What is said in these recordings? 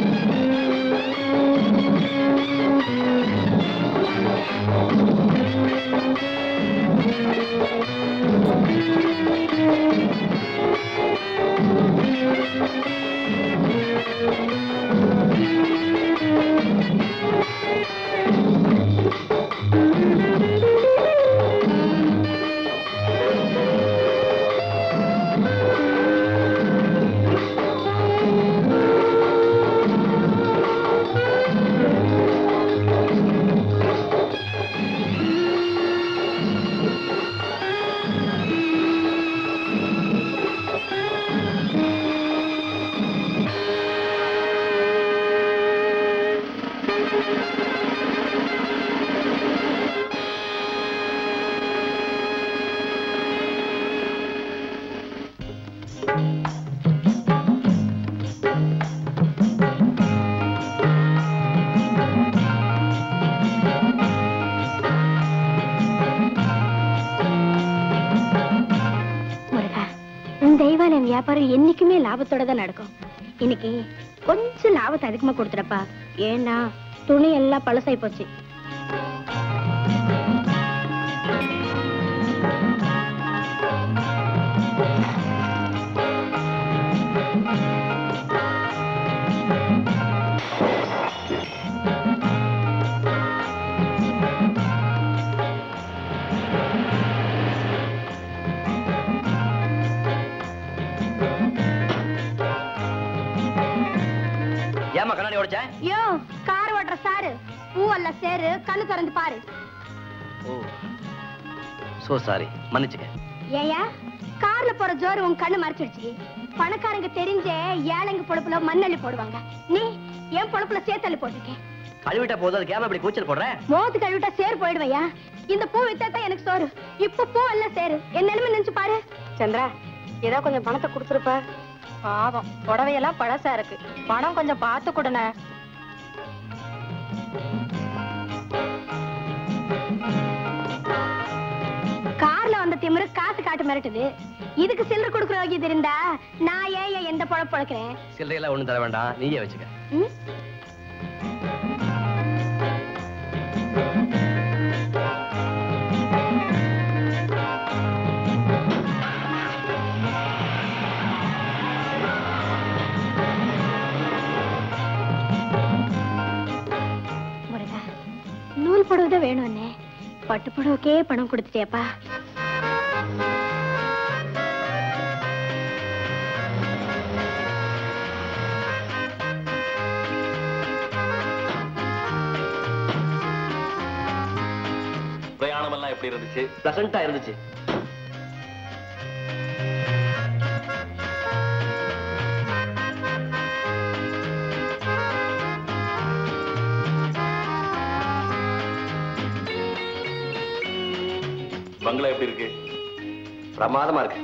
முருகா உன் தெய்வாலயம் வியாபாரம் என்னைக்குமே லாபத்தோட தான் நடக்கும் இன்னைக்கு கொஞ்சம் லாபத்தை அதிகமா கொடுத்துடப்பா ஏன்னா துணி எல்லாம் பழசாய் போச்சு ஏமா கண்ணாடி உடைச்ச யோ கார் ஓட்டுற சாரு பூவல்ல சேரு கண்ணு திறந்து பாரு ஓ சோ சாரி மன்னிச்சுக்க ஏயா கார்ல போற ஜோரு உன் கண்ணு மறைச்சிடுச்சு பணக்காரங்க தெரிஞ்சே ஏழைங்க பொழப்புல மண்ணள்ளி போடுவாங்க நீ என் பொழப்புல சேத்தள்ளி போட்டிருக்கேன் கழுவிட்ட போது அது கேம இப்படி கூச்சல் போடுற மோத்து கழுவிட்டா சேர் போயிடுவையா இந்த பூ வித்தா தான் எனக்கு சோறு இப்ப பூ எல்லாம் சேரு என் நிலைமை நினைச்சு பாரு சந்திரா ஏதோ கொஞ்சம் பணத்தை கொடுத்துருப்ப பாவம் புடவையெல்லாம் பழசா இருக்கு பணம் கொஞ்சம் பார்த்து கொடுண்ணே கார்ல வந்த திமிரு காசு காட்டு மிரட்டுது இதுக்கு சில்லறை கொடுக்குற வகை இருந்தா நான் ஏன் எந்த பொழப்பு பொழக்கிறேன் சில்லறையெல்லாம் ஒண்ணும் தர வேண்டாம் நீயே வச்சுக்க ம்? முருகா நூல் புடவை தான் வேணும்னே பட்டு புடவைக்கே பணம் கொடுத்துட்டேப்பா பிரயாணம் எல்லாம் எப்படி இருந்துச்சு பிளசண்டா இருந்துச்சு பங்களா எப்படி இருக்கு பிரமாதமா இருக்கு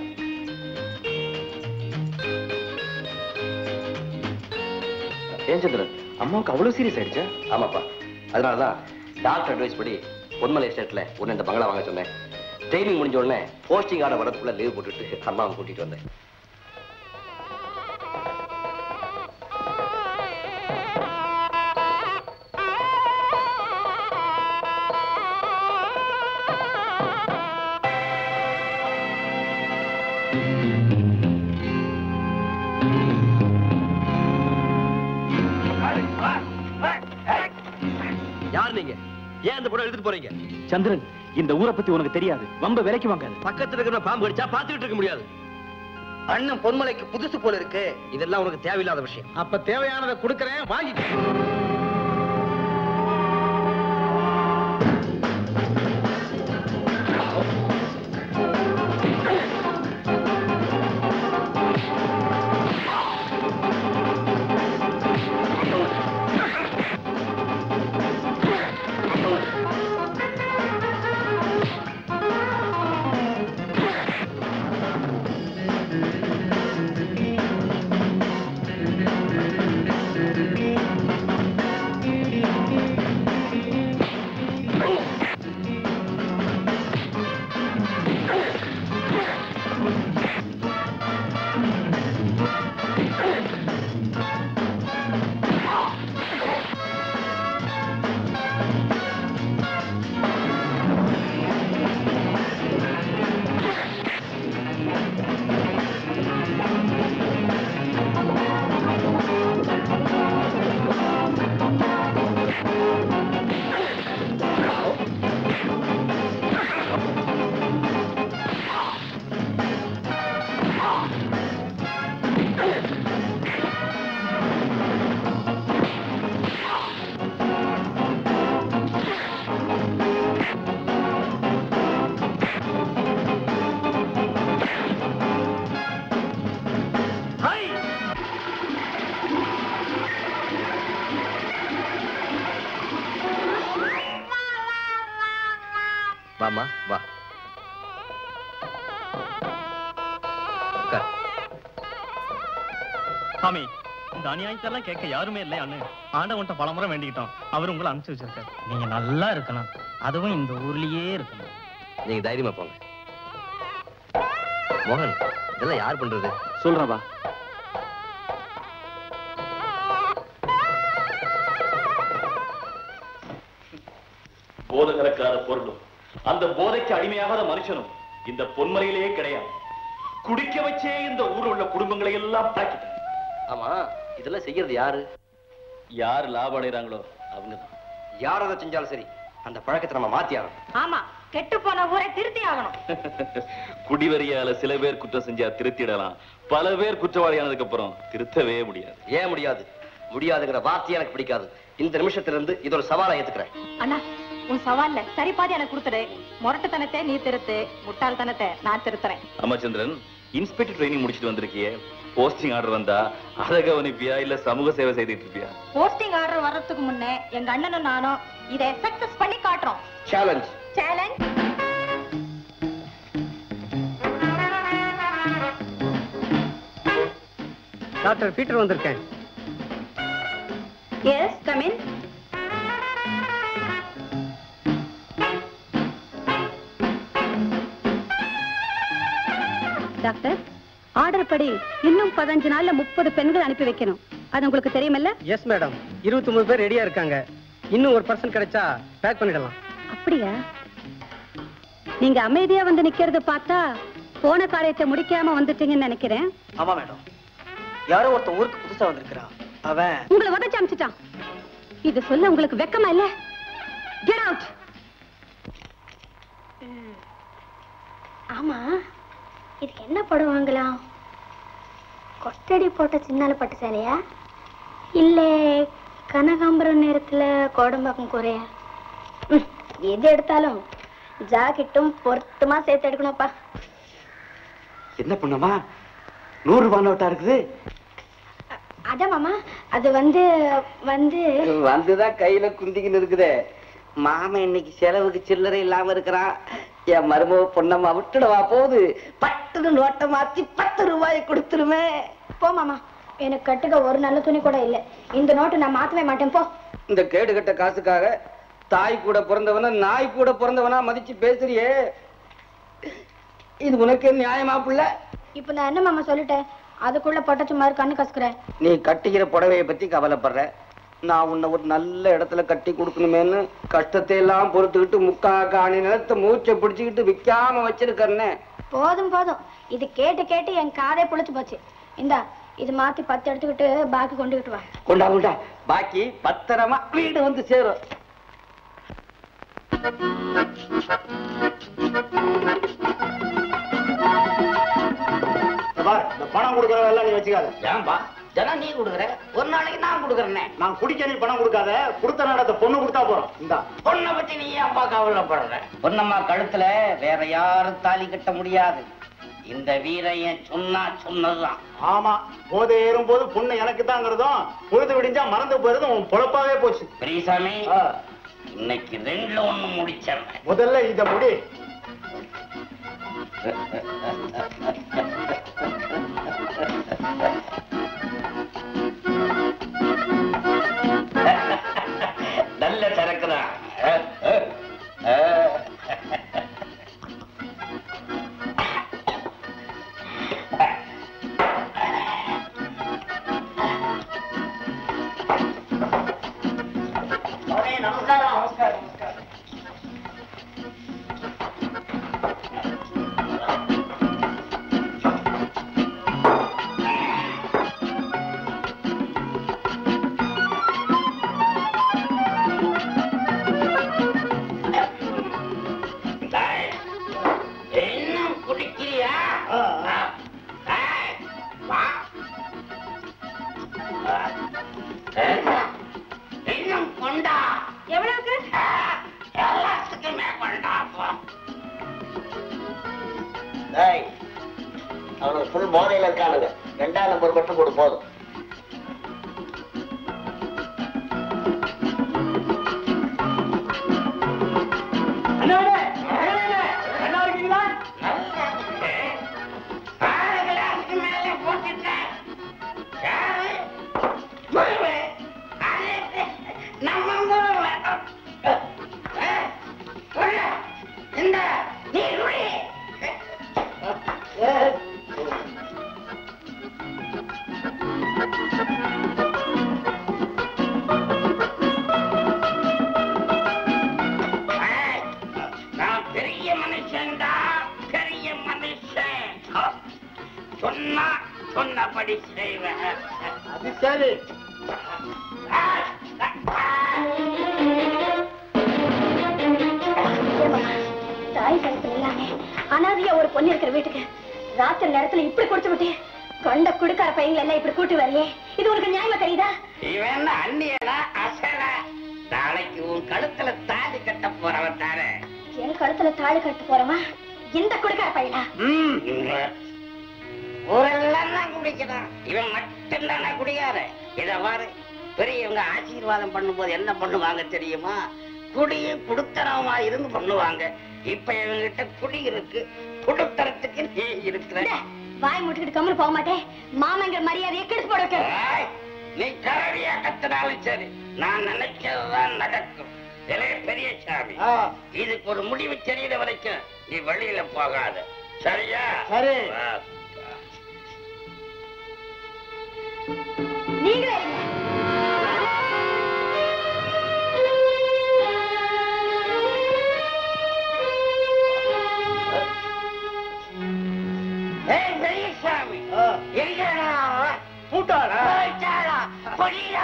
ஏன் சந்திரன் அம்மாவுக்கு அவ்வளவு சீரியஸ் ஆயிடுச்சா ஆமாப்பா அதனாலதான் டாக்டர் அட்வைஸ் படி பொன்மலை எஸ்டேட்ல உன்னை இந்த பங்களா வாங்க சொன்னேன் ட்ரைனிங் முடிஞ்ச உடனே போஸ்டிங் ஆர்டர் வரதுக்குள்ள லீவ் போட்டுட்டு அம்மாவை கூட்டிட்டு வந்தேன் யார் நீங்க ஏன் அந்த படம் எடுத்துட்டு போறீங்க சந்திரன் இந்த ஊரை பத்தி உனக்கு தெரியாது வம்ப விலைக்கு வாங்காது பக்கத்துல இருக்கிற பாம்பு கடிச்சா பாத்துக்கிட்டு இருக்க முடியாது அண்ணன் பொன்மலைக்கு புதுசு போல இருக்கு இதெல்லாம் உனக்கு தேவையில்லாத விஷயம் அப்ப தேவையானதை கொடுக்கறேன் வாங்கிக்க வாமா வா உட்கார். சாமி இந்த அநியாயத்தெல்லாம் கேட்க யாருமே இல்லையான்னு ஆண்டவன்ட்ட பலமுறை வேண்டிக்கிட்டோம் அவர் உங்களை அனுப்பிச்சு வச்சிருக்காரு நீங்க நல்லா இருக்கணும் அதுவும் இந்த ஊர்லயே இருக்கணும் நீங்க தைரியமா போங்க மோகன் இதெல்லாம் யார் பண்றது சொல்றேன் வா போதகரக்கார பொருளும் அந்த போதைக்கு அடிமையாகாத மனுஷனும் இந்த பொன்மலையிலேயே கிடையாது குடிக்க வச்சே இந்த ஊர்ல உள்ள குடும்பங்களை எல்லாம் தாக்கிட்டேன் ஆமா இதெல்லாம் செய்யறது யாரு யார் லாபம் அடைகிறாங்களோ அவங்கதான் யார் அதை செஞ்சாலும் சரி அந்த பழக்கத்தை நம்ம மாத்தி ஆகணும் ஆமா கெட்டு போன ஊரை திருத்தி ஆகணும் குடிவரியால சில பேர் குற்றம் செஞ்சா திருத்திடலாம் பல பேர் குற்றவாளியானதுக்கு அப்புறம் திருத்தவே முடியாது ஏன் முடியாது முடியாதுங்கிற வார்த்தை எனக்கு பிடிக்காது இந்த நிமிஷத்துல இருந்து இது ஒரு சவாலா ஏத்துக்கிறேன் அண்ணா உன் சவால்ல சரி பாதி எனக்கு கொடுத்துடு முரட்டுத்தனத்தை நீ திருத்து முட்டாள்தனத்தை நான் திருத்துறேன் ராமச்சந்திரன் இன்ஸ்பெக்டர் ட்ரைனிங் முடிச்சிட்டு வந்திருக்கியே போஸ்டிங் ஆர்டர் வந்தா அதை கவனிப்பியா இல்ல சமூக சேவை செய்துட்டு இருப்பியா போஸ்டிங் ஆர்டர் வர்றதுக்கு முன்னே எங்க அண்ணனும் நானும் இதை சக்சஸ் பண்ணி காட்டுறோம் சேலஞ்ச் சேலஞ்ச் டாக்டர் பீட்டர் வந்திருக்கேன் எஸ் கமின் டாக்டர் ஆர்டர் படி இன்னும் பதினஞ்சு நாள்ல முப்பது பெண்கள் அனுப்பி வைக்கணும் அது உங்களுக்கு தெரியுமல்ல எஸ் மேடம் இருபத்தி மூணு பேர் ரெடியா இருக்காங்க இன்னும் ஒரு பர்சன் கிடைச்சா பேக் பண்ணிடலாம் அப்படியா நீங்க அமைதியா வந்து நிக்கிறது பார்த்தா போன காரியத்தை முடிக்காம வந்துட்டீங்கன்னு நினைக்கிறேன் ஆமா மேடம் யாரோ ஒருத்தன் ஊருக்கு புதுசா வந்திருக்கிறான் அவன் உங்களை உதச்சு அமிச்சிட்டான் இது சொல்ல உங்களுக்கு வெக்கமா இல்ல கெட் அவுட் ஆமா இதுக்கு என்ன படம் வாங்கலாம் கொட்டடி போட்ட சின்னால பட்டு சேலையா இல்ல கனகாம்பரம் நேரத்துல கோடம்பாக்கம் குறையா ம், எது எடுத்தாலும் ஜாக்கெட்டும் பொருத்தமா சேர்த்து எடுக்கணும்ப்பா என்ன பண்ணமா நூறு ரூபாய் நோட்டா இருக்குது அதான் மாமா அது வந்து வந்து வந்துதான் கையில குந்திக்கின்னு இருக்குதே மாமன் இன்னைக்கு செலவுக்கு சில்லறை இல்லாம இருக்கிறான் என் மருமக பொண்ணம்மா விட்டுடவா போகுது பட்டுன்னு நோட்டை மாத்தி பத்து ரூபாயை கொடுத்துருமே போ மாமா எனக்கு கட்டுக்க ஒரு நல்ல துணி கூட இல்ல இந்த நோட்டு நான் மாத்தவே மாட்டேன் போ இந்த கேடு கட்ட காசுக்காக தாய் கூட பிறந்தவன நாய் கூட பிறந்தவனா மதிச்சு பேசுறியே இது உனக்கு நியாயமா புள்ள இப்ப நான் என்ன மாமா சொல்லிட்டேன் அதுக்குள்ள பொட்டச்சு மாதிரி கண்ணு கசுக்குறேன் நீ கட்டிக்கிற புடவைய பத்தி கவலைப்படுற நான் உன்னை ஒரு நல்ல இடத்துல கட்டி கொடுக்கணுமேன்னு கஷ்டத்தை எல்லாம் பொறுத்துக்கிட்டு முக்கா காணி நிலத்தை மூச்சை பிடிச்சுக்கிட்டு விக்காம வச்சிருக்கறனே போதும் போதும் இது கேட்டு கேட்டு என் காதே புளிச்சு போச்சு இந்தா இது மாத்தி பத்து எடுத்துக்கிட்டு பாக்கி கொண்டுகிட்டு வா கொண்டா கொண்டா பாக்கி பத்திரமா வீடு வந்து சேரும் இந்த பணம் கொடுக்கறதெல்லாம் நீ வச்சுக்காத ஏன்பா தினம் நீ கொடுக்குற ஒரு நாளைக்கு நான் கொடுக்குறேனே நான் குடிக்க நீ பணம் கொடுக்காத கொடுத்த நடத்த பொண்ணு கொடுத்தா போறோம் இந்தா பொண்ணை பத்தி நீ ஏன்பா கவலைப்படுற பொண்ணம்மா கழுத்துல வேற யாரும் தாலி கட்ட முடியாது இந்த வீரையன் சொன்னா சொன்னதுதான் ஆமா போதை ஏறும் போது பொண்ணு எனக்கு தாங்கிறதும் பொழுது விடிஞ்சா மறந்து போறதும் உன் பொழப்பாவே போச்சு பெரியசாமி ஆ, இன்னைக்கு ரெண்டுல ஒண்ணு முடிச்சேன் முதல்ல இத முடி நல்ல சரக்குதான் நமஸ்காரம் நமஸ்காரம் நமஸ்காரம் இன்னும் குடிக்கிறியா ஆ, ஆ. ஏய், வா. இன்னும் கொண்டா எவ்வளவுக்கு எல்லாத்துக்குமே கொண்டா போ. டேய், அவனுக்கு ஃபுல் போதையில இருக்கானுங்க ரெண்டாம் நம்பர் மட்டும் கொடு போதும் அண்ணாடே, அப்படி செய்வேன் அது சரி தாய் கழுத்துல இல்லாம அனாதையா ஒரு பொண்ணு இருக்கிற வீட்டுக்கு ராத்திரி நேரத்துல இப்படி கொடுத்து விட்டு கண்ட குடுக்கார பையங்களை எல்லாம் இப்படி கூட்டு வரலையே இது உனக்கு நியாயமா தெரியுதா இவன் அண்ணியனா அசல நாளைக்கு உன் கழுத்துல தாலி கட்ட போறவன் தானே என் கழுத்துல தாழ் கட்டு போறவா இந்த குடுக்கார பையனா ம், ஊரெல்லாம் தான் குடிக்கிறான் இவன் மட்டும் தானே குடிக்கார இத பாரு பெரியவங்க ஆசீர்வாதம் பண்ணும்போது என்ன பண்ணுவாங்க தெரியுமா குடியை குடுத்தனமா இருந்து பண்ணுவாங்க இப்ப இவங்கிட்ட குடி இருக்கு குடுத்தரத்துக்கு நீ இருக்கிற டே, வாய் முட்டுக்கிட்டு கம்மல் போக மாட்டேன் மாமங்கிற மரியாதையை கெடுத்து போட வைக்க ஏய், நீ கரடியா கத்தினாலும் சரி நான் நினைச்சதுதான் நடக்கும் இளைய பெரிய சாமி ஆ. இதுக்கு ஒரு முடிவு தெரியுற வரைக்கும் நீ வெளியில போகாத சரியா சரி. ஆ. நீங்களே இருங்க. ஏய், பெரிய சாமி ஆ. எங்கடா அவன்? பூட்டாளா போயிட்டாளா? பொடியா?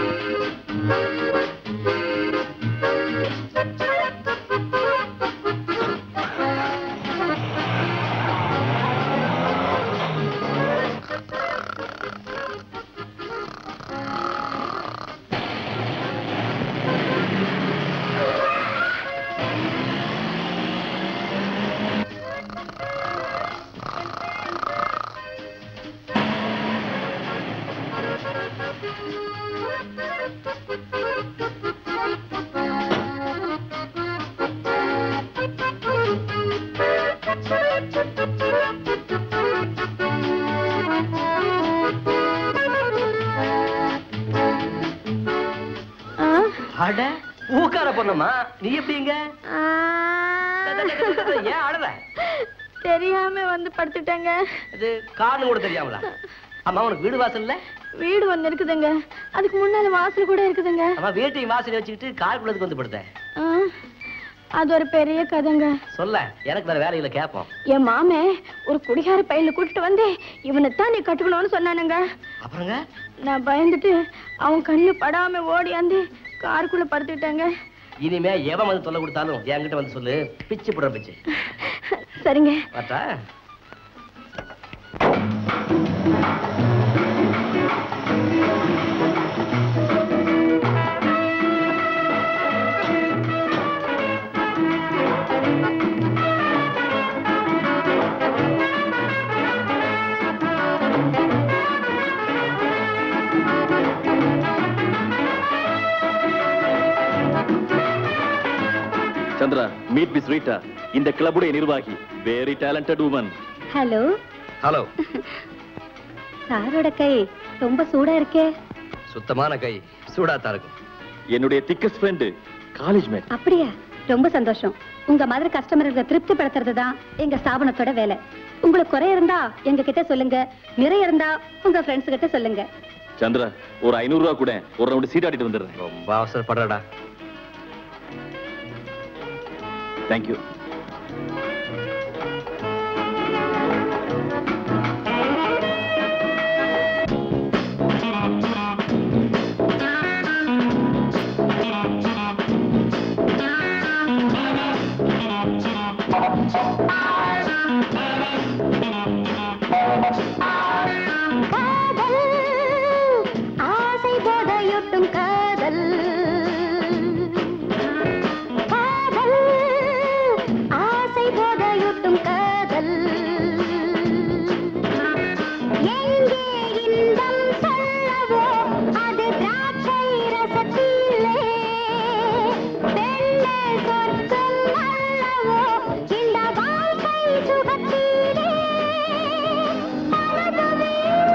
ஆ, அட ஊக்கார பொண்ணுமா நீ எப்படிங்க ஆ. ஏன் அழல தெரியாம வந்து படுத்துட்டேங்க இது காரணம் கூட தெரியாமலா அம்மா உனக்கு வீடு வாசல் இல்ல வீடு ஒண்ணு இருக்குதுங்க அதுக்கு முன்னால வாசல் கூட இருக்குதுங்க அம்மா வீட்டையும் வாசல் வச்சுக்கிட்டு காருக்குள்ளதுக்கு வந்து படுத்தேன் ஆ, அது ஒரு பெரிய கதைங்க சொல்ல எனக்கு வேற வேலையில கேட்போம் என் மாமே ஒரு குடிகார பையனை கூட்டிட்டு வந்து இவனைத்தான் நீ கட்டுக்கணும்னு சொன்னானுங்க அப்புறங்க நான் பயந்துட்டு அவன் கண்ணு படாம ஓடியாந்து காருக்குள்ள படுத்துட்டேங்க இனிமே எவன் வந்து தொல்லை கொடுத்தாலும் என்கிட்ட வந்து சொல்லு பிச்சு போடுற பிச்சு சரிங்க பார்த்தா சந்திரா மீட் மிஸ் ரீட்டா இந்த கிளப்புடைய நிர்வாகி very talented woman hello hello சாரோட கை ரொம்ப சூடா இருக்கே சுத்தமான கை சூடாத்தான் இருக்கும் என்னுடைய திக்கஸ்ட் ஃப்ரெண்டு காலேஜ் மேட் அப்படியா ரொம்ப சந்தோஷம் உங்க மாதிரி கஸ்டமர்களை திருப்திப்படுத்துறது தான் எங்க ஸ்தாபனத்தோட வேலை உங்களுக்கு குறை இருந்தா எங்க கிட்ட சொல்லுங்க நிறைய இருந்தா உங்க ஃப்ரெண்ட்ஸ் கிட்ட சொல்லுங்க சந்திரா ஒரு ஐநூறு ரூபா கூட ஒரு ரவுண்டு சீட் ஆடிட்டு வந்துடுறேன் ரொம்ப அவசரப்படுறடா தேங்க்யூ ஆசை போதையூட்டும் காதல் காதல் ஆசை போதையூட்டும் காதல் எங்கே இன்பம் சொல்லவோ அது திராட்சை ரசத்திலே வெள்ளை சொர்க்கம் அல்லவோ இந்த வாழ்க்கை சுகத்திலே பழகுவே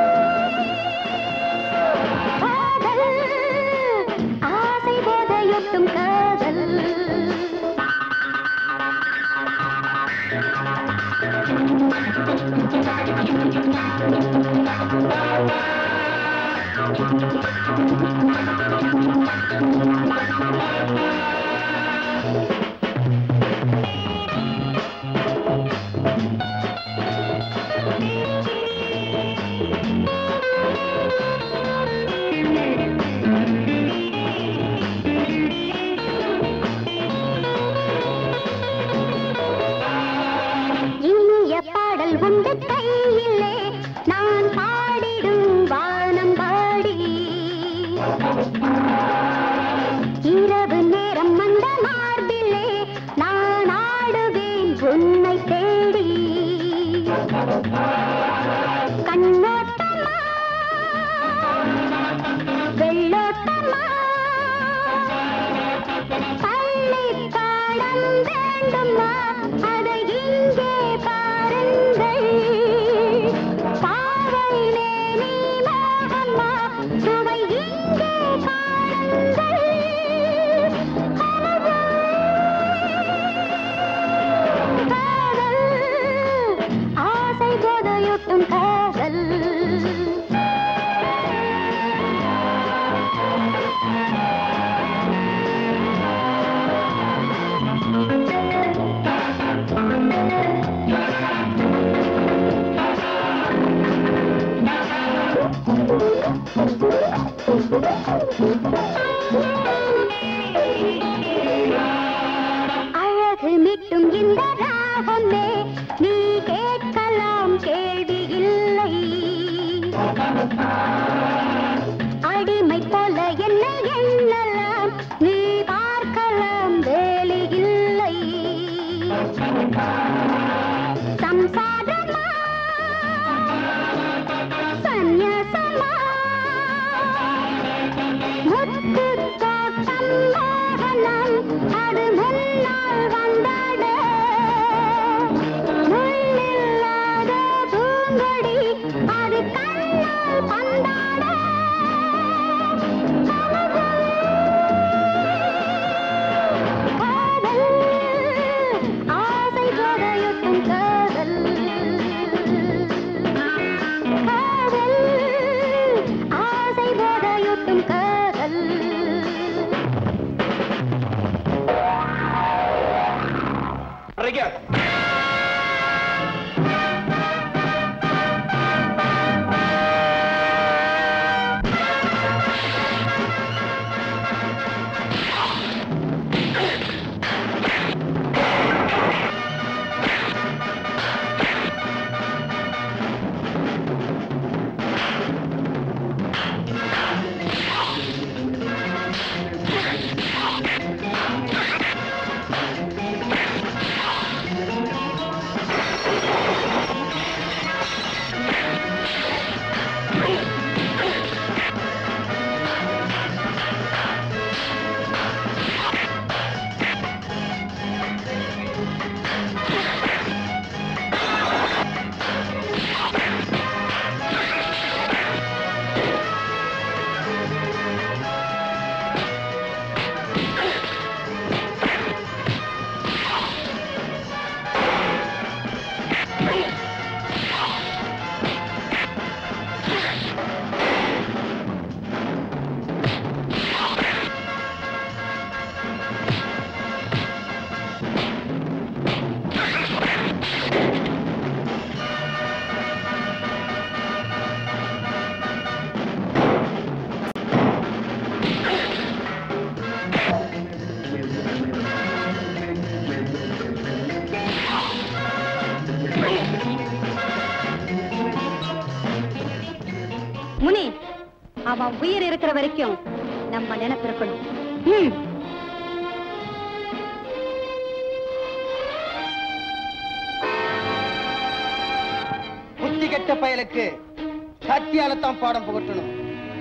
காதல் ஆசை போதையூட்டும் காதல் அவன் உயிர் இருக்கிற வரைக்கும் நம்ம நினைப்பு இருக்கணும் ம். புத்தி கெட்ட பயலுக்கு கத்தியால தான் பாடம் புகட்டணும்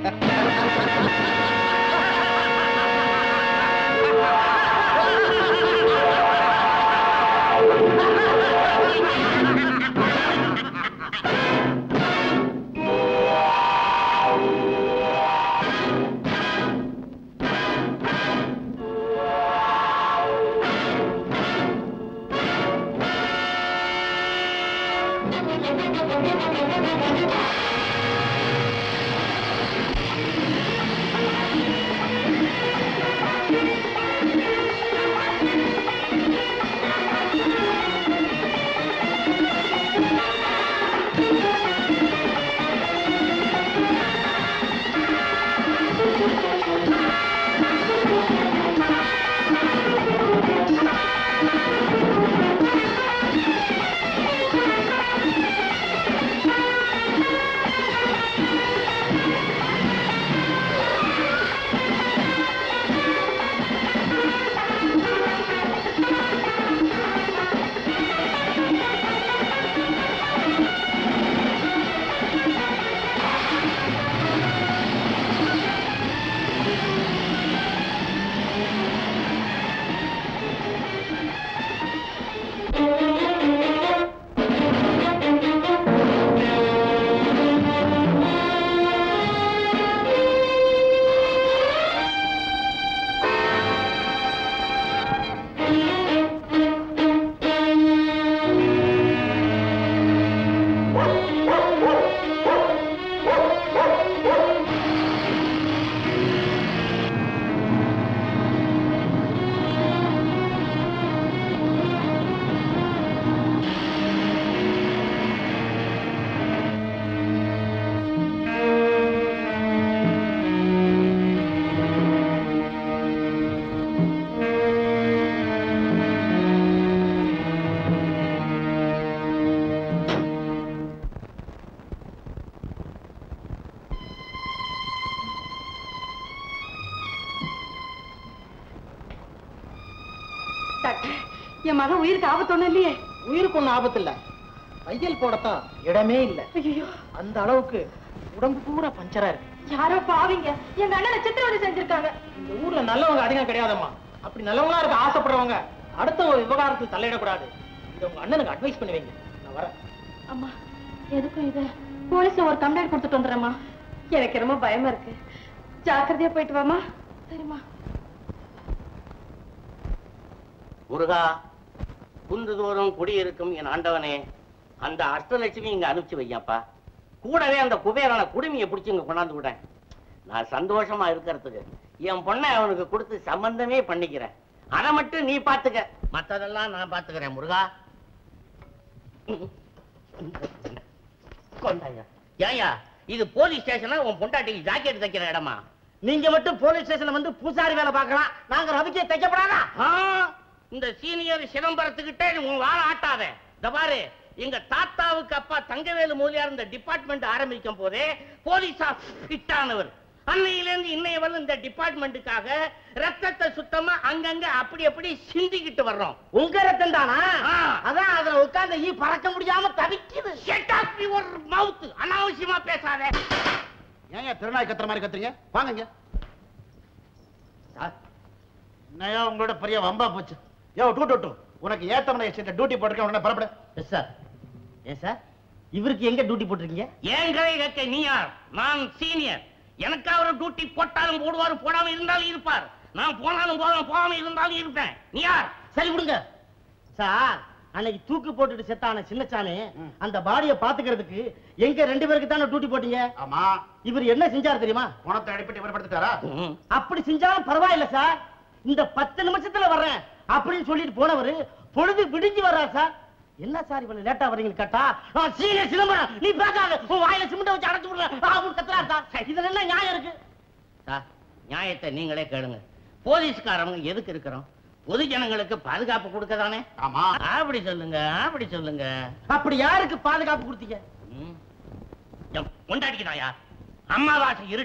என் மகன் உயிருக்கு ஆபத்து ஒண்ணும் இல்லையே உயிருக்கு ஒன்றும் ஆபத்து இல்ல தையல் போடத்தான் இடமே இல்ல ஐயோ அந்த அளவுக்கு உடம்பு பூரா பஞ்சரா இருக்கு யாரோ பாவிங்க எங்க அண்ணனை சித்திரவதை செஞ்சிருக்காங்க இந்த ஊர்ல நல்லவங்க அதிகம் கிடையாதம்மா அப்படி நல்லவங்களா இருக்க ஆசைப்படுறவங்க அடுத்த ஒரு விவகாரத்தில் தலையிடக்கூடாது இதை உங்க அண்ணனுக்கு அட்வைஸ் பண்ணி வைங்க நான் வரேன் அம்மா எதுக்கும் இத போலீஸ்ல ஒரு கம்ப்ளைண்ட் கொடுத்துட்டு வந்துடுறேம்மா எனக்கு ரொம்ப பயமா இருக்கு ஜாக்கிரதையா போயிட்டு வாமா சரிம்மா முருகா குன்றுதோறும் குடியிருக்கும் என் ஆண்டவனே அந்த அஷ்டலட்சுமி இங்க அனுப்பிச்சு வையப்பா கூடவே அந்த குபேரனை குடுமியை பிடிச்சி இங்க கொண்டாந்து விடேன் நான் சந்தோஷமா இருக்கிறதுக்கு என் பொண்ணை அவனுக்கு கொடுத்து சம்பந்தமே பண்ணிக்கிறேன் அதை மட்டும் நீ பாத்துக்க மத்ததெல்லாம் நான் பாத்துக்கிறேன் முருகா கொண்டாயா ஏயா இது போலீஸ் ஸ்டேஷனா உன் பொண்டாட்டிக்கு ஜாக்கெட் தைக்கிற இடமா நீங்க மட்டும் போலீஸ் ஸ்டேஷன்ல வந்து பூசாரி வேலை பார்க்கலாம் நாங்க ரவிக்கே தைக்கப்படாதா ஆ, இந்த சீனியர் சிதம்பரத்துக்கிட்டே உன் வாழ ஆட்டாத இந்த பாரு எங்க தாத்தாவுக்கு அப்பா தங்கவேலு மூலியார் இந்த டிபார்ட்மெண்ட் ஆரம்பிக்கும் போதே போலீஸா ஃபிட் ஆனவர் அன்னையிலேருந்து இன்னைய வரல இந்த டிபார்ட்மெண்ட்டுக்காக ரத்தத்தை சுத்தமா அங்கங்க அப்படி அப்படி சிந்திக்கிட்டு வர்றோம் உங்க ரத்தம் தானா ஆ. அதான் அதுல உட்கார்ந்து ஈ பறக்க முடியாம தவிக்குது Shut up your mouth. அனாவசியமா பேசாத ஏங்க திருநாய் கத்துற மாதிரி கத்துறீங்க வாங்க என்னையா உங்களோட பெரிய வம்பா போச்சு யோ டூ டூ டூ உனக்கு ஏத்தமனை எஸ்டேட் டியூட்டி போட்டிருக்கேன் உடனே பரப்பட எஸ் சார் ஏன் சார் இவருக்கு எங்க டியூட்டி போட்டிருக்கீங்க ஏன் கதை கேட்க நீ யார் நான் சீனியர் எனக்கு அவர் டியூட்டி போட்டாலும் போடுவார் போடாம இருந்தாலும் இருப்பார் நான் போனாலும் போதாம போகாம இருந்தாலும் இருப்பேன் நீ யார் சரி விடுங்க சார் அன்னைக்கு தூக்கு போட்டுட்டு செத்தான சின்னச்சாமி அந்த பாடியை பாத்துக்கிறதுக்கு எங்க ரெண்டு பேருக்கு தானே டியூட்டி போட்டீங்க ஆமா இவர் என்ன செஞ்சாரு தெரியுமா குணத்தை அடிப்பட்டு இவர் படுத்துட்டாரா ம். அப்படி செஞ்சாலும் பரவாயில்ல சார் இந்த பத்து நிமிஷத்துல வர்றேன் அப்படின்னு சொல்லிட்டு போனவரு பொழுது விடிஞ்சு வர்றார் சார் என்ன சார் இவ்வளவு லேட்டா வரீங்க கேட்டா நான் சீனியர் சிதம்பரம் நீ பேசாத உன் வாயில சிமெண்ட் வச்சு அடைச்சு விடுறேன் அப்படின்னு கத்துறாரு சார் இதுல என்ன நியாயம் இருக்கு சார் நியாயத்தை நீங்களே கேளுங்க போலீஸ்காரங்க எதுக்கு இருக்கிறோம் பொது ஜனங்களுக்கு பாதுகாப்பு கொடுக்க தானே ஆமா அப்படி சொல்லுங்க அப்படி சொல்லுங்க அப்படி யாருக்கு பாதுகாப்பு கொடுத்தீங்க ம். என் பொண்டாட்டிக்குதாயா அம்மாவாசை இருட்டு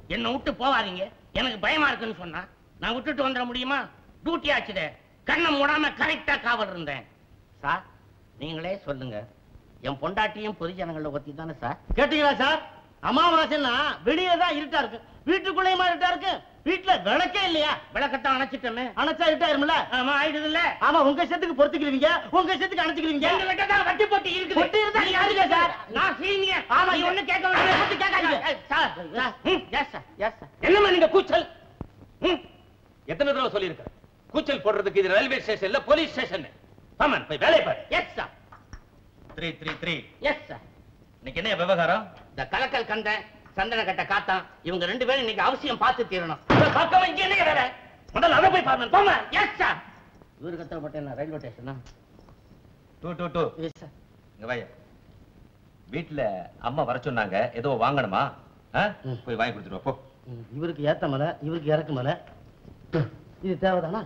என்னை விட்டு போவாதீங்க எனக்கு பயமா இருக்குன்னு சொன்னா நான் விட்டுட்டு வந்துட முடியுமா டியூட்டி ஆச்சுதே கண்ணை மூடாம கரெக்டா காவல் இருந்தேன் சார் நீங்களே சொல்லுங்க என் பொண்டாட்டியும் பொதுஜனங்களை பத்தி தானே சார் கேட்டீங்களா சார் அமாவாசைன்னா வெளியே தான் இருட்டா இருக்கு வீட்டுக்குள்ளேயுமா இருட்டா இருக்கு வீட்டுல விளக்கே இல்லையா விளக்கத்தான் அணைச்சிட்டோமே அணைச்சா இருட்டாயிரும்ல ஆமா ஆயிடுது இல்ல ஆமா உங்க இஷ்டத்துக்கு பொறுத்துக்கிறீங்க உங்க இஷ்டத்துக்கு அணைச்சிக்கிறீங்க எங்க கிட்ட தான் வட்டி போட்டு இருக்குது வட்டி இருந்தா யாருங்க சார் நான் சீனியர் ஆமா நீ ஒண்ணு கேட்க வேண்டிய பத்தி கேட்காதீங்க sir yes sir yes sir என்னமா நீங்க கூச்சல் ம் எத்தனை தடவை சொல்லியிருக்கேன் கூச்சல் போடுறதுக்கு இது ரயில்வே ஸ்டேஷன்ல போலீஸ் ஸ்டேஷன் ஆமாம் போய் வேலையை பாரு yes sir three three three yes sir இன்னைக்கு என்ன விவகாரம் இந்த கலக்கல் கண்டன் சந்தன கட்ட காத்தான் இவங்க ரெண்டு பேரும் இன்னைக்கு அவசியம் பார்த்து தீரணும் இந்த பக்கம் இங்க என்ன வேற முதல்ல அதை போய் பாருங்க போங்க எஸ் சார் இவரு கத்தப்பட்ட ரயில்வே ஸ்டேஷனா two two two yes sir இங்க வாயா வீட்டுல அம்மா வர சொன்னாங்க ஏதோ வாங்கணுமா ஆ? போய் வாங்கி கொடுத்துட்டு வா, போ இவருக்கு ஏத்த மலை இவருக்கு இறக்கு மலை இது தேவைதானா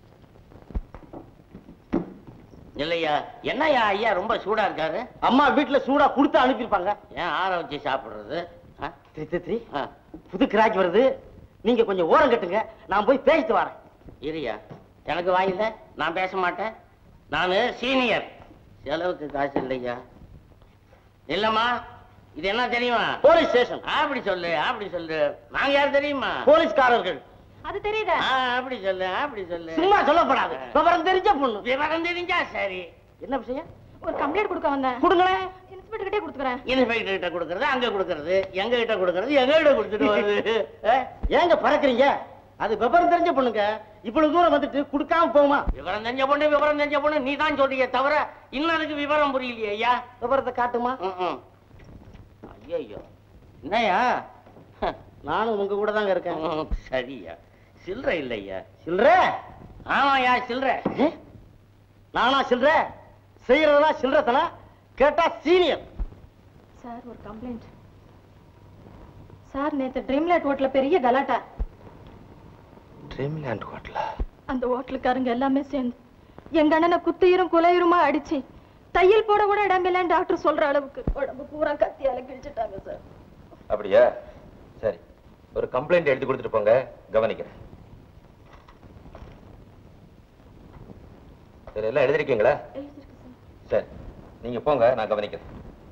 இல்லையா என்னய்யா ஐயா ரொம்ப சூடா இருக்காரு அம்மா வீட்டுல சூடா கொடுத்து அனுப்பியிருப்பாங்க ஏன் ஆற வச்சு சாப்பிடுறது த்ரீ த்ரீ த்ரீ புது கிராக்கி வருது நீங்க கொஞ்சம் ஓரம் கட்டுங்க நான் போய் பேசிட்டு வரேன் இருயா எனக்கு வாயில நான் பேச மாட்டேன் நானு சீனியர் செலவுக்கு காசு இல்லையா இல்லம்மா இது என்ன தெரியுமா போலீஸ் ஸ்டேஷன் அப்படி சொல்லு அப்படி சொல்லு நாங்க யார் தெரியுமா போலீஸ்காரர்கள் அது தெரியுதா ஆ, அப்படி சொல்லு அப்படி சொல்லு சும்மா சொல்லப்படாது விவரம் தெரிஞ்ச பொண்ணு விவரம் தெரிஞ்சா சரி என்ன விஷயம் ஒரு கம்ப்ளைண்ட் கொடுக்க வந்தேன் கொடுங்களேன் இன்ஸ்பெக்டர் கிட்டே கொடுத்துக்கிறேன் இன்ஸ்பெக்டர் கிட்ட கொடுக்கறது அங்க கொடுக்கறது எங்க கிட்ட கொடுக்கறது எங்க கிட்ட கொடுத்துட்டு வருது ஏ, ஏங்க பறக்குறீங்க அது விவரம் தெரிஞ்ச பொண்ணுங்க இவ்வளவு தூரம் வந்துட்டு கொடுக்காம போகுமா விவரம் தெரிஞ்ச பொண்ணு விவரம் தெரிஞ்ச பொண்ணு நீ தான் சொல்றீங்க தவிர இன்னும் அதுக்கு விவரம் புரியலையே ஐயா விவரத்தை காட்டுமா ஐயோ என்னய்யா நானும் உங்க கூட தாங்க இருக்கேன் சரியா சில்லற இல்லையா சில்லற ஆமாயா சில்லற நானா சில்லற செய்யறதெல்லாம் சில்லறத்தனா கேட்டா சீனியர் சார் ஒரு கம்ப்ளைண்ட் சார் நேத்து ட்ரீம்லேட் ஹோட்டல்ல பெரிய கலாட்டா ட்ரீம்லேண்ட் ஹோட்டலா அந்த ஹோட்டலுக்காரங்க எல்லாமே சேர்ந்து எங்க அண்ணனை குத்துயிரும் குலையுருமா அடிச்சு தையல் போட கூட இடமில்லைன்னு டாக்டர் சொல்ற அளவுக்கு உடம்பு பூரா கத்தியால கிழிச்சிட்டாங்க சார் அப்படியா சரி ஒரு கம்ப்ளைண்ட் எழுதி கொடுத்துட்டு போங்க கவனிக்கிறேன் சரி எல்லாம் எழுதிருக்கீங்களா சரி நீங்க போங்க நான் கவனிக்கிறேன்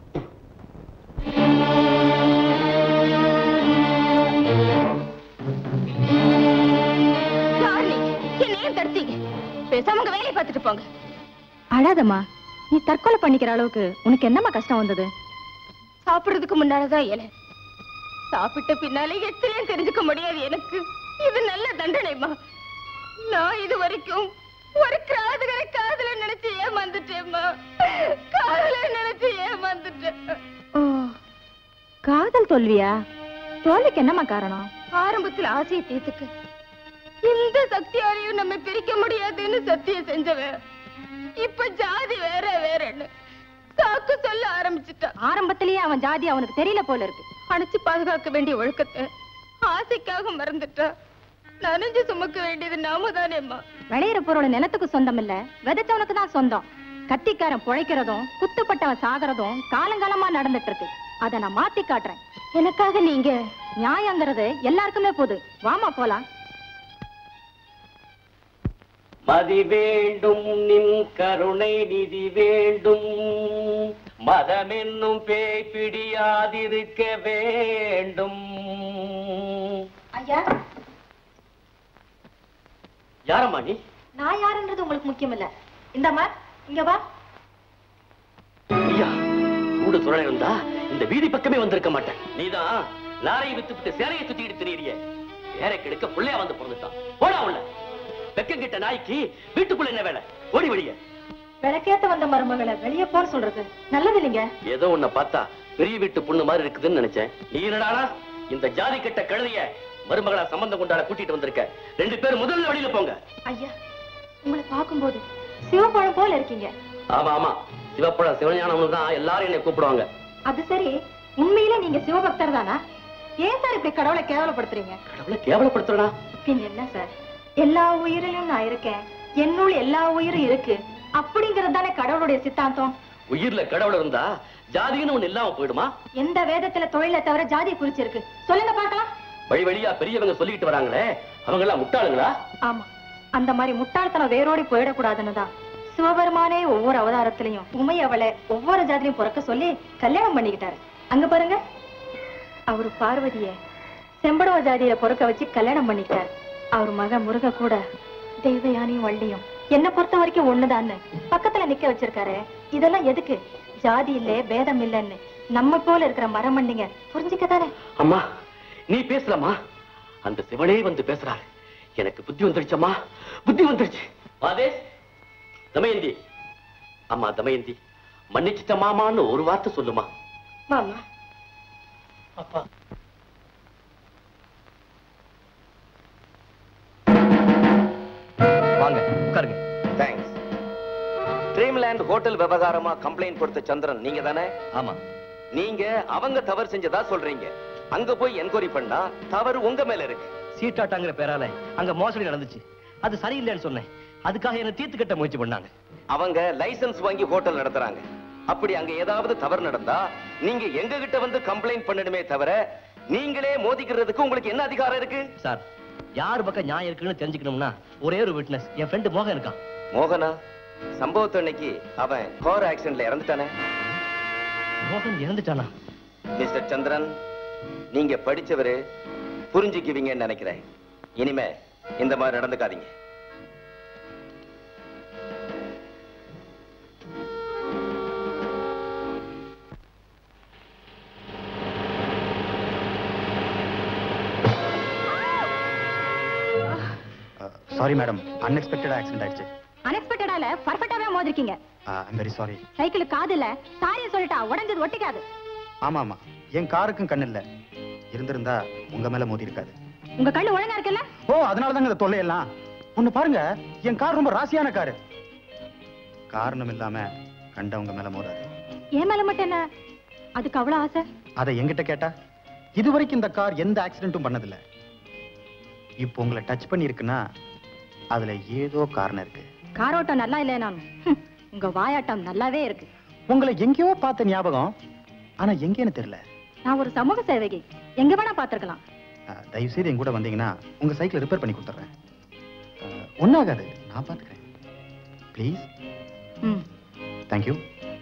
யார் நீங்க என்ன ஏன் தடுத்தீங்க பேசாம உங்க வேலையை பார்த்துட்டு போங்க அழாதம்மா நீ தற்கொலை பண்ணிக்கிற அளவுக்கு உனக்கு என்னம்மா கஷ்டம் வந்தது சாப்பிடுறதுக்கு முன்னாலதான் இலை சாப்பிட்ட பின்னாலே எத்தனையும் தெரிஞ்சுக்க முடியாது எனக்கு இது நல்ல தண்டனைமா நான் இது வரைக்கும் ஒரு கிராதுகரை காதல நினைச்சு ஏமாந்துட்டேம்மா காதல நினைச்சு ஏமாந்துட்டேன் ஓ காதல் தோல்வியா தோல்விக்கு என்னம்மா காரணம் ஆரம்பத்துல ஆசையை தீர்த்துக்கு இந்த சக்தியாலையும் நம்ம பிரிக்க முடியாதுன்னு சத்தியம் செஞ்சவன் இப்ப ஜாதி வேற வேறன்னு சாக்கு சொல்ல ஆரம்பிச்சுட்டான் ஆரம்பத்திலேயே அவன் ஜாதி அவனுக்கு தெரியல போல இருக்கு அணைச்சு பாதுகாக்க வேண்டிய ஒழுக்கத்தை ஆசைக்காக மறந்துட்டா நனைஞ்சு சுமக்க வேண்டியது நாம தானேம்மா விளையிற பொருள் நிலத்துக்கு சொந்தம் இல்ல விதைச்சவனுக்கு தான் சொந்தம் கத்திக்காரன் புழைக்கிறதும் குத்துப்பட்டவன் சாகிறதும் காலங்காலமா நடந்துட்டு இருக்கு அதை நான் மாத்தி காட்டுறேன் எனக்காக நீங்க நியாயங்கிறது எல்லாருக்குமே போது வாமா போலாம் மதி வேண்டும் நின் கருணை நிதி வேண்டும் மதம் என்னும் பேய் பிடியாதிருக்க வேண்டும் ஐயா யாரம்மா நீ நான் யாருன்றது உங்களுக்கு முக்கியம் இல்ல இந்தம்மா இங்க வா ஐயா கூடு சுழல் இருந்தா இந்த வீதி பக்கமே வந்திருக்க மாட்டேன் நீதான் லாரையை வித்து விட்டு சேலையை சுத்திக்கிட்டு திரியறிய வேற கெடுக்க புள்ளையா வந்து பிறந்துட்டான் போடா உள்ள வெக்கம் கிட்ட நாய்க்கு வீட்டுக்குள்ள என்ன வேலை ஓடி வெளிய விளக்கேத்த வந்த மருமகளை வெளியே போற சொல்றது நல்லது இல்லைங்க ஏதோ உன்னை பார்த்தா பெரிய வீட்டு பொண்ணு மாதிரி இருக்குதுன்னு நினைச்சேன் நீ என்னடானா இந்த ஜாதி கெட்ட கழுதைய மருமகளா சம்பந்தம் கொண்டாட கூட்டிட்டு வந்திருக்க ரெண்டு பேரும் முதல்ல வெளியில போங்க ஐயா உங்களை பார்க்கும்போது சிவப்பழம் போல இருக்கீங்க ஆமா ஆமா சிவப்பழம் சிவஞானம்னு தான் எல்லாரும் என்னை கூப்பிடுவாங்க அது சரி உண்மையில நீங்க சிவபக்தர் தானா ஏன் சார் இப்படி கடவுளை கேவலப்படுத்துறீங்க கடவுளை கேவலப்படுத்துறா பின் என்ன சார் எல்லா உயிரிலும் நான் இருக்கேன் என்னுள் எல்லா உயிரும் இருக்கு அப்படிங்கறது தானே கடவுளுடைய சித்தாந்தம் உயிர்ல கடவுள் இருந்தா ஜாதின்னு ஒண்ணு இல்லாம போயிடுமா எந்த வேதத்துல தொழிலை தவிர ஜாதி குறிச்சிருக்கு சொல்லுங்க பார்க்கலாம் வழி வழியா பெரியவங்க சொல்லிக்கிட்டு வராங்களே அவங்க எல்லாம் முட்டாளுங்களா ஆமா அந்த மாதிரி முட்டாள்தனம் வேரோடி போயிடக்கூடாதுன்னு தான் சிவபெருமானே ஒவ்வொரு அவதாரத்திலையும் உமை அவளை ஒவ்வொரு ஜாதிலையும் பிறக்க சொல்லி கல்யாணம் பண்ணிக்கிட்டாரு அங்க பாருங்க அவரு பார்வதிய செம்படவ ஜாதியில பிறக்க வச்சு கல்யாணம் பண்ணிக்கிட்டாரு அவர் மக முருக கூட தெய்வ யானையும் வள்ளியும் என்ன பொறுத்த வரைக்கும் ஒண்ணுதான்னு பக்கத்துல நிக்க வச்சிருக்காரு இதெல்லாம் எதுக்கு ஜாதி இல்ல பேதம் இல்லைன்னு நம்ம போல இருக்கிற மரமண்டிங்க புரிஞ்சுக்கதானே அம்மா நீ பேசலாமா அந்த சிவனே வந்து பேசுறாரு எனக்கு புத்தி வந்துடுச்சம்மா புத்தி வந்துடுச்சு ஆதேஷ் தமயந்தி அம்மா தமயந்தி மன்னிச்சிட்ட மாமான்னு ஒரு வார்த்தை சொல்லுமா மாமா அப்பா வாங்க உட்காருங்க தேங்க்ஸ் ட்ரீம்லேண்ட் ஹோட்டல் விவகாரமா கம்ப்ளைண்ட் கொடுத்த சந்திரன் நீங்க தானே ஆமா நீங்க அவங்க தவறு செஞ்சதா சொல்றீங்க அங்க போய் என்கொயரி பண்ணா தவறு உங்க மேல இருக்கு சீட்டாட்டாங்கிற பேரால அங்க மோசடி நடந்துச்சு அது சரியில்லைன்னு சொன்னேன் அதுக்காக என்ன தீர்த்து கட்ட முயற்சி பண்ணாங்க அவங்க லைசென்ஸ் வாங்கி ஹோட்டல் நடத்துறாங்க அப்படி அங்க ஏதாவது தவறு நடந்தா நீங்க எங்க கிட்ட வந்து கம்ப்ளைண்ட் பண்ணணுமே தவிர நீங்களே மோதிக்கிறதுக்கு உங்களுக்கு என்ன அதிகாரம் இருக்கு சார் யார் பக்கம் நியாயம் இருக்குன்னு தெரிஞ்சுக்கணும்னா ஒரே ஒரு விட்னஸ் என் ஃப்ரெண்டு மோகன் இருக்கான் மோகனா சம்பவத்து அன்னைக்கு அவன் கார் ஆக்சிடென்ட்ல இறந்துட்டானே மோகன் இறந்துட்டானா மிஸ்டர் சந்திரன் நீங்க படிச்சவரு புரிஞ்சுக்குவீங்கன்னு நினைக்கிறேன் இனிமே இந்த மாதிரி நடந்துக்காதீங்க சாரி மேடம் அன்எக்ஸ்பெக்டட் ஆக்சிடென்ட் ஆயிடுச்சு அன்எக்ஸ்பெக்டடால பர்ஃபெக்டாவே மோதிருக்கீங்க ஐம் வெரி சாரி சைக்கிள் காது இல்ல சாரிய சொல்லிட்டா உடஞ்சது ஒட்டிக்காது ஆமா ஆமா என் காருக்கும் கண் இல்ல இருந்திருந்தா உங்க மேல மோதி இருக்காது உங்க கண்ணு ஒழுங்கா இருக்குல்ல ஓ அதனால தாங்க இந்த தொல்லையெல்லாம் ஒண்ணு பாருங்க என் கார் ரொம்ப ராசியான காரு காரணம் இல்லாம கண்டவங்க மேல மோதாது ஏன் மேல மட்டும் என்ன அதுக்கு அவ்வளவு ஆசை அதை என்கிட்ட கேட்டா இதுவரைக்கும் இந்த கார் எந்த ஆக்சிடென்ட்டும் பண்ணதில்ல இப்போ உங்களை டச் பண்ணிருக்குன்னா அதுல ஏதோ காரணம் இருக்கு காரோட்டம் நல்லா இல்லையே நானும் ஹம், உங்க வாயாட்டம் நல்லாவே இருக்கு உங்களை எங்கேயோ பார்த்த ஞாபகம் ஆனா எங்கேன்னு தெரியல நான் ஒரு சமூக சேவகி எங்க வேணா பாத்துருக்கலாம் அஹ், தயவு செய்து என் கூட வந்தீங்கன்னா உங்க சைக்கிள் ரிப்பேர் பண்ணி கொடுத்துட்றேன் அஹ், ஒண்ணுமாகாது நான் பாத்துக்கிறேன் ப்ளீஸ் ம் தேங்க்யூ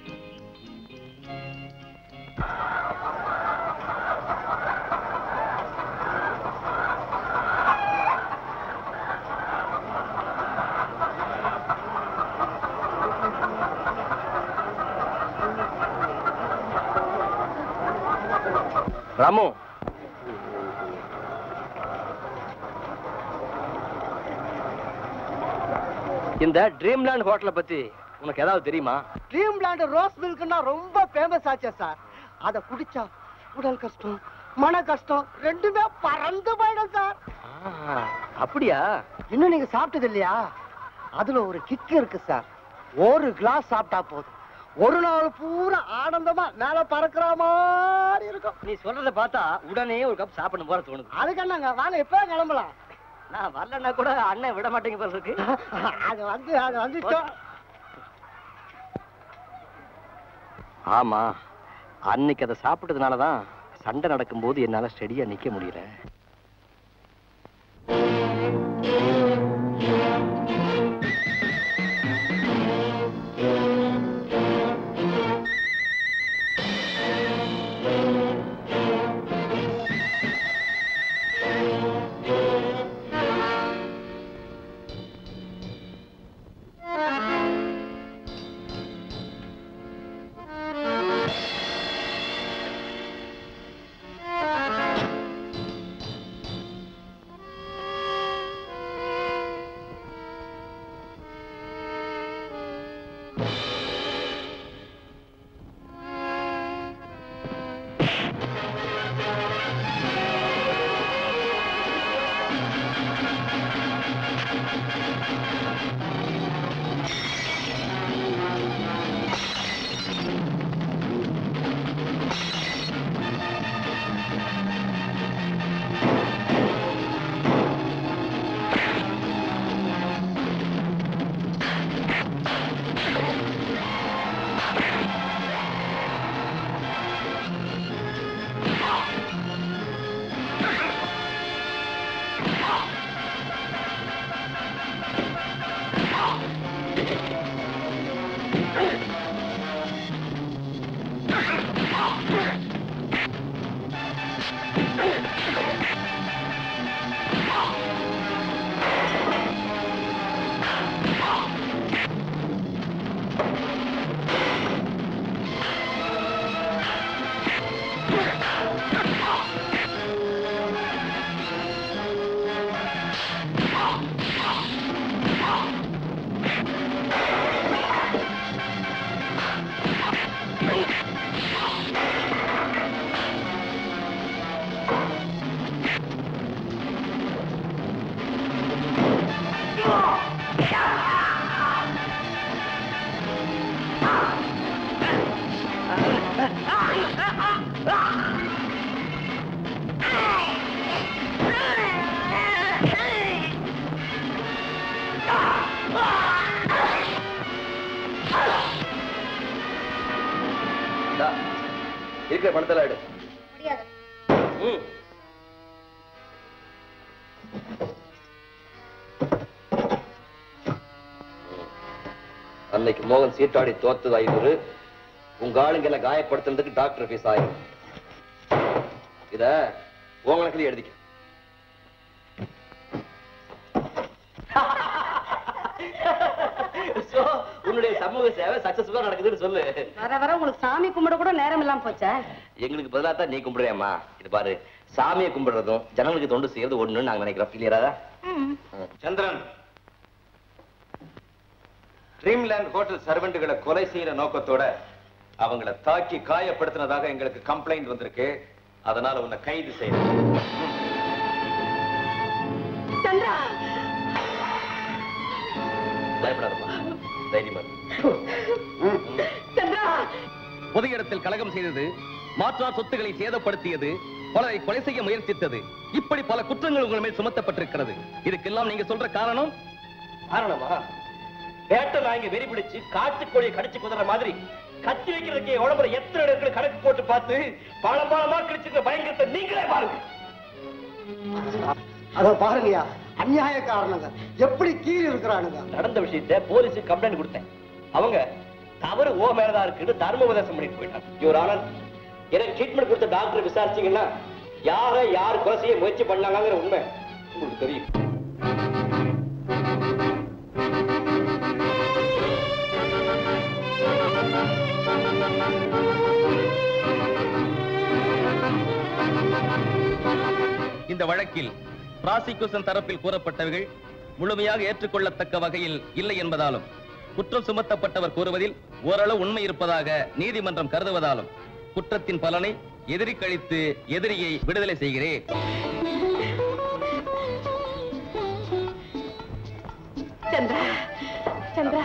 ராமு இந்த ட்ரீம்லேண்ட் ஹோட்டலை பத்தி உனக்கு ஏதாவது தெரியுமா ட்ரீம்லாண்ட் ரோஸ் மில்க்னா ரொம்ப ஃபேமஸ் ஆச்சே சார் அத குடிச்சா உடல் கஷ்டம் மன கஷ்டம் ரெண்டுமே பறந்து போயிடும் சார் அப்படியா இன்னும் நீங்க சாப்பிட்டது இல்லையா அதுல ஒரு கிக் இருக்கு சார் ஒரு கிளாஸ் சாப்பிட்டா போதும் ஒரு நாள் பூரா ஆனந்தமா மேல பறக்குற மாதிரி இருக்கும் நீ சொல்றத பார்த்தா உடனே ஒரு கப் சாப்பிடணும் போல தோணுது அதுக்கு என்னங்க வாங்க எப்ப கிளம்பலாம் நான் வரலன்னா கூட அண்ணன் விட மாட்டேங்க போல இருக்கு அது வந்து அது வந்து ஆமா அன்னைக்கு அதை சாப்பிட்டதுனால தான் சண்டை நடக்கும்போது என்னால ஸ்டெடியா நிக்க முடியல இருக்கிற பணத்தெல்லாம் எடு ம். அன்னைக்கு மோகன் சீட்டாடி தோத்தது ஐநூறு உங்க ஆளுங்களை காயப்படுத்துறதுக்கு டாக்டர் ஃபீஸ் ஆயிரம் இத உன் கணக்குல எழுதிக்க So, உன்னுடைய சமூக சேவை சக்சஸ்ஃபுல்லா நடக்குதுன்னு சொல்லு வர வர உங்களுக்கு சாமி கும்பிட கூட நேரம் இல்லாம போச்சா எங்களுக்கு பதிலா தான் நீ கும்பிடுறியாம்மா இது பாரு சாமியை கும்பிடுறதும் ஜனங்களுக்கு தொண்டு செய்யறது ஒண்ணுன்னு நாங்க நினைக்கிறோம் கிளியரா சந்திரன் ட்ரீம்லேண்ட் ஹோட்டல் சர்வெண்ட்டுகளை கொலை செய்யற நோக்கத்தோட அவங்கள தாக்கி காயப்படுத்தினதாக எங்களுக்கு கம்ப்ளைண்ட் வந்திருக்கு அதனால உன்னை கைது செய்யணும் சந்திரா பயப்படாதம்மா தைரியமா இரு. சந்திரா பொது இடத்தில் கலகம் செய்தது மாற்றார் சொத்துக்களை சேதப்படுத்தியது பலரை கொலை செய்ய முயற்சித்தது இப்படி பல குற்றங்கள் உங்கள் மேல் சுமத்தப்பட்டிருக்கிறது இதுக்கெல்லாம் நீங்க சொல்ற காரணம் காரணமா வேட்டை நாய்ங்க வெறி பிடிச்சு காட்டுக்கோழியை கடிச்சு குதற மாதிரி கத்தி வைக்கிறதுக்கு உடம்புல எத்தனை இடங்கள் கணக்கு போட்டு பார்த்து பல பலமா கிடைச்சிருக்க பயங்கரத்தை நீங்களே பாருங்க அத பாருங்கய்யா அநியாய காரணங்க எப்படி கீழே இருக்கிறானுங்க நடந்த விஷயத்தை போலீஸுக்கு கம்ப்ளைண்ட் கொடுத்தேன் அவங்க தவறு ஓ மேலதான் இருக்குன்னு தர்ம உபதேசம் பண்ணிட்டு போயிட்டாங்க இவர் ஆனந்த் எனக்கு ட்ரீட்மெண்ட் கொடுத்த டாக்டர் விசாரிச்சீங்கன்னா யாரை யார் கொலை செய்ய முயற்சி பண்ணாங்கிற உண்மை உங்களுக்கு தெரியும் இந்த வழக்கில் பிராசிக்யூஷன் தரப்பில் கூறப்பட்டவைகள் முழுமையாக ஏற்றுக்கொள்ளத்தக்க வகையில் இல்லை என்பதாலும் குற்றம் சுமத்தப்பட்டவர் கூறுவதில் ஓரளவு உண்மை இருப்பதாக நீதிமன்றம் கருதுவதாலும் குற்றத்தின் பலனை எதிரி கழித்து எதிரியை விடுதலை செய்கிறேன் சந்திரா சந்திரா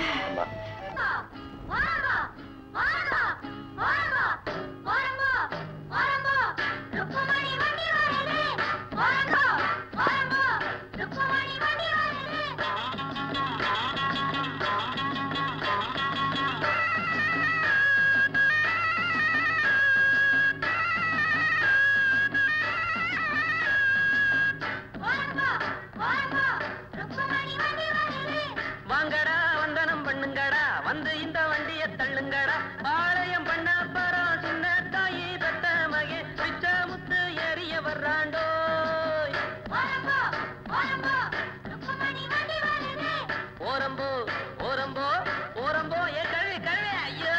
வாங்கடா வந்தனம் பண்ணுங்கடா வந்து இந்த வண்டிய தள்ளுங்கடா பாளையம் பண்ண பரம் சின்ன தாயி பெத்த மகே பிச்ச முத்து ஏறிய வர்றாண்டோ ஓரம்போ ஓரம்போ ஓரம்போ ஏ கழுவி கழுவி ஐயோ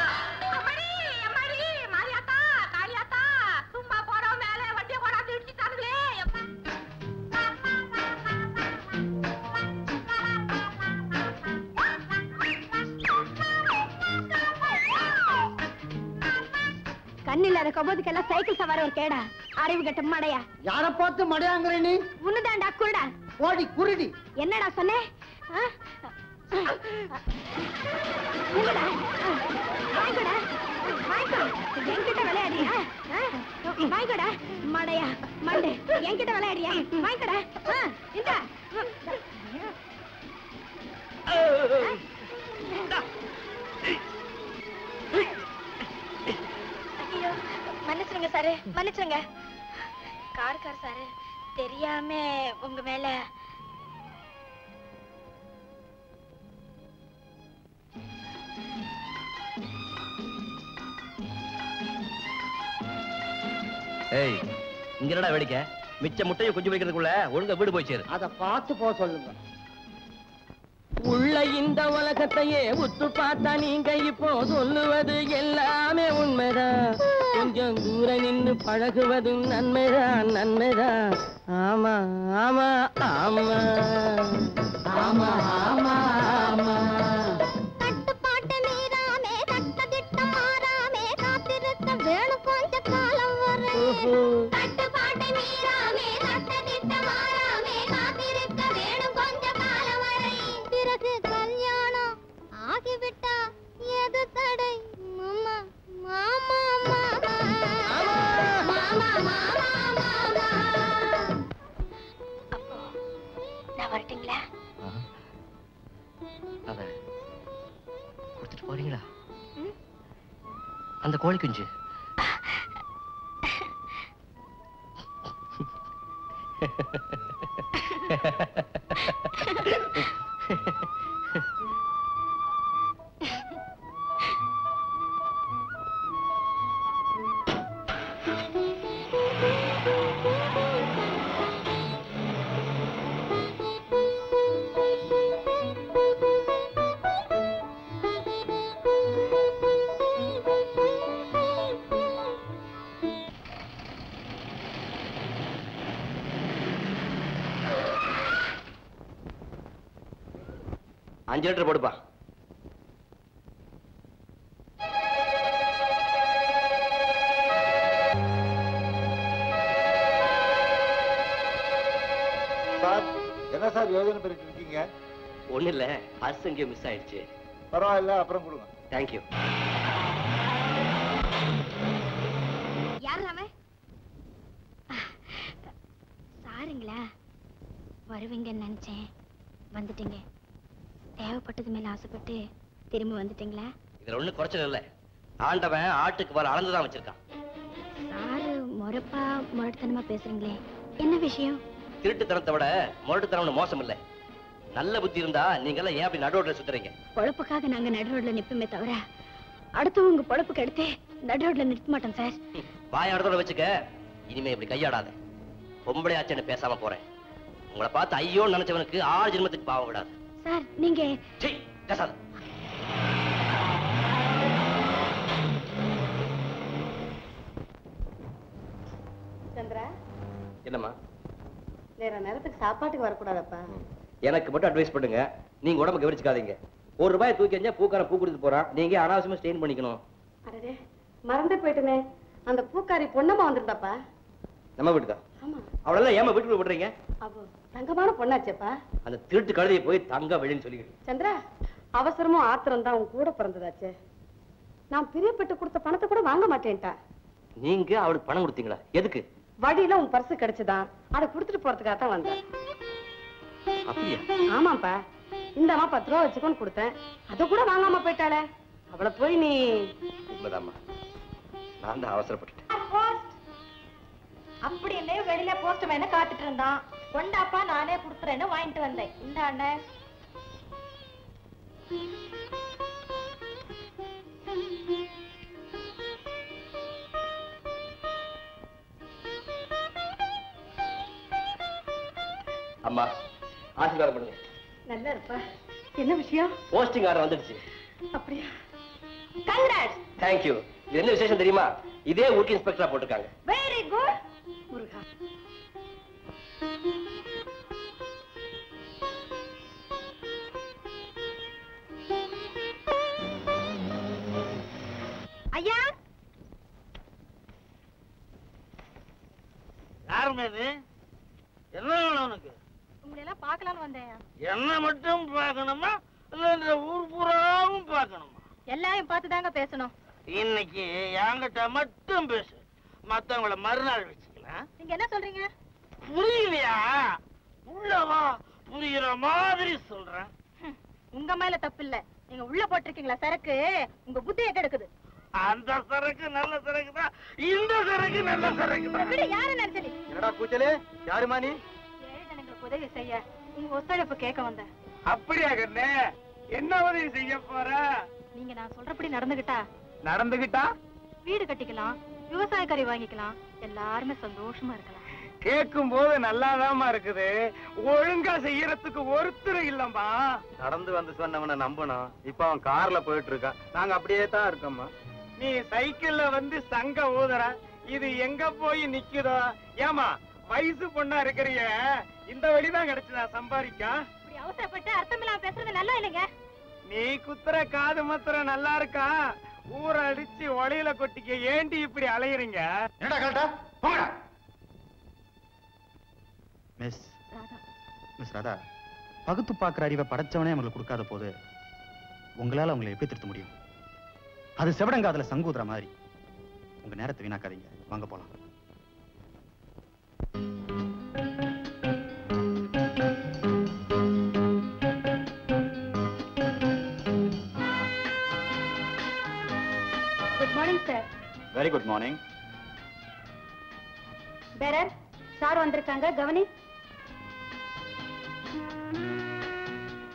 கண்ணில்லாத கபோதுக்கெல்லாம் சைக்கிள் சவார ஒரு கேடா அறிவு கட்ட மடையா யார பார்த்து மடையாங்கிற நீ உன்னுதான்டா குருடா ஓடி குருடி என்னடா சொன்னேன் ஆ? என்னடா? வாங்கிக்கோடா. வாங்கிக்கோ. என்கிட்ட விளையாடியா ஆ? வாங்கிக்கோடா மடையா மண்டு என்கிட்ட விளையாடியா வாங்கிக்கோடா ஆ, இந்தா ஐயோ மன்னிச்சிருங்க சாரு மன்னிச்சிருங்க கார்கார் சாரு தெரியாம உங்க மேல ஏய் இங்க என்னடா வேடிக்கை மிச்ச முட்டையை குஞ்சு வைக்கிறதுக்குள்ள ஒழுங்கா வீடு போய் சேரு அத பார்த்து போக சொல்லுங்க உள்ள இந்த உலகத்தையே உத்து பார்த்தா நீங்க இப்போ சொல்லுவது எல்லாமே உண்மைதான் கொஞ்சம் தூர நின்னு பழகுவதும் நன்மைதான் நன்மைதான் ஆமா ஆமா ஆமா ஆமா ஆமா ஆமா கட்டுப்பாட்டு மீறாமே தட்ட திட்டம் மாறாமே காத்திருக்க வேணும் கொஞ்ச காலம் வரை கட்டுப்பாட்டு மீறாமே தட்ட திட்டம் மாறாமே காத்திருக்க வேணும் கொஞ்ச காலம் வரை பிறகு கல்யாணம் ஆகிவிட்டா எது தடை மாமா மாமா மாமா மாமா மாமா மாமா அப்போ நான் வரட்டுங்களா அத கொடுத்துட்டு போறீங்களா அந்த கோழி குஞ்சு அஞ்சு லிட்டர் போடுப்பா சார் என்ன சார் யோஜனை பண்ணிட்டு இருக்கீங்க ஒண்ணு இல்ல பர்ஸ் எங்கேயோ மிஸ் ஆயிடுச்சு பரவாயில்ல அப்புறம் கொடுங்க தேங்க்யூ யார் அவன் சாருங்களா வருவீங்கன்னு நினைச்சேன் வந்துட்டீங்க தேவைப்பட்டது மேல ஆசைப்பட்டு திரும்ப வந்துட்டீங்களா இதுல ஒண்ணு குறைச்சல் இல்ல ஆண்டவன் ஆட்டுக்கு வர அளந்துதான் வச்சிருக்கான் சாரு முறப்பா முரட்டுத்தனமா பேசுறீங்களே என்ன விஷயம் திருட்டுத்தனத்தை விட முரட்டுத்தனம் மோசம் இல்ல நல்ல புத்தி இருந்தா நீங்க எல்லாம் ஏன் அப்படி நடுவோட்ல சுத்துறீங்க பொழப்புக்காக நாங்க நடு ரோட்ல நிப்போமே தவிர அடுத்தவங்க பொழப்புக்கு எடுத்து நடு ரோட்ல நிறுத்த மாட்டோம் சார் வாய இடத்தோட வச்சுக்க இனிமே இப்படி கையாடாத பொம்பளை ஆச்சுன்னு பேசாம போறேன் உங்களை பார்த்து ஐயோன்னு நினைச்சவனுக்கு ஆறு ஜென்மத்துக்கு பாவம் விடாது சார் நீங்க சீ, பேசாத சந்திரா என்னம்மா நேர நேரத்துக்கு சாப்பாட்டுக்கு வரக்கூடாதப்பா எனக்கு மட்டும் அட்வைஸ் பண்ணுங்க நீங்க உடம்பு கவனிச்சுக்காதீங்க ஒரு ரூபாய் தூக்கி எறிஞ்சா பூக்காரன் பூ கொடுத்து போறான் நீங்க அனாவசியமா ஸ்டெயின் பண்ணிக்கணும் அடடே மறந்தே போயிட்டுனே அந்த பூக்காரி பொண்ணம்மா வந்திருந்தாப்பா நம்ம வீட்டுக்கா ஆமா அவளெல்லாம் ஏமா வீட்டுக்குள்ள விடுறீங்க அவ தங்கமான பொண்ணாச்சேப்பா அந்த திருட்டு கழுதையை போய் தங்க வெளின்னு சொல்லிக்கிட்டு சந்திரா அவசரமும் ஆத்திரம் தான் உன் கூட பிறந்ததாச்சே நான் பிரியப்பட்டு கொடுத்த பணத்தை கூட வாங்க மாட்டேன்ட்டா நீங்க அவளுக்கு பணம் கொடுத்தீங்களா எதுக்கு வழியில உன் பர்ஸ் கிடைச்சுதான் அதை கொடுத்துட்டு போறதுக்காக தான் வந்தேன் அப்படியா ஆமாப்பா இந்தம்மா பத்து ரூபா வச்சுக்கோன்னு கொடுத்தேன் அதை கூட வாங்காம போயிட்டாளே அவளை போய் நீ உண்மைதாம்மா நான் தான் அவசரப்பட்டுட்டேன் அப்படின்னு வெளியில போஸ்ட் மேன காத்துட்டு இருந்தான் கொண்டாப்பா நானே குடுத்துறேன்னு வாங்கிட்டு வந்தேன் இந்த அண்ணன் அம்மா ஆசீர்வாதம் பண்ணுங்க நல்லா இருப்பா என்ன விஷயம் போஸ்டிங் ஆர்டர் வந்துடுச்சு அப்படியா கங்க்ராட்ஸ் தேங்க்யூ இது என்ன விசேஷம் தெரியுமா இதே ஊருக்கு இன்ஸ்பெக்டரா போட்டிருக்காங்க வெரி குட் முருகா ஐயா யாருமே இது என்ன வேணும் உனக்கு உங்களை எல்லாம் பார்க்கலாம்னு வந்தேன் என்ன மட்டும் பார்க்கணுமா இல்ல இந்த ஊர் பூராவும் பார்க்கணுமா எல்லாரையும் பார்த்து தாங்க பேசணும் இன்னைக்கு என்கிட்ட மட்டும் பேசு மத்தவங்கள மறுநாள் வச்சுக்கலாம் நீங்க என்ன சொல்றீங்க புரியலையா உள்ளவா புரியுற மாதிரி சொல்றேன் உங்க மேல தப்பு இல்ல நீங்க உள்ள போட்டிருக்கீங்களா சரக்கு உங்க புத்தியை கெடுக்குது அந்த சரக்கு நல்ல சரக்கு தான் இந்த சரக்கு நல்ல சரக்கு தான் விடு யார நினைச்சலி என்னடா கூச்சலே யாருமா நீ ஏழை ஜனங்களுக்கு உதவி செய்ய உங்க ஒத்துழைப்பு கேட்க வந்தேன் அப்படியா கண்ணே என்ன உதவி செய்ய போற நீங்க நான் சொல்றபடி நடந்துகிட்டா நடந்துகிட்டா வீடு கட்டிக்கலாம் விவசாய கறி வாங்கிக்கலாம் எல்லாருமே சந்தோஷமா இருக்கலாம் கேட்கும் போது நல்லாதாம்மா இருக்குது ஒழுங்கா செய்யறதுக்கு ஒருத்தர் இல்லம்மா நடந்து வந்து சொன்னவனை நம்பணும் இப்ப அவன் கார்ல போயிட்டு இருக்கான் நாங்க அப்படியே தான் இருக்கோம்மா நீ சைக்கிள்ல வந்து சங்க ஊதுற இது எங்க போய் நிக்குதோ ஏமா வயசு பொண்ணா இருக்கிறிய இந்த வழிதான் கிடைச்சதா சம்பாதிக்கா இப்படி அவசரப்பட்டு அர்த்தமில்லாம பேசுறது நல்லா இல்லைங்க நீ குத்துற காது மாத்திரம் நல்லா இருக்கா ஊற அடிச்சு ஒலையில கொட்டிக்க ஏண்டி இப்படி அலையுறீங்க என்னடா கரெக்டா போங்கடா மிஸ் மிஸ் ராதா பகுத்து பார்க்குற அறிவை படைச்சவனே அவங்களுக்கு கொடுக்காத போது உங்களால அவங்களை எப்படி திருத்த முடியும் அது செவடங்காதுல சங்கூதுற மாதிரி உங்க நேரத்தை வீணாக்காதீங்க வாங்க போலாம் good morning sir very good morning bearer sir வந்திருக்காங்க கவனி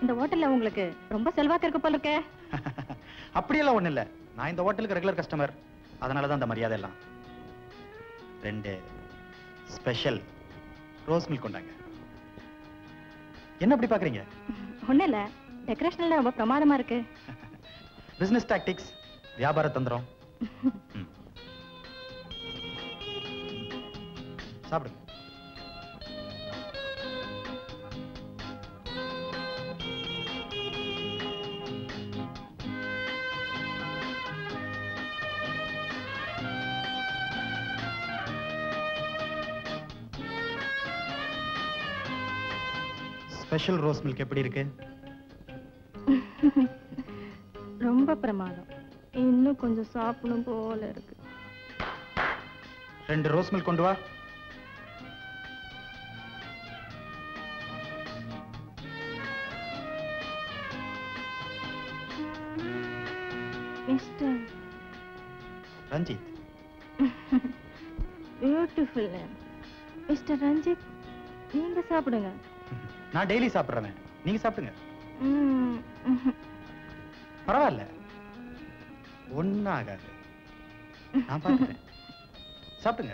இந்த ஹோட்டல்ல உங்களுக்கு ரொம்ப செல்வாக்கு இருக்கு போல இருக்கே அப்படியெல்லாம் ஒண்ணும் இல்ல நான் இந்த ஹோட்டலுக்கு ரெகுலர் கஸ்டமர் அதனால தான் இந்த மரியாதை எல்லாம் ரெண்டு ஸ்பெஷல் ரோஸ் மில்க் கொண்டாங்க என்ன அப்படி பாக்குறீங்க ஒண்ணும் இல்ல டெக்கரேஷன் எல்லாம் ரொம்ப பிரமாதமா இருக்கு பிசினஸ் டாக்டிக்ஸ் வியாபார தந்திரம் ம். சாப்பிடுங்க ஸ்பெஷல் ரோஸ் மில்க் எப்படி இருக்கு ரொம்ப பிரமாதம் இன்னும் கொஞ்சம் சாப்பிடணும் போல இருக்கு ரெண்டு ரோஸ் மில்க் கொண்டு வா mister Ranjith beautiful name mister Ranjith நீங்க சாப்பிடுங்க நான் டெய்லி சாப்பிடுறேன் நீங்க சாப்பிடுங்க ம், ம்ஹும். பரவாயில்ல ஒன்னும் ஆகாது நான் பார்த்துக்கிறேன் சாப்பிடுங்க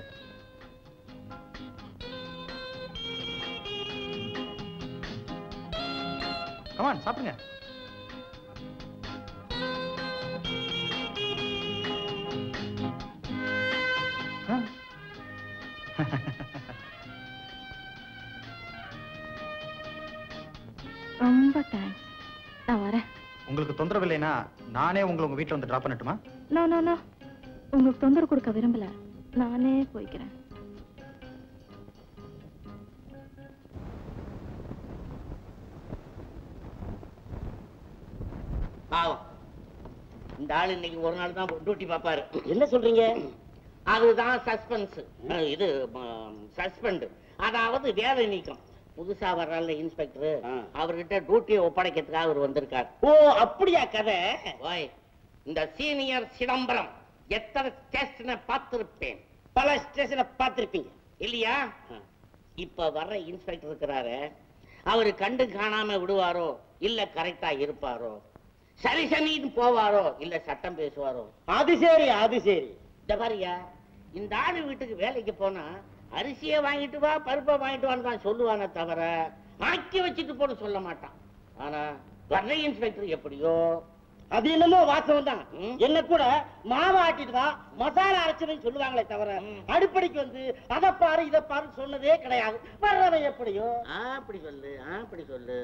கமான் சாப்பிடுங்க ஆ. ரொம்ப தேங்க்ஸ் நான் வரேன் உங்களுக்கு தொந்தரவு இல்லைன்னா நானே உங்களை உங்க வீட்டுல வந்து டிராப் பண்ணட்டுமா நோ நோ நோ உங்களுக்கு தொந்தரவு கொடுக்க விரும்பல நானே போய்க்கிறேன் பாவம் இந்த ஆள் இன்னைக்கு ஒரு நாள் தான் டியூட்டி பார்ப்பாரு என்ன சொல்றீங்க அதுதான் சஸ்பென்ஸ் இது சஸ்பெண்ட் அதாவது வேலை நீக்கம் புதுசா வர்றால இன்ஸ்பெக்டர் அவர்கிட்ட டியூட்டியை ஒப்படைக்கிறதுக்காக அவர் வந்திருக்கார் ஓ அப்படியா கதை ஓய் இந்த சீனியர் சிதம்பரம் எத்தனை ஸ்டேஷனை பார்த்திருப்பேன் பல ஸ்டேஷனை பார்த்திருப்பீங்க இல்லையா இப்ப வர்ற இன்ஸ்பெக்டர் இருக்கிறாரு அவரு கண்டு காணாம விடுவாரோ இல்ல கரெக்டா இருப்பாரோ சரி சனின்னு போவாரோ இல்ல சட்டம் பேசுவாரோ அது சரி அது சரி இந்த பாரியா இந்த ஆளு வீட்டுக்கு வேலைக்கு போனா அரிசியை வாங்கிட்டு வா பருப்பை வாங்கிட்டு வான்னு தான் சொல்லுவானே தவிர ஆக்கி வச்சுட்டு போட சொல்ல மாட்டான் ஆனா வர்ற இன்ஸ்பெக்டர் எப்படியோ அது என்னமோ வாசம் தான் என்ன கூட மாவு ஆட்டிட்டு வா மசாலா அரைச்சதுன்னு சொல்லுவாங்களே தவிர அடுப்படிக்கு வந்து அதை பாரு இதை பாரு சொன்னதே கிடையாது வர்றவன் எப்படியோ அப்படி சொல்லு அப்படி சொல்லு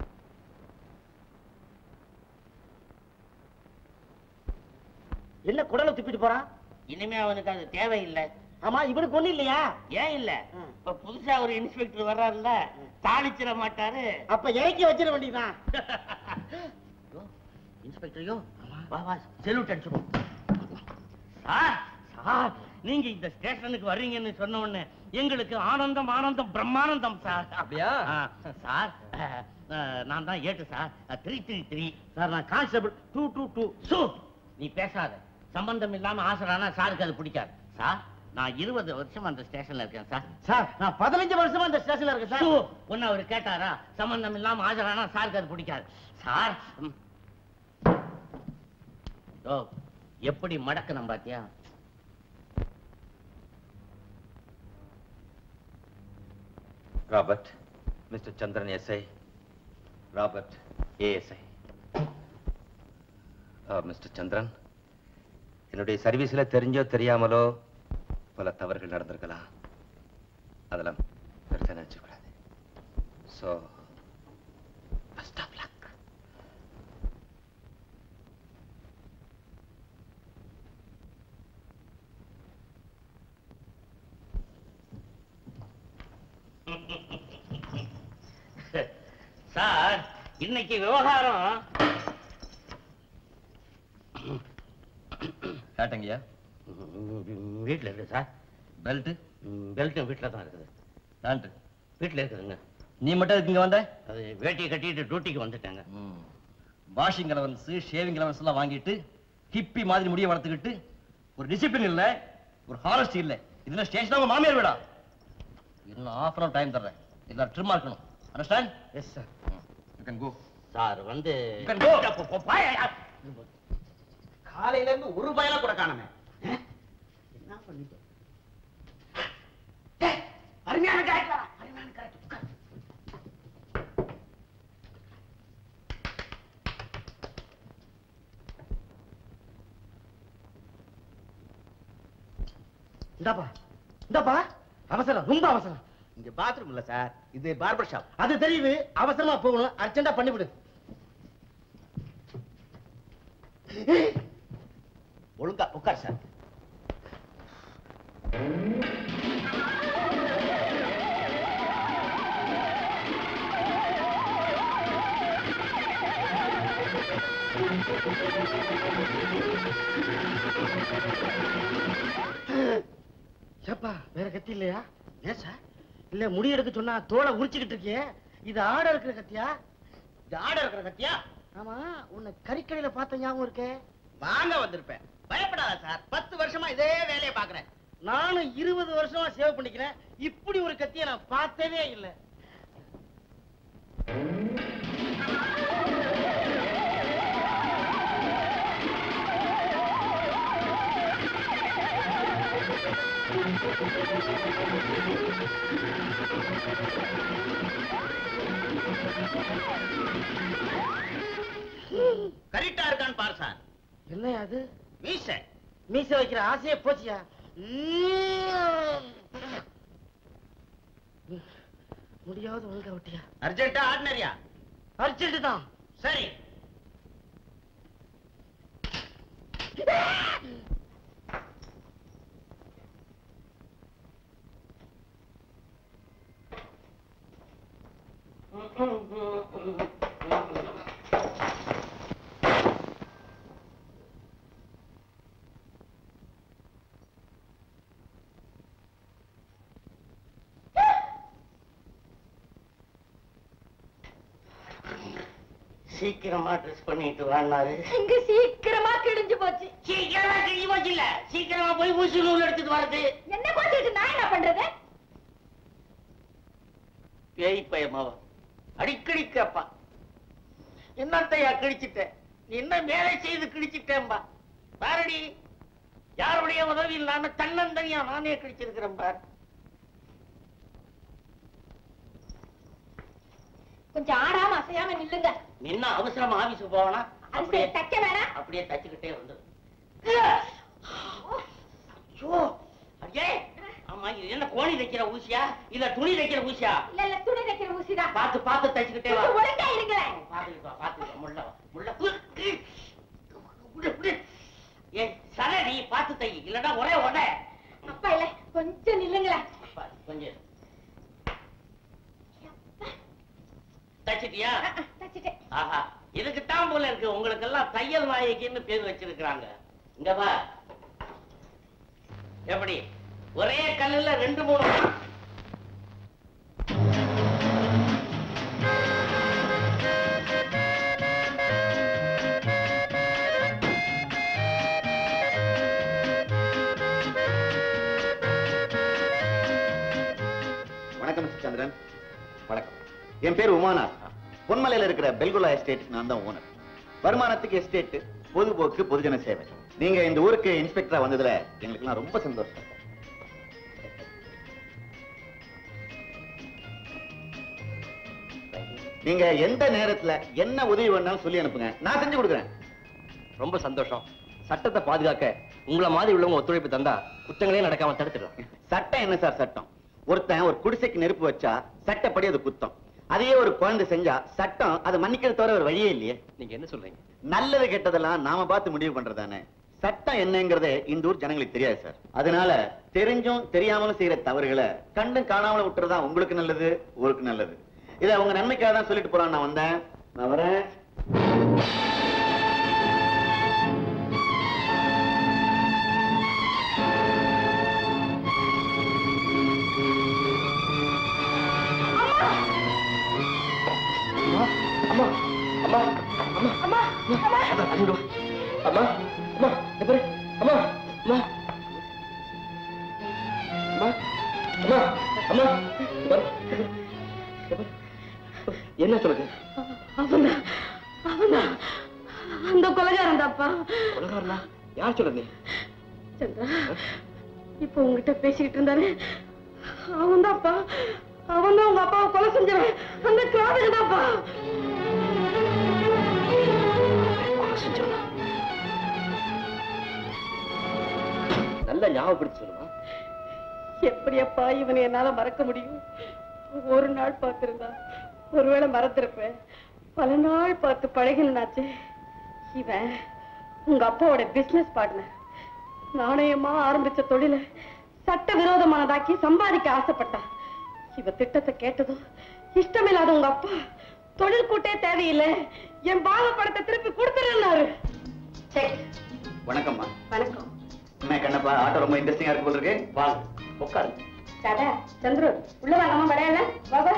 என்ன குடலை துப்பிட்டு போறான் இனிமே அவனுக்கு அது தேவையில்லை ஆமா இவனுக்கு ஒண்ணு இல்லையா ஏன் இல்ல இப்ப புதுசா ஒரு இன்ஸ்பெக்டர் வர்றாருல்ல தாளிச்சிட மாட்டாரு அப்ப இறக்கி வச்சிட வேண்டியதான் இன்ஸ்பெக்டரையோ வா வா செல்யூட் அடிச்சுடும் சார் சார் நீங்க இந்த ஸ்டேஷனுக்கு வர்றீங்கன்னு சொன்ன உடனே எங்களுக்கு ஆனந்தம் ஆனந்தம் பிரம்மானந்தம் சார் அப்படியா சார் அஹ், அஹ், நான் தான் ஏட்டு sir three three three sir நான் கான்ஸ்டபிள் டூ டூ டூ சூ நீ பேசாத சம்பந்தம் இல்லாம ஆசரானா சாருக்கு அது பிடிக்காது சார் நான் இருபது வருஷம் அந்த ஸ்டேஷன்ல இருக்கேன் சார் சார் நான் பதினஞ்சு வருஷமா அந்த ஸ்டேஷன்ல இருக்கேன் சார் ஒன்னு அவர் கேட்டாரா சம்பந்தம் இல்லாம ஆஜரானா சாருக்கு அது பிடிக்காது சார் ம். ஓ எப்படி மடக்கணும் பாத்தியா Robert mister Chandran SI Robert ASI mister Chandran என்னுடைய சர்வீஸ்ல தெரிஞ்சோ தெரியாமலோ பல தவறுகள் நடந்திருக்கலாம் அதெல்லாம் பெருசா நினைச்சுக்கூடாது so best of luck sir இன்னைக்கு விவகாரம் கேட்டங்கய்யா வீட்டுல இருக்கு சார் பெல்ட் பெல்ட் வீட்டுல தான் இருக்குது பேண்ட் வீட்டுல இருக்குதுங்க நீ மட்டும் எதுக்கு இங்க வந்த அது வேட்டியை கட்டிட்டு டியூட்டிக்கு வந்துட்டாங்க வாஷிங் அலவன்ஸ் ஷேவிங் அலவன்ஸ் எல்லாம் வாங்கிட்டு ஹிப்பி மாதிரி முடிய வளர்த்துக்கிட்டு ஒரு டிசிப்ளின் இல்ல ஒரு ஹானஸ்டி இல்ல இதுல ஸ்டேஷன் உங்க மாமியார் வீடா இன்னும் ஆஃப் அன் டைம் தர்றேன் இல்ல ட்ரிம்மா இருக்கணும் understand yes sir you can go sir வந்து காலையில இருந்து ஒரு பயல கூட காணுமே என்ன பண்ணிட்டோம் டேய், அருமையான காய்ச்சலா அருமையான காய்ச்சல் உட்கார். இந்தாப்பா இந்தாப்பா அவசரம் ரொம்ப அவசரம் இங்க பாத்ரூம் இல்ல சார் இது பார்பர் ஷாப் அது தெரியுது அவசரமா போகணும் அர்ஜென்டா பண்ணிவிடு ஒழுங்கா உட்கார் சார் ஏப்பா வேற கத்தி இல்லையா ஏன் சார் இல்ல முடி எடுக்க சொன்னா தோலை உரிச்சுக்கிட்டு இருக்கியே இது ஆட இருக்கிற கத்தியா இது ஆட இருக்கிற கத்தியா ஆமா உன்னை கறிக்கடையில பார்த்த ஞாபகம் இருக்கே வாங்க வந்திருப்பேன் பயப்படாத சார் பத்து வருஷமா இதே வேலையை பாக்குறேன் நானும் இருபது வருஷமா சேவ் பண்ணிக்கிறேன் இப்படி ஒரு கத்தியை நான் பார்த்ததே இல்லை கரெக்டா இருக்கான்னு பாரு சார் என்ன அது மீச மீச வைக்கிற ஆசையே போச்சியா முடியாவது ஒழுங்கா விட்டியா அர்ஜென்ட்டா ஆர்டினரியா அர்ஜென்ட் தான் சரி சீக்கிரமா ட்ரெஸ் பண்ணிட்டு வாண்டாரு இங்க சீக்கிரமா கிழிஞ்சு போச்சு சீக்கிரமா கிழிஞ்சு போச்சு இல்ல சீக்கிரமா போய் ஊசி நூல் எடுத்துட்டு வரது என்ன பார்த்துட்டு நான் என்ன பண்றது பேய் பயமாவா அடிக்கடி கேப்பா என்னத்தையா கிழிச்சிட்ட நீ என்ன வேலை செய்து கிழிச்சிட்டேன்பா பாரடி யாருடைய உதவி இல்லாம தன்னந்தனியா நானே கிழிச்சிருக்கிறேன் பார் கொஞ்சம் ஆடாம அசையாம நில்லுங்க நின்ன அவசரமா ஆபீஸுக்கு போவனா அது அப்படியே சரி, தைக்க வேணாம் அப்படியே தச்சுக்கிட்டே வந்து ஐயோ அடே ஆமா இது என்ன கோணி தைக்கிற ஊசியா இல்ல துணி தைக்கிற ஊசியா இல்ல இல்ல துணி தைக்கிற ஊசிதான் பார்த்து பார்த்து தைச்சுக்கிட்டே வா கொஞ்சம் ஒழுங்கா இருங்களேன் பாத்துக்கிட்டு வா பாத்துக்கிட்டு வா முள்ள வா. முள்ள உ, உ, உடு, உடு. ஏய் சரடி பார்த்து தை இல்லடா ஒரே உட அப்பா இல்ல கொஞ்சம் நில்லுங்களேன் கொஞ்சம் தச்சிட்டியா தச்சுட்டேன் ஆஹா இதுக்குத்தான் போல இருக்கு உங்களுக்கு எல்லாம் தையல் நாயகின்னு பேர் வச்சிருக்கிறாங்க இங்க வா எப்படி ஒரே கல்லுல ரெண்டு மூணு வணக்கம் மிஸ்டர் சந்திரன் வணக்கம் என் பேர் உமாநாத் பொன்மலையில இருக்கிற பெல்குலா எஸ்டேட் நான் தான் ஓனர் வருமானத்துக்கு எஸ்டேட் பொதுபோக்கு பொதுஜன சேவை நீங்க இந்த ஊருக்கு இன்ஸ்பெக்டரா வந்ததுல எங்களுக்கெல்லாம் ரொம்ப சந்தோஷம் நீங்க எந்த நேரத்துல என்ன உதவி வேணாலும் சொல்லி அனுப்புங்க நான் செஞ்சு கொடுக்குறேன் ரொம்ப சந்தோஷம் சட்டத்தை பாதுகாக்க உங்களை மாதிரி உள்ளவங்க ஒத்துழைப்பு தந்தா குற்றங்களே நடக்காம தடுத்துடலாம் சட்டம் என்ன சார் சட்டம் ஒருத்தன் ஒரு குடிசைக்கு நெருப்பு வச்சா சட்டப்படி அது குத்தம் அதையே ஒரு குழந்தை செஞ்சா சட்டம் அதை மன்னிக்கிறது தவிர ஒரு வழியே இல்லையே நீங்க என்ன சொல்றீங்க நல்லது கெட்டதெல்லாம் நாம பார்த்து முடிவு பண்றதானே சட்டம் என்னங்கிறதே இந்த ஊர் ஜனங்களுக்கு தெரியாது சார் அதனால தெரிஞ்சும் தெரியாமலும் செய்யற தவறுகளை கண்டும் காணாமலும் விட்டுறதா உங்களுக்கு நல்லது ஊருக்கு நல்லது இத உங்க நன்மைக்காக தான் சொல்லிட்டு போறான் நான் வந்தேன் நான் வரேன் அம்மா அம்மா அம்மா அம்மா அம்மா அதான், அங்க வா. அம்மா அம்மா இங்க பாரு அம்மா அம்மா அம்மா அம்மா அம்மா இங்க பாரு. இங்க பாரு. என்ன சொல்லுங்க அவன் சந்திரா அந்த கொலைகாரன் தான்ப்பா உலகாரனா யார் சொல்லுங்க சந்திரா இப்போ உங்ககிட்ட பேசிக்கிட்டு இருந்தானே அவன் தான்ப்பா அவன் தான் உங்க அப்பாவை கொலை செஞ்சவன் அந்த கிராதக தான்ப்பா நல்லா ஞாபகப்படுத்தி சொல்லுமா எப்படி அப்பா இவனை என்னால மறக்க முடியும் ஒரு நாள் பார்த்திருந்தா ஒருவேளை மறந்திருப்பேன் பல நாள் பார்த்து பழகினாச்சு இவன் உங்க அப்பாவோட பிசினஸ் பார்ட்னர் நாணயமா ஆரம்பிச்ச தொழிலை சட்ட விரோதமானதாக்கி சம்பாதிக்க ஆசைப்பட்டான் இவ திட்டத்தை கேட்டதும் இஷ்டமில்லாத உங்க அப்பா தொழில் கூட்டே தேவையில்லை என் பாக படத்தை திருப்பி கொடுத்துருன்னாரு சரி வணக்கம்மா வணக்கம் என்ன கண்ணப்பா ஆட்டோ ரொம்ப இன்ட்ரெஸ்டிங்கா இருக்கு போல இருக்கு வாங்க உட்காரு தாதா சந்துரு உள்ள வாங்கம்மா விளையாடல பாபா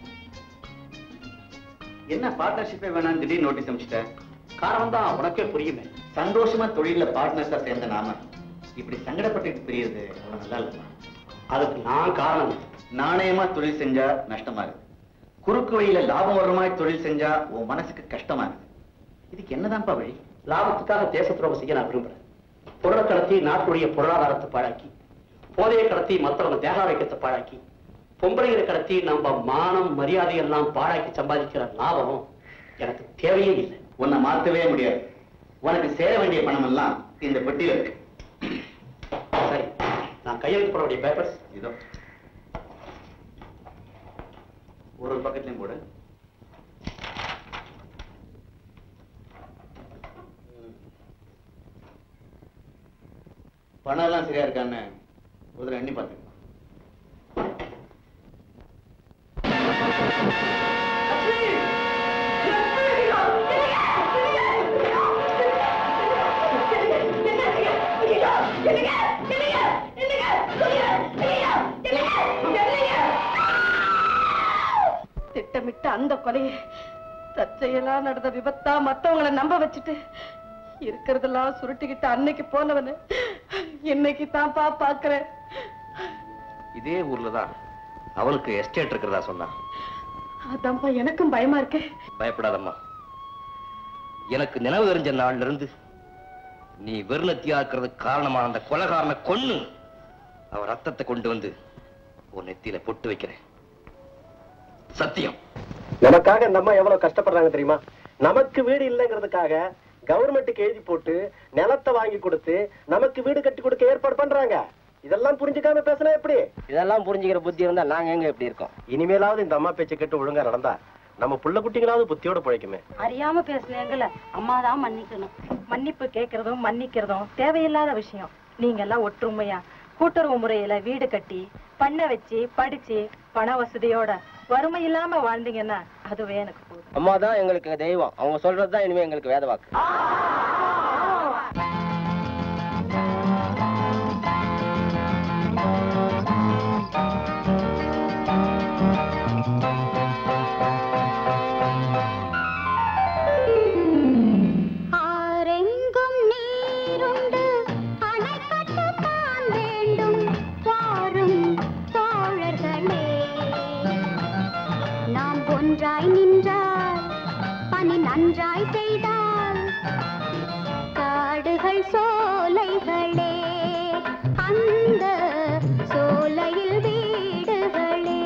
என்ன பார்ட்னர்ஷிப்பே வேணாம்னு திடீர்னு நோட்டீஸ் அனுப்பிச்சிட்டேன் காரணம் தான் உனக்கே புரியுமே சந்தோஷமா தொழில பார்ட்னர்ஸா சேர்ந்த நாம இப்படி சங்கடப்பட்டுட்டு பிரியறது அவ்வளவு நல்லா இல்லைம்மா அதுக்கு நான் காரணம் நாணயமா தொழில் செஞ்சா நஷ்டமா இருக்கு குறுக்கு வழியில லாபம் வர்ற மாதிரி தொழில் செஞ்சா உன் மனசுக்கு கஷ்டமா இருக்கு இதுக்கு என்னதான்ப்பா வழி லாபத்துக்காக தேச துரோகம் செய்ய நான் விரும்புறேன் பொருளை கடத்தி நாட்டுடைய பொருளாதாரத்தை பாழாக்கி போதையை கடத்தி மற்றவங்க தேகாரோக்கியத்தை பாழாக்கி பொம்பளைகளை கடத்தி நம்ம மானம் மரியாதை எல்லாம் பாழாக்கி சம்பாதிக்கிற லாபம் எனக்கு தேவையே இல்லை உன்னை மாத்தவே முடியாது உனக்கு சேர வேண்டிய பணம் எல்லாம் இந்த பெட்டியில இருக்கு சரி நான் கையெழுத்து போட வேண்டிய பேப்பர்ஸ் இதோ ஒரு ஒரு பக்கத்துலயும் போடு பணம் எல்லாம் சரியா இருக்கான்னு ஒரு தடவை எண்ணி பார்த்துக்கோ திட்டமிட்டு அந்த கொலையை தற்செயலா நடந்த விபத்தா மத்தவங்கள நம்ப வச்சுட்டு இருக்கிறதெல்லாம் சுருட்டிக்கிட்டு அன்னைக்கு போனவனு இன்னைக்கு தான்ப்பா பாக்குறேன் இதே ஊர்ல தான் அவளுக்கு எஸ்டேட் இருக்கிறதா சொன்னா அதான்ப்பா எனக்கும் பயமா இருக்கு பயப்படாதம்மா எனக்கு நினைவு தெரிஞ்ச நாள்ல இருந்து நீ வெறுநத்தியா இருக்கிறதுக்கு காரணமான அந்த கொலைகாரனை கொன்னு அவன் ரத்தத்தை கொண்டு வந்து உன் நெத்தியில பொட்டு வைக்கிறேன் சத்தியம் நமக்காக இந்த அம்மா எவ்வளவு கஷ்டப்படுறாங்க தெரியுமா நமக்கு வீடு இல்லைங்கிறதுக்காக கவர்மெண்ட்டுக்கு எழுதி போட்டு நிலத்தை வாங்கி கொடுத்து நமக்கு வீடு கட்டி கொடுக்க ஏற்பாடு பண்றாங்க இதெல்லாம் புரிஞ்சுக்காம பேசினா எப்படி இதெல்லாம் புரிஞ்சுக்கிற புத்தி இருந்தா நாங்க எங்க எப்படி இருக்கோம் இனிமேலாவது இந்த அம்மா பேச்சை கேட்டு ஒழுங்கா நடந்தா நம்ம புள்ள குட்டிங்களாவது புத்தியோட பிழைக்குமே அறியாம பேசுனேங்கல அம்மா தான் மன்னிக்கணும் மன்னிப்பு கேட்கறதும் மன்னிக்கிறதும் தேவையில்லாத விஷயம் நீங்க எல்லாம் ஒற்றுமையா கூட்டுறவு முறையில வீடு கட்டி பண்ண வச்சு படிச்சு பண வசதியோட வறுமை இல்லாம வாழ்ந்தீங்கன்னா அதுவே எனக்கு போதும் அம்மா தான் எங்களுக்கு தெய்வம் அவங்க சொல்றதுதான் இனிமே எங்களுக்கு வேத வாக்கு ஆரெங்கும் நீருண்டு அணை கட்டத்தான் வேண்டும் வாரும் தோழர்களே நாம் ஒன்றாய் நின்றால் பணி நன்றாய் செய்தால் காடுகள் சோலைகளே அந்த சோலையில் வீடுகளே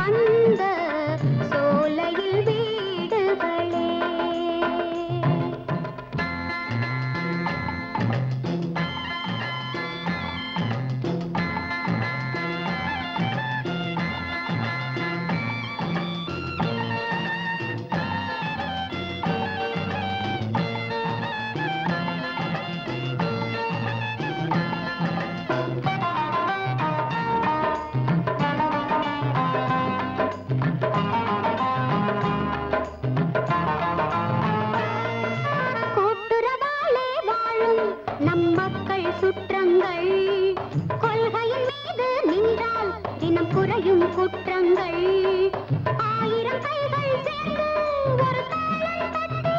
அந்த சோலையில் வீடுகளே கூட்டுறவாலே வாழும் நம் மக்கள் சுற்றங்கள் கொள்கையின் மீது நின்றால் தினம் குறையும் குற்றங்கள் ஆயிரம் கைகள் சேர்ந்து ஒரு தாளம் தட்டி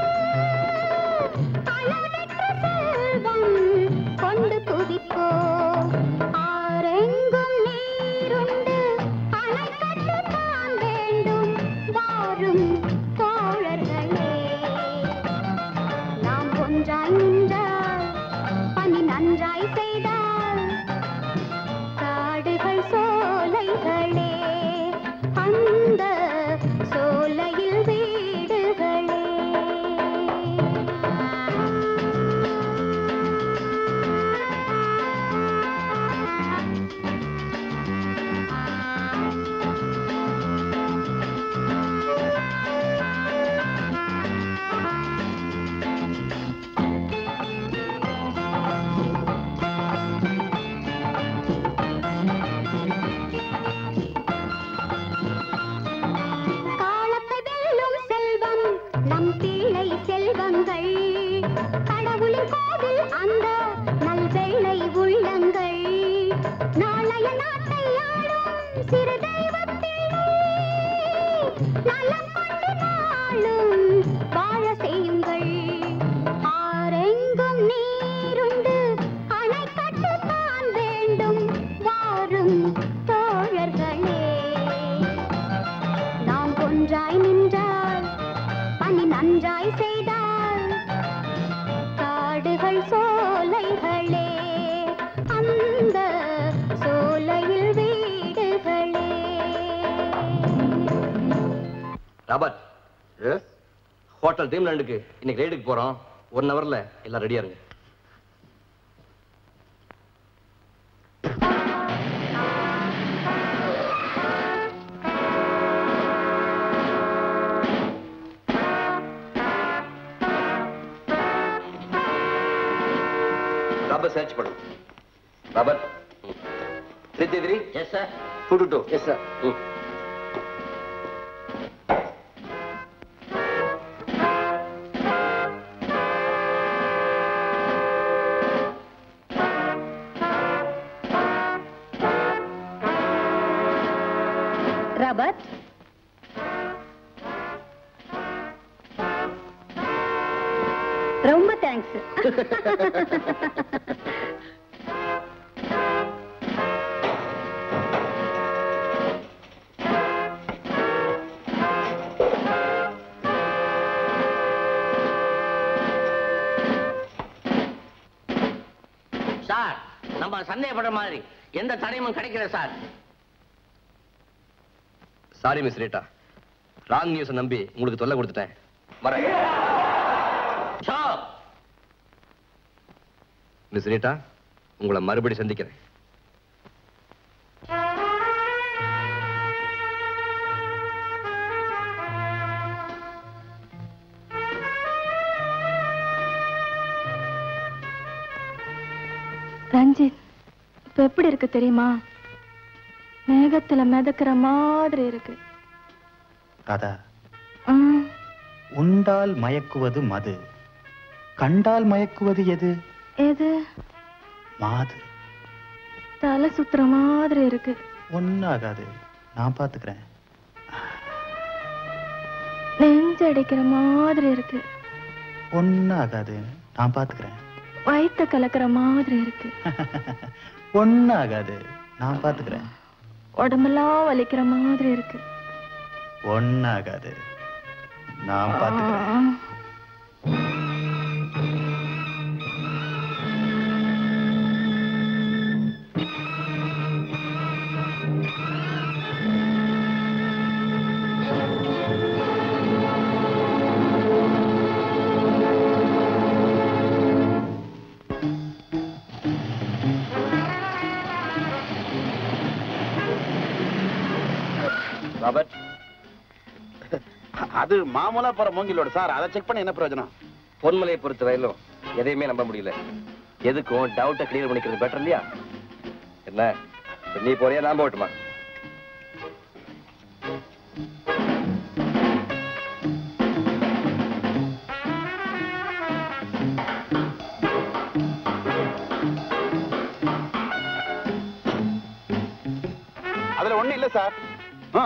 அளவற்ற செல்வம் கொண்டு குதிப்போம் ஆரெங்கும் நீருண்டு அணை கட்டத்தான் வேண்டும் வாரும் தோழர்களே நாம் ஒன்றாய் நின்றால் பணி நன்றாய் செய்தால் காடுகள் சோலைகளே அந்த சோலையில் வீடுகளே காலத்தை வெல்லும் செல்வம் நம் பிள்ளை செல்வங்கள் கடவுளின் கோவில் அந்த நல்வெள்ளை உள்ளங்கள் நாளைய நாட்டை ஆளும் சிறு தெய்வப்பிள்ளை நலம் கொண்டு நாளும் வாழ செய்யுங்கள் ஆரெங்கும் நீருண்டு அணை கட்டுத்தான் வேண்டும் வாரும் தோழர்களே நாம் ஒன்றாய் நின்றால் பணி நன்றாய் செய்தால் காடுகள் சோலைகளே அந்த சோலையில் வீடுகளே ராபர்ட் ஹோட்டல் ட்ரீம்லாண்டுக்கு இன்னைக்கு ரைடுக்கு போறோம் ஒன் ஹவர்ல எல்லாம் ரெடியா இருங்க ராபர்ட் சர்ச் பண்ணும் Robert three three three yes sir two two two yes sir ம் ராபர்ட் ரொம்ப தேங்க்ஸ் சார் நம்ம சந்தேகப்படுற மாதிரி எந்த தடயமும் கிடைக்கல சார் சாரி மிஸ் ரேட்டா ராங் நியூஸ் நம்பி உங்களுக்கு தொல்லை கொடுத்துட்டேன் வரேன் மிஸ் ரீட்டா உங்களை மறுபடி சந்திக்கிறேன் ரஞ்சித் இப்ப எப்படி இருக்கு தெரியுமா மேகத்துல மிதக்கிற மாதிரி இருக்கு ராதா ஆ, உண்டால் மயக்குவது மது கண்டால் மயக்குவது எது எது மாது தலை சுத்துற மாதிரி இருக்கு ஒன்னாகாது நான் பாத்துக்கிறேன் நெஞ்சடிக்கிற மாதிரி இருக்கு ஒன்னாகாது நான் பாத்துக்கிறேன் வயித்த கலக்கிற மாதிரி இருக்கு ஒன்னாகாது நான் பாத்துக்கிறேன் உடம்பெல்லாம் வலிக்கிற மாதிரி இருக்கு ஒன்னாகாது நான் பாத்துக்கிறேன் ஆ. ராபர்ட் அது மாமூலா போற மூங்கிலோட சார் அதை செக் பண்ணி என்ன பிரயோஜனம் பொன்மலையை பொறுத்த வரையிலும் எதையுமே நம்ப முடியல எதுக்கும் டவுட்டை கிளியர் பண்ணிக்கிறது பெட்டர் இல்லையா என்ன இப்ப நீ போறியா நான் போகட்டுமா அதுல ஒண்ணு இல்ல சார் ஆ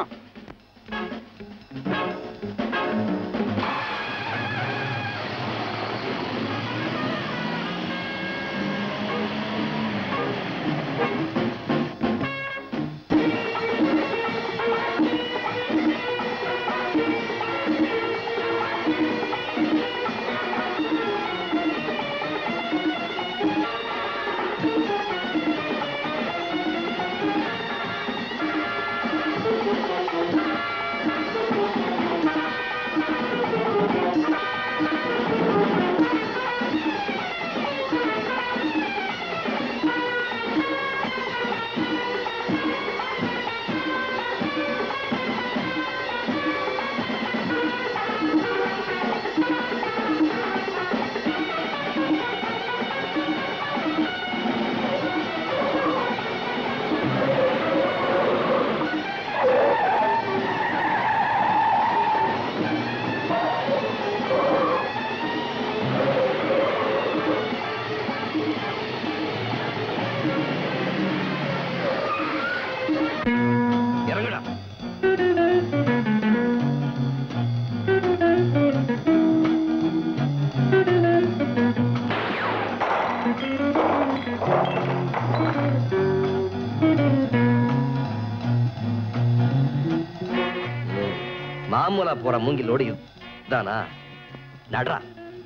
இறங்குடா மாமூலா போற மூங்கிலோடு தானா நடரா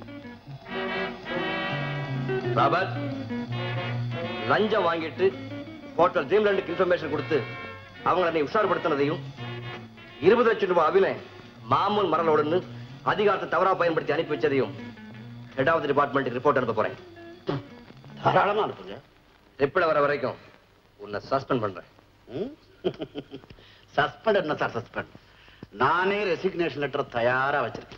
ராபர்ட் லஞ்சம் வாங்கிட்டு ஹோட்டல் ட்ரீம்லாண்டுக்கு இன்ஃபர்மேஷன் கொடுத்து அவங்கள நீ உஷார்படுத்தினதையும் இருபது லட்சம் ரூபாய் அபிநய் மாமூல் மரலோடுன்னு அதிகாரத்தை தவறா பயன்படுத்தி அனுப்பி வச்சதையும் ஹெட் ஆஃப் தி டிபார்ட்மெண்ட்டுக்கு ரிப்போர்ட் அனுப்ப போறேன் தாராளமா அனுப்புங்க ரிப்ளை வர வரைக்கும் உன்னை சஸ்பெண்ட் பண்றேன் சஸ்பெண்ட் என்ன சார் சஸ்பெண்ட் நானே ரெசிக்னேஷன் லெட்டர் தயாரா வச்சிருக்கேன்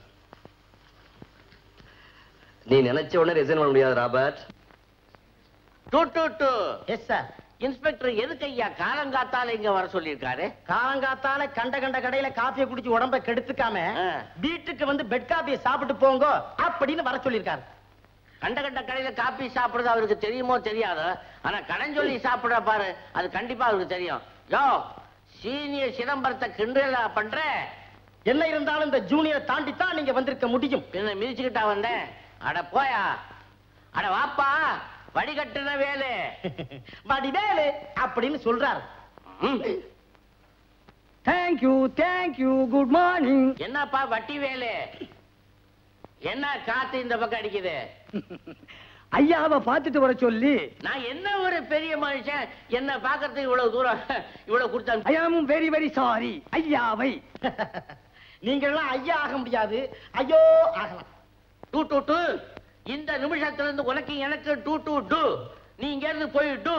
நீ நினைச்ச உடனே ரிசைன் பண்ண முடியாது Robert two two two yes sir inspector எதுக்கு ஐயா காலங்காத்தால இங்க வர சொல்லியிருக்காரு காலங்காத்தால கண்ட கண்ட கடையில காஃபியை குடிச்சு உடம்ப கெடுத்துக்காம வீட்டுக்கு வந்து பெட் காபியை சாப்பிட்டு போங்க அப்படின்னு வர சொல்லியிருக்காரு கண்ட கண்ட கடையில காபி சாப்பிடுறது அவருக்கு தெரியுமோ தெரியாதோ ஆனா கடன் சொல்லி சாப்பிடுற பாரு அது கண்டிப்பா அவருக்கு தெரியும் யோ சீனியர் சிதம்பரத்தை கிண்டலா பண்ற என்ன இருந்தாலும் இந்த ஜூனியரை தாண்டி தான் நீங்க வந்திருக்க முடியும் என்ன மிதிச்சுக்கிட்டா வந்தேன் அட போயா அட வாப்பா வடிகட்டுன வேலு வடிவேலு அப்படின்னு சொல்றாரு தேங்க்யூ தேங்க்யூ குட் மார்னிங் என்னப்பா வட்டி வேலு என்ன காத்து இந்த பக்கம் அடிக்குது ஐயாவை பார்த்துட்டு வர சொல்லி நான் என்ன ஒரு பெரிய மனுஷன் என்ன பாக்குறதுக்கு இவ்வளவு தூரம் இவ்வளவு கொடுத்தா ஐ ஆம் வெரி வெரி சாரி ஐயாவை நீங்க எல்லாம் ஐயா ஆக முடியாது ஐயோ ஆகலாம் டூ டூ டூ இந்த நிமிஷத்துல இருந்து உனக்கு எனக்கு டூ டூ டூ நீ இங்க இருந்து போய் டூ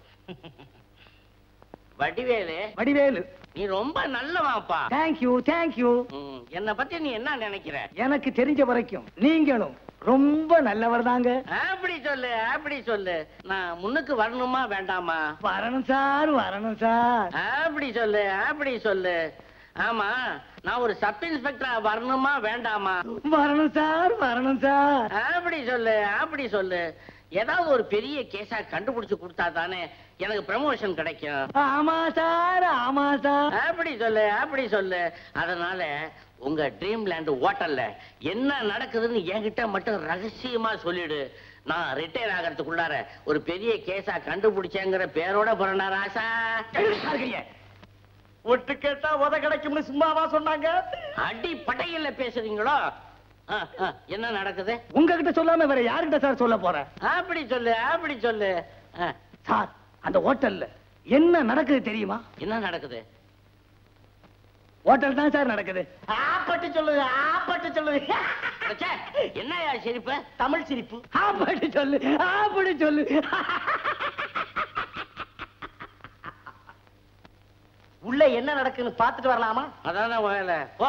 வடிவேலு வடிவேலு நீ ரொம்ப நல்லவாப்பா தேங்க்யூ தேங்க்யூ என்ன பத்தி நீ என்ன நினைக்கிற எனக்கு தெரிஞ்ச வரைக்கும் நீங்களும் ரொம்ப நல்லவர் தாங்க அப்படி சொல்லு அப்படி சொல்லு நான் முன்னுக்கு வரணுமா வேண்டாமா வரணும் சார் வரணும் சார் அப்படி சொல்லு அப்படி சொல்லு ஆமா நான் ஒரு சப் இன்ஸ்பெக்டரா வரணுமா வேண்டாமா வரணும் சார் வரணும் சார் அப்படி சொல்லு அப்படி சொல்லு ஏதாவது ஒரு பெரிய கேஸா கண்டுபிடிச்சு கொடுத்தா தானே எனக்கு ப்ரமோஷன் கிடைக்கும் ஆமா சார் ஆமா சார் அப்படி சொல்லு அப்படி சொல்லு அதனால உங்க ட்ரீம் லேண்ட் ஹோட்டல்ல என்ன நடக்குதுன்னு என்கிட்ட மட்டும் ரகசியமா சொல்லிடு நான் ரிட்டையர் ஆகிறதுக்குள்ளார ஒரு பெரிய கேஸா கண்டுபிடிச்சேங்கிற பேரோட பிறந்தா ராசா ஒட்டு கேட்டா உத கிடைக்கும்னு சும்மாவா சொன்னாங்க அடி பட்டையில பேசுறீங்களோ ஆ, ஆ, என்ன நடக்குது உங்ககிட்ட சொல்லாம வேற யாருகிட்ட சார் சொல்ல போறேன் அப்படி சொல்லு அப்படி சொல்லு ஆ, சார் அந்த ஹோட்டல்ல என்ன நடக்குது தெரியுமா என்ன நடக்குது ஹோட்டல் தான் சார் நடக்குது ஆப்பட்டு சொல்லுது ஆப்பட்டு சொல்லுது ச்சே, என்னய்யா சிரிப்பு தமிழ் சிரிப்பு அப்படி சொல்லு அப்படி சொல்லு உள்ள உள்ள என்ன நடக்குன்னு பார்த்துட்டு வரலாமா அதான வேலை போ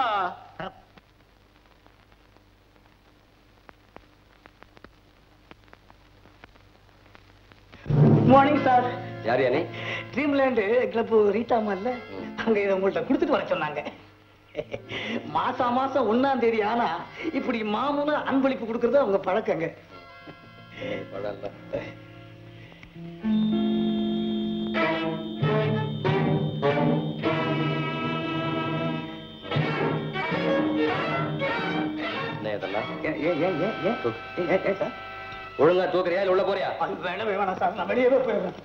மார்னிங் சார் யார் யானே ட்ரீம்லேண்டு கிளப் ரீட்டாமா இல்ல அங்க இதை உங்கள்ட்ட கொடுத்துட்டு வர சொன்னாங்க மாசா மாசம் ஒண்ணாம் தேதி ஆனா இப்படி மாமூல அன்பளிப்பு கொடுக்கறது அவங்க பழக்கங்க என்ன இதெல்லாம் ஏன் ஏன் ஏன் ஏன் ஏன் ஏன், ஏன் சார் ஒழுங்கா தூக்குறியா இல்ல உள்ள போறியா அது வேணவே வேணாம் சார் நான் வெளியவே போயிடுறேன்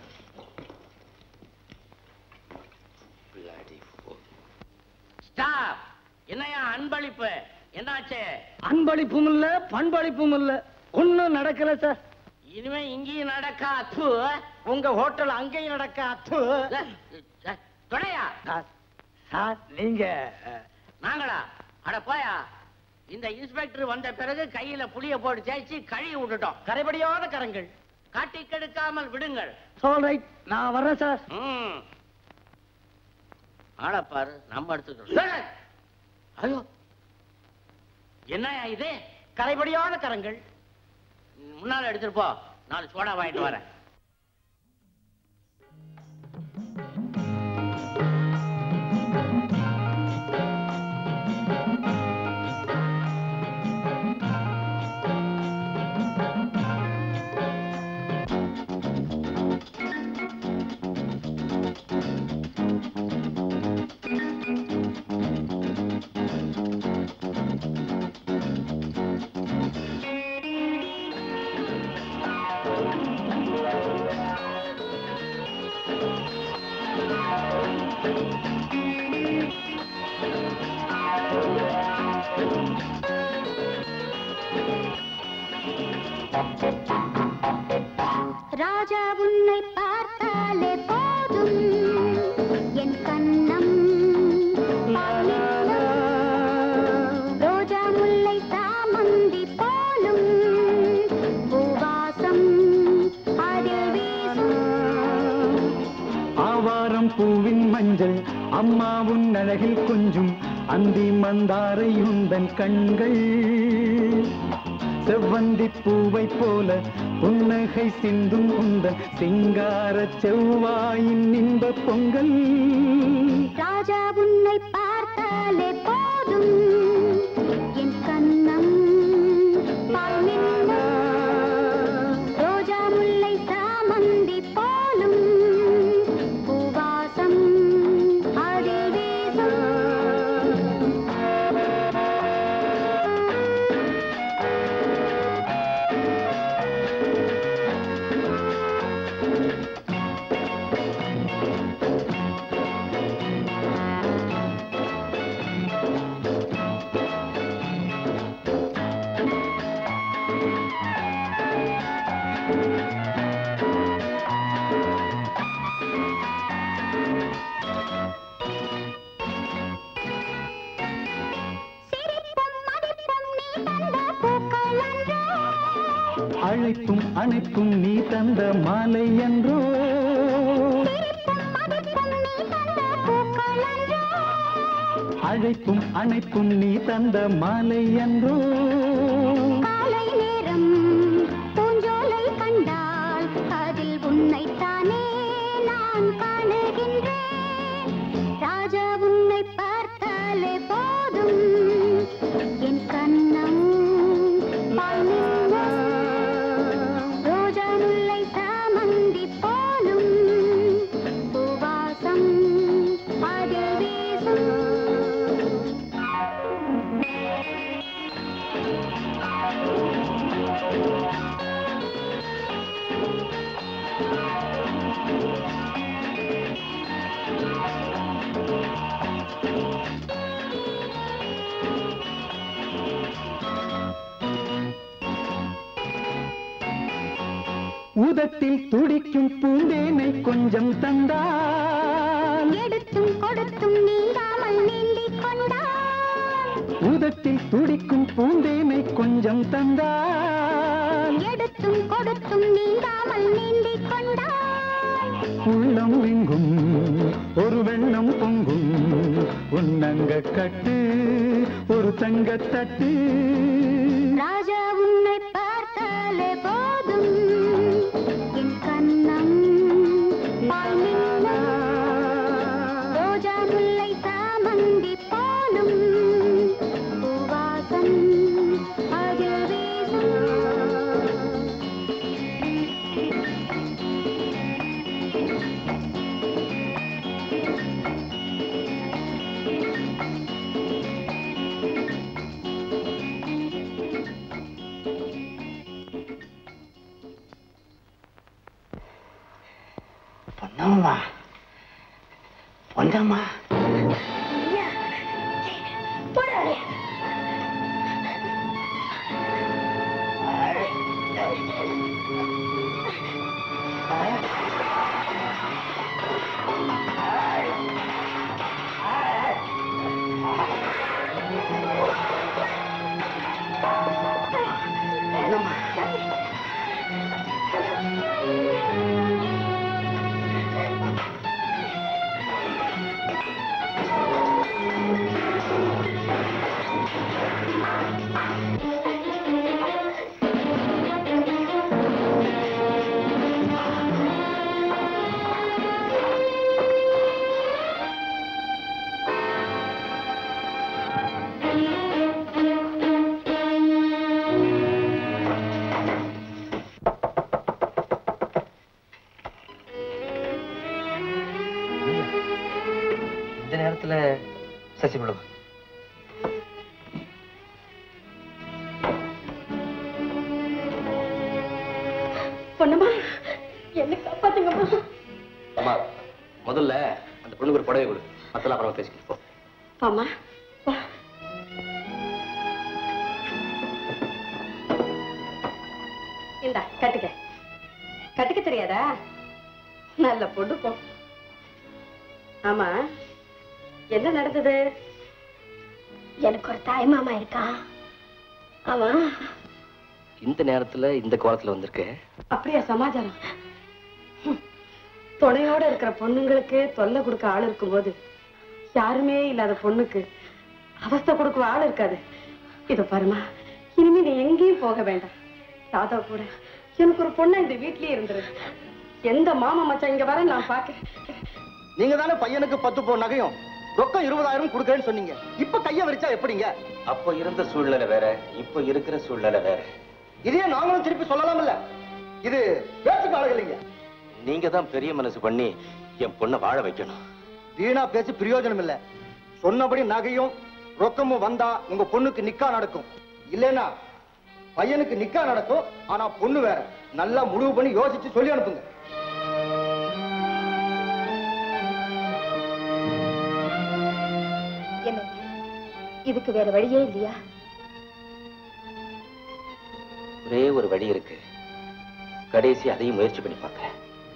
ஸ்டாப் என்னையா அன்பளிப்பு என்னாச்சு அன்பளிப்பும் இல்ல பண்பளிப்பும் இல்ல ஒண்ணும் நடக்கல சார் இனிமே இங்கேயும் நடக்கா அத்து உங்க ஹோட்டல் அங்கேயும் நடக்க அத்து தொடையா சார் நீங்க நாங்களா அட போயா இந்த இன்ஸ்பெக்டர் வந்த பிறகு கையில புளிய போட்டு தேய்ச்சி கழுவி விட்டுட்டோம் கரைபடியாத கரங்கள் காட்டி கெடுக்காமல் விடுங்கள் ஆல் ரைட் நான் வர்றேன் சார் ம். ஆளை பாரு நம்ம எடுத்துக்கிறோம் ஏய்! ஐயோ என்னய்யா இது கரைபடியாத கரங்கள் முன்னால எடுத்துட்டு போ நாலு சோடா வாங்கிட்டு வரேன் ராஜா உன்னை பார்த்தாலே போதும் என் கண்ணம் பாலினம். ரோஜா முல்லை சாமந்தி போலும் பூவாசம் அதில் வீசும் ஆவாரம் பூவின் மஞ்சள் அம்மாவுன் அழகில் கொஞ்சும் அந்தி மந்தாரை உந்தன் கண்கள் செவ்வந்தி பூவை போல புன்னகை சிந்தும் உந்தன் சிங்கார செவ்வாயின் இன்ப பொங்கல் ராஜா உன்னை பார்த்தாலே போதும் என் கண்ணம் பால் மின்னும். ரோஜா முல்லை சாமந்தி போலும் பூவாசம் அதில் வீசும் அழைப்பும் அணைப்பும் நீ தந்த மாலை என்றோ அழைப்பும் அணைப்பும் நீ தந்த மாலை என்றோ காலை நேரம் பூஞ்சோலை கண்டால் அதில் உன்னைத்தானே நான் காணுகின்றேன் ராஜா உன்னை பார்த்தாலே போதும் என் கண்ணம் பால் மின்னும். ரோஜா முல்லை சாமந்தி போலும் பூவாசம் அதில் வீசும் உதட்டில் துடிக்கும் பூந்தேனை கொஞ்சம் தந்தால் எடுத்தும் கொடுத்தும் நீங்காமல் நீந்திக் கொண்டால் உதட்டில் துடிக்கும் பூந்தேனை கொஞ்சம் தந்தால் எடுத்தும் கொடுத்தும் நீங்காமல் நீந்திக் கொண்டால் உள்ளம் எங்கும் ஒரு வெண்ணம் பொங்கும் உன்னங்க கட்டு ஒரு தங்கத்தட்டு ராஜா உன்னை பார்த்தாலே போதும் என் கண்ணம் பால் மின்னும். ரோஜா முல்லை சாமந்தி போலும் பூவாசம் அதில் வீசும் பொன்னம்மா பொன்னம்மா இந்த நேரத்துல சசிகுலம் பொன்னம்மா என்ன காப்பாத்துங்கம்மா அம்மா முதல்ல அந்த பொண்ணுக்கு ஒரு புடவை கொடு மத்தெல்லாம் அப்புறம் பேசிக்கிட்டு போ ஆமா இந்தா கட்டுக்க கட்டுக்க தெரியாதா நல்ல பொண்ணு போ ஆமா என்ன நடந்தது எனக்கு ஒரு தாய் மாமா இருக்கான் அவன் இந்த நேரத்துல இந்த கோலத்துல வந்திருக்க அப்படியா சமாச்சாரம் ஹம். துணையோட இருக்கிற பொண்ணுங்களுக்கு தொல்லை கொடுக்க ஆள் இருக்கும்போது யாருமே இல்லாத பொண்ணுக்கு அவஸ்தை கொடுக்க ஆள் இருக்காது இதோ பாருமா இனிமே நீ எங்கேயும் போக வேண்டாம் ராதா கூட எனக்கு ஒரு பொண்ணு இந்த வீட்லயே இருந்துரு எந்த மாமா மச்சான் இங்க வர நான் பாக்க நீங்க தானே பையனுக்கு பத்து போ நகையும் ரொக்கம் இருபதாயிரம் கொடுக்கறேன்னு சொன்னீங்க இப்ப கைய வரிச்சா எப்படிங்க அப்போ இருந்த சூழ்நிலை வேற இப்போ இருக்கிற சூழ்நிலை வேற இதையே நாங்களும் திருப்பி சொல்லலாம்ல இது பேச்சுக்கு ஆளுங்க இல்லைங்க நீங்க தான் பெரிய மனசு பண்ணி என் பொண்ணை வாழ வைக்கணும் வீணா பேசி பிரயோஜனம் இல்ல சொன்னபடி நகையும் ரொக்கமும் வந்தா உங்க பொண்ணுக்கு நிக்கா நடக்கும் இல்லைன்னா பையனுக்கு நிக்கா நடக்கும் ஆனா பொண்ணு வேற நல்லா முடிவு பண்ணி யோசிச்சு சொல்லி அனுப்புங்க என்ன இதுக்கு வேற வழியே இல்லையா ஒரே ஒரு வழி இருக்கு கடைசி அதையும் முயற்சி பண்ணி பார்க்கிறேன்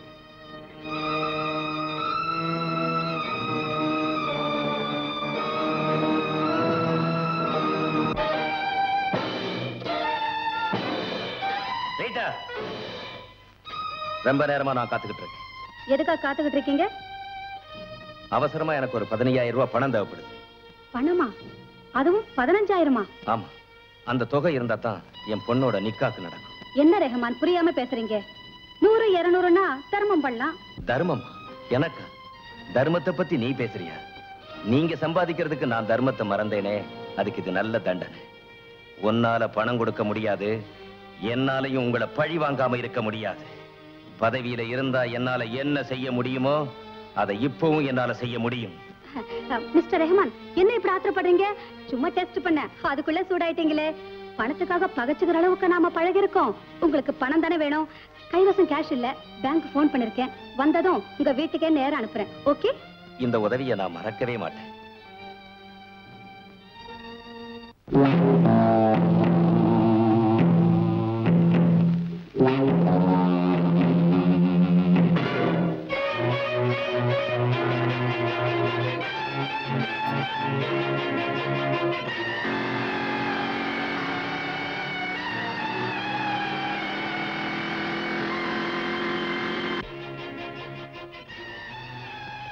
ரீட்டா ரொம்ப நேரமா நான் காத்துக்கிட்டு இருக்கேன் எதுக்காக காத்துக்கிட்டு இருக்கீங்க அவசரமா எனக்கு ஒரு பதினையாயிரம் ரூபாய் பணம் தேவைப்படுது பணமா அதுவும் பதினஞ்சாயிரமா ஆமா அந்த தொகை இருந்தா தான் என் பொண்ணோட நிக்காக்கு நடக்கும் என்ன ரெஹமான் புரியாம பேசுறீங்க நூறு இருநூறுனா தர்மம் பண்ணலாம் தர்மமா எனக்கா தர்மத்தை பத்தி நீ பேசுறியா நீங்க சம்பாதிக்கிறதுக்கு நான் தர்மத்தை மறந்தேனே அதுக்கு இது நல்ல தண்டனை உன்னால பணம் கொடுக்க முடியாது என்னாலையும் உங்களை பழி வாங்காம இருக்க முடியாது பதவியில இருந்தா என்னால என்ன செய்ய முடியுமோ அதை இப்பவும் என்னால செய்ய முடியும் மிஸ்டர் ரெஹமான் என்ன இப்படி ஆத்திரப்படுறீங்க சும்மா டெஸ்ட் பண்ண அதுக்குள்ள சூடாயிட்டீங்களே பணத்துக்காக பகச்சுக்கிற அளவுக்கு நாம பழகி இருக்கோம் உங்களுக்கு பணம் தானே வேணும் கைவசம் கேஷ் இல்ல பேங்க் போன் பண்ணிருக்கேன் வந்ததும் உங்க வீட்டுக்கே நேரா அனுப்புறேன் ஓகே இந்த உதவியை நான் மறக்கவே மாட்டேன்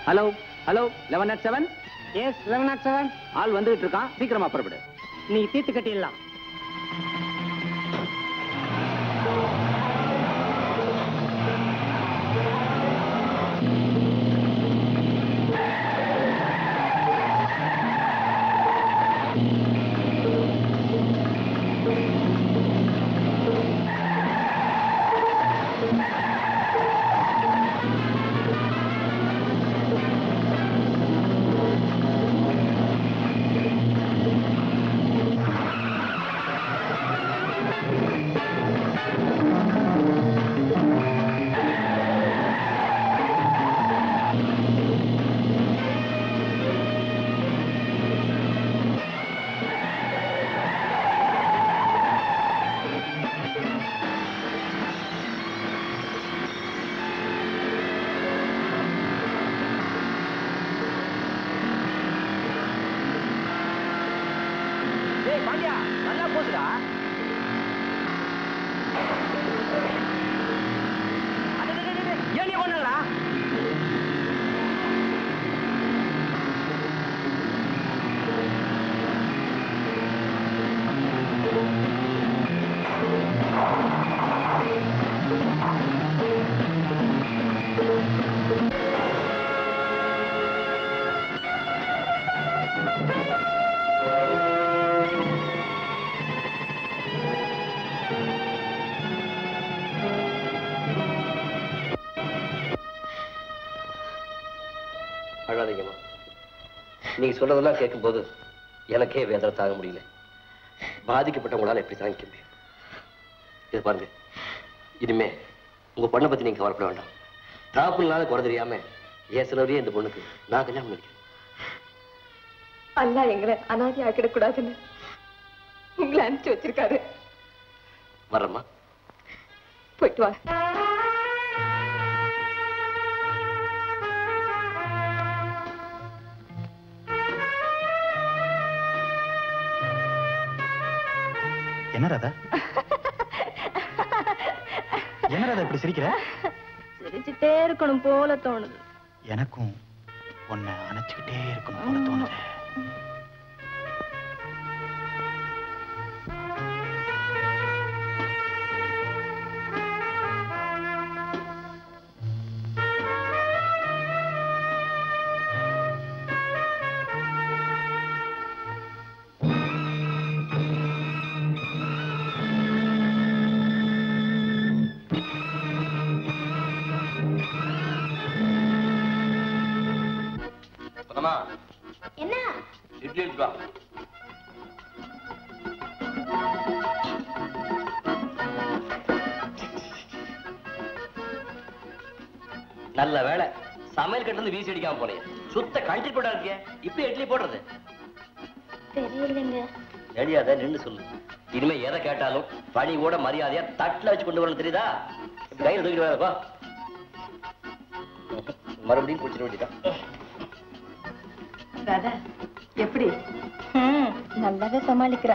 hello hello eleven nought seven yes eleven nought seven ஆள் வந்துகிட்டு இருக்கான் சீக்கிரமா புறப்படு நீ தீர்த்து கட்டிடலாம் டேய் பாண்டியா நல்லா போகுதுடா ஏன் பண்ணலடா அழாதீங்கம்மா நீங்க சொல்றதெல்லாம் கேட்கும்போது எனக்கே வேதனை தாங்க முடியல பாதிக்கப்பட்டவங்களால எப்படி தாங்கிக்க முடியும் இது பாருங்க இனிமே உங்க பொண்ணை பத்தி நீங்க கவலைப்பட வேண்டாம் தாப்புனால குறை தெரியாம என் செலவுலயே இந்த பொண்ணுக்கு நான் கல்யாணம் பண்ணிக்கிறேன் அல்லா எங்களை அனாதி ஆக்கிடக்கூடாதுன்னு உங்களை அனுப்பிச்சு வச்சிருக்காரு வரேம்மா போயிட்டு வாங்க என்ன ராதா என்ன ராதா இப்படி சிரிக்கிற சிரிச்சுட்டே இருக்கணும் போல தோணுது எனக்கும் உன்னை அணைச்சுக்கிட்டே இருக்கணும் போல தோணுது பணமா என்ன இட்லி எடுத்து வா நல்ல வேலை சமையல் கட்டு வந்து வீசி அடிக்காம போனீங்க சுத்த கண்டி போட்டா இருக்கிய இப்ப இட்லி போடுறது தெரியலைங்க தெரியாத நின்னு சொல்லு இனிமே எதை கேட்டாலும் பணி கூட மரியாதையா தட்டுல வச்சு கொண்டு வரணும் தெரியுதா இப்ப கையில தூக்கிட்டு வரப்பா மறுபடியும் குடிச்சிட வேண்டியதான் ராதா எப்படி நல்லாவே சமாளிக்கிற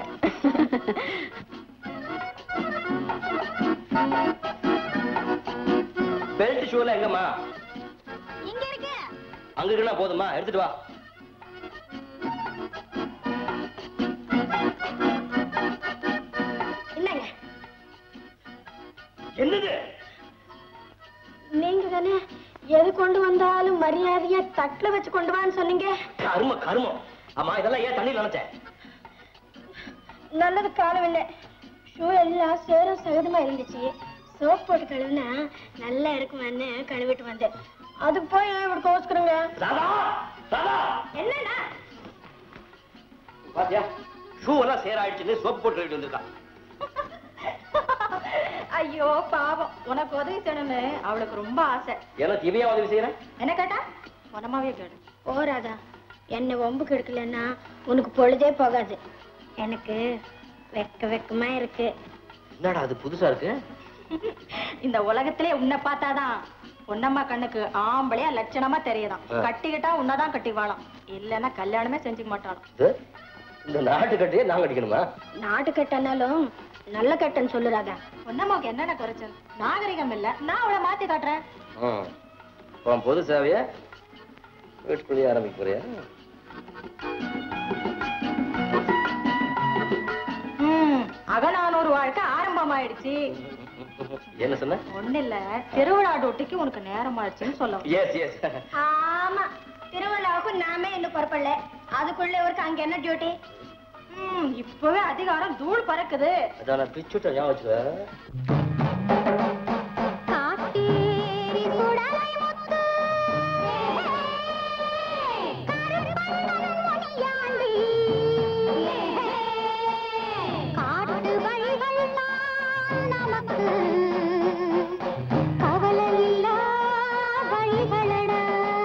பெல்ட் ஷூல எங்கம்மா இங்க இருக்கு அங்க இருக்குன்னா போதுமா எடுத்துட்டு வா என்னங்க என்னது நீங்க தானே எது கொண்டு வந்தாலும் மரியாதையா தட்டுல வச்சு கொண்டு வான்னு சொன்னீங்க கரும கருமம் ஆமா இதெல்லாம் ஏன் தண்ணியில் நினைச்சேன் நல்லது காலம் இல்லை ஷூ எல்லாம் சேரும் சகதமா இருந்துச்சு சோப் போட்டு கழுவுனா நல்லா இருக்குமான்னு கழுவிட்டு வந்தேன் அதுக்கு போய் ஏன் இப்படி கோச்சுக்கிறோங்க என்னடா பாத்தியா ஷூ எல்லாம் சேர் ஆயிடுச்சுன்னு சோப்பு போட்டு கழுவிட்டு வந்திருக்கான் ஐயோ பாவம் உனக்கு உதவி செய்யணும்னு அவளுக்கு ரொம்ப ஆசை எனக்கு இவையா உதவி செய்யறேன் என்ன கேட்டா உனமாவே கேடு போறாதா என்னை வம்பு கெடுக்கலன்னா உனக்கு பொழுதே போகாது எனக்கு வெக்க வெக்கமா இருக்கு என்னடா அது புதுசா இருக்கு இந்த உலகத்திலே உன்னை பார்த்தாதான் பொன்னம்மா கண்ணுக்கு ஆம்பளையா லட்சணமா தெரியுதாம் ஆ. கட்டிக்கிட்டா உன்னதான் கட்டி வாழாம் இல்லைன்னா கல்யாணமே செஞ்சுக்க மாட்டாளாம் இது, இந்த நாட்டு கட்டையே நான் கட்டிக்கணுமா நாட்டு கட்டனாலும் நல்ல கட்டன்னு சொல்லுறாதா பொன்னம்மாவுக்கு என்னென்ன குறைச்சல் நாகரிகம் இல்ல நான் அவளை மாத்தி காட்டுறேன் ம். உன் பொது சேவைய வீட்டுக்குள்ளேயே ஆரம்பிக்க போறியா ம், அகநானூறு வாழ்க்கை ஆரம்பமாயிடுச்சு என்ன சொன்ன ஒண்ணு இல்ல திருவிழா டூட்டிக்கு உனக்கு நேரம் ஆயிடுச்சுன்னு சொல்ல வந்தேன். எஸ் எஸ் ஆமா திருவிழாவுக்கு நாமே இன்னும் புறப்படல அதுக்குள்ள இவருக்கு அங்க என்ன டியூட்டி ம், இப்பவே அதிகாரம் தூள் பறக்குது அதான் நான் பிச்சுட்ட ஞாபகம் வச்சுக்க காட்டு வழிகள் நமக்கு கவலை இல்லா வழிகளடா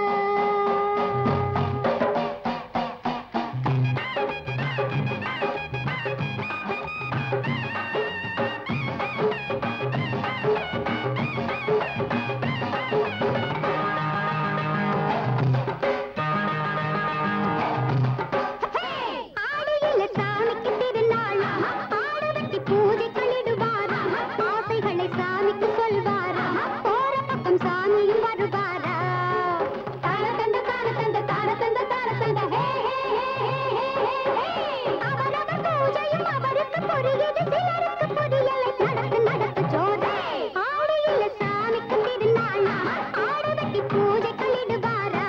ஆடியில சாமிக்கு திருநாளா ஆடு வெட்டி பூஜைகளிடுவாரா ஆசைகளை சாமிக்கு சொல்வாரா போற பக்கம் சாமியும் வருவாரா தார தந்த தார தந்த தார தந்த தார தந்த ஹே ஹே ஹே ஹே ஹே ஹே அவரவர் பூஜையும் அவருக்கு புரியுது சிலருக்கு புரியலை நடக்கு நடக்கு ஜோதே ஆடியில சாமிக்கு திருநாளா ஆடு வெட்டி பூஜைகளிடுவாரா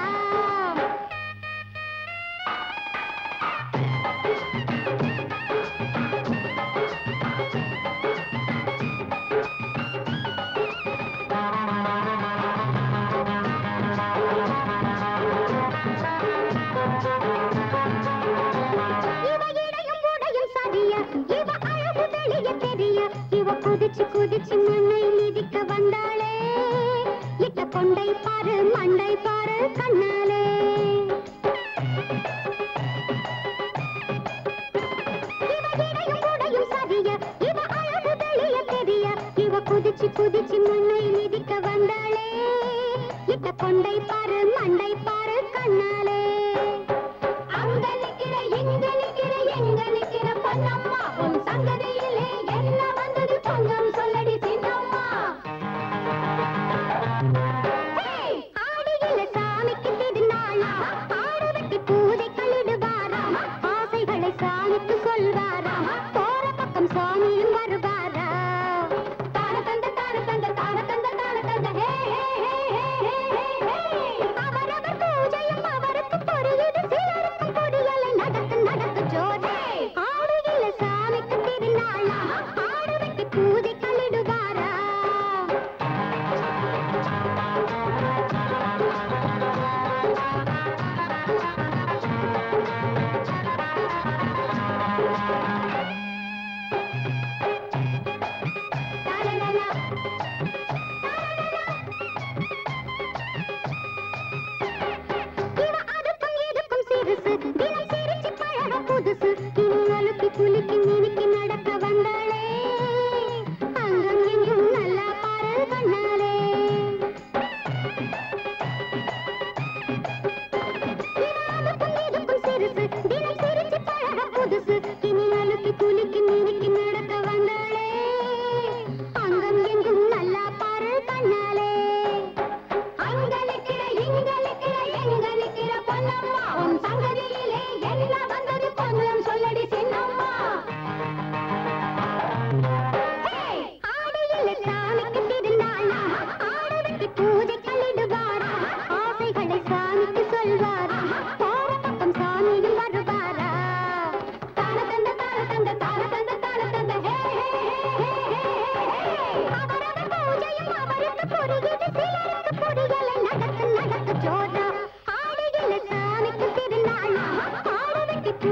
இவ இடையும் உடையும் சரிய இவ அழகு வெளிய தெரிய இவ குதிச்சு குதிச்சு மண்ணை மிதிக்க வந்தாளே இட்ட கொண்டை பாரு மண்டை பாரு கண்ணாலே இவ இடையும் உடையும் சரிய இவ அழகு வெளிய தெரிய இவ குதிச்சு குதிச்சு மண்ணை மிதிக்க வந்தாளே இட்ட கொண்டை பாரு மண்டை பாரு கண்ணாலே அங்க நிக்கிற இங்க நிக்கிற எங்க நிக்கிற பொன்னம்மா உன் சங்கதியிலே என்ன வந்தது பொங்கம் சொல்லடி சின்னம்மா ஹேய், ஆடியில சாமிக்கு திருநாளா ஆடு வெட்டி பூஜை கழிடுவாரா ஆசைகளை சாமிக்கு சொல்வாரா போற பக்கம் சாமியும் வருவாரா தார தந்த தார தந்த தார தந்த தார தந்த ஹே ஹே ஹே ஹே ஹே ஹே ஹே அவரவர் பூஜையும் அவருக்கு புரியுது சிலருக்கு புரியலை நடக்கு நடக்கு ஜோதே ஆடுகில சாமிக்கு திருநாளா ஆடு வெட்டி பூஜை கழிடுவாரா இவ அதுக்கும் இதுக்கும் சிறுசு தினம் சிரிச்சு பழக புதுசு இனி அழுப்பி குலுக்கி மினுக்கி நடக்க வந்தாளே அங்கம் எங்கும் நல்லா பாரு கண்ணாலே இவ அதுக்கும் இதுக்கும் சிறுசு தினம் சிரிச்சு பழக புதுசு இனி அழுப்பி குலுக்கி மினுக்கி நடக்க வந்தாளே அங்கம் எங்கும் நல்லா பாரு கண்ணாலே அங்க நிக்கிற இங்க நிக்கிற எங்க நிக்கிற பொன்னம்மா உன் சங்கதியிலே என்ன வந்தது பொங்கலம் சொல்லடி சின்னம்மா ஹேய், ஆடியில சாமிக்கு திருநாளா ஆடு வெட்டி பூஜை கழிடுவாரா ஆசைகளை சாமிக்கு சொல்வாரா போற பக்கம் சாமியும் வருவாரா தார தந்த தார தந்த தார தந்த தார தந்த ஹே ஹே ஹே ஹே ஹே ஹே அவரவர் பூஜையும் அவருக்கு புரியுது சிலருக்கு புரியலை நடக்கு நடக்கு ஜோதா ஆடியில சாமிக்கு திருநாளா ஆடு வெட்டி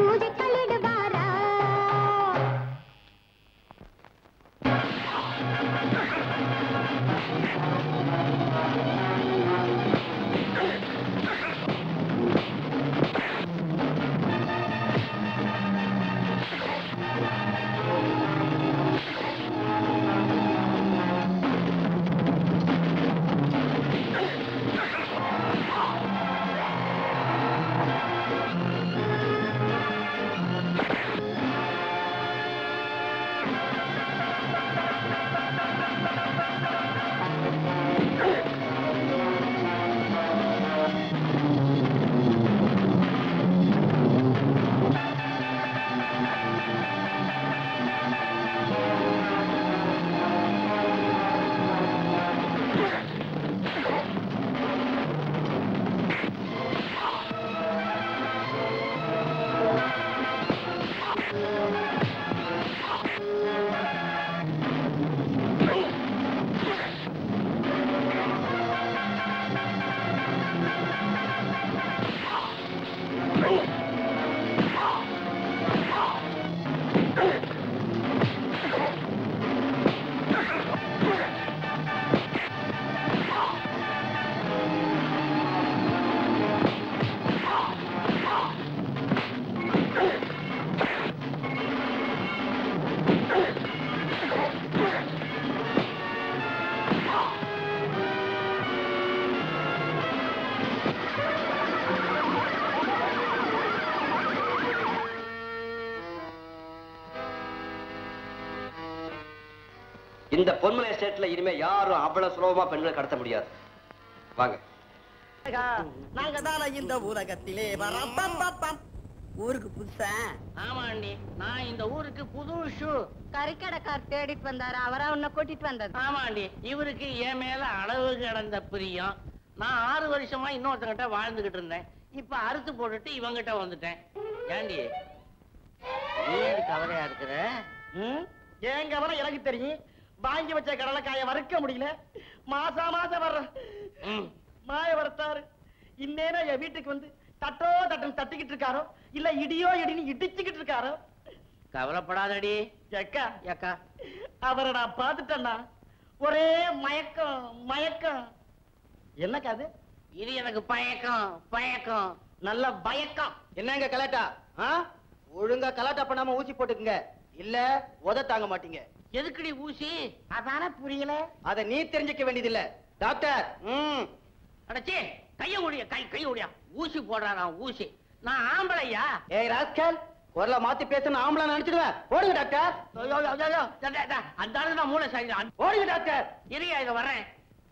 இந்த பொன்மலை எஸ்டேட்ல இனிமே யாரும் அவ்வளவு சுலபமா பெண்களை கடத்த முடியாது வாங்க நாங்க தானே இந்த உலகத்திலே வரோம் பம், பம், பம். ஊருக்கு புதுசா ஆமாண்டி நான் இந்த ஊருக்கு புது ஷூ கறிக்கடைக்கார் தேடிட்டு வந்தாரு அவரா உன்னை கூட்டிட்டு வந்தது ஆமாண்டி இவருக்கு என் மேல அளவு கடந்த பிரியம் நான் ஆறு வருஷமா இன்னொருத்தங்கிட்ட வாழ்ந்துகிட்டு இருந்தேன் இப்ப அறுத்து போட்டுட்டு இவங்கிட்ட வந்துட்டேன் ஏண்டி நீ ஏன் கவலையா இருக்கிற ம்? ஏன் கவனம் எனக்கு தெரியும் வாங்கி வச்ச கடலைக்காய வறுக்க முடியல மாசா மாசம் வர்ற மாய வரத்தாரு இந்நேரம் என் வீட்டுக்கு வந்து தட்டோ தட்டம் தட்டிக்கிட்டு இருக்காரோ இல்ல இடியோ இடின்னு இடிச்சுக்கிட்டு இருக்காரோ கவலைப்படாதடி ஏக்கா ஏக்கா அவரை நான் பார்த்துட்டேன்னா ஒரே மயக்கம் மயக்கம் என்னக்கா அது இது எனக்கு பயக்கம் பயக்கம் நல்ல பயக்கம் என்னங்க கலாட்டா ஆ? ஒழுங்கா கலாட்டா பண்ணாம ஊசி போட்டுக்குங்க இல்ல உத தாங்க மாட்டீங்க எதுக்குடி ஊசி அதானே புரியல அத நீ தெரிஞ்சுக்க வேண்டியதில்ல டாக்டர் ம் அடச்சி கைய ஒடியா கை கை ஒடியா ஊசி போடுறானா ஊசி நான் ஆம்பளையா ஏய் ராஸ்கல் குரல மாத்தி பேசுன ஆம்பளை நினைச்சிடுவேன் ஓடுங்க டாக்டர் ஐயோ, ஐயோ, ஐயோ, ஐயோ, டா, டா, டா, அந்த ஆளு தான் மூளை சாய் ஓடுங்க டாக்டர் இருயா இத வர்றேன்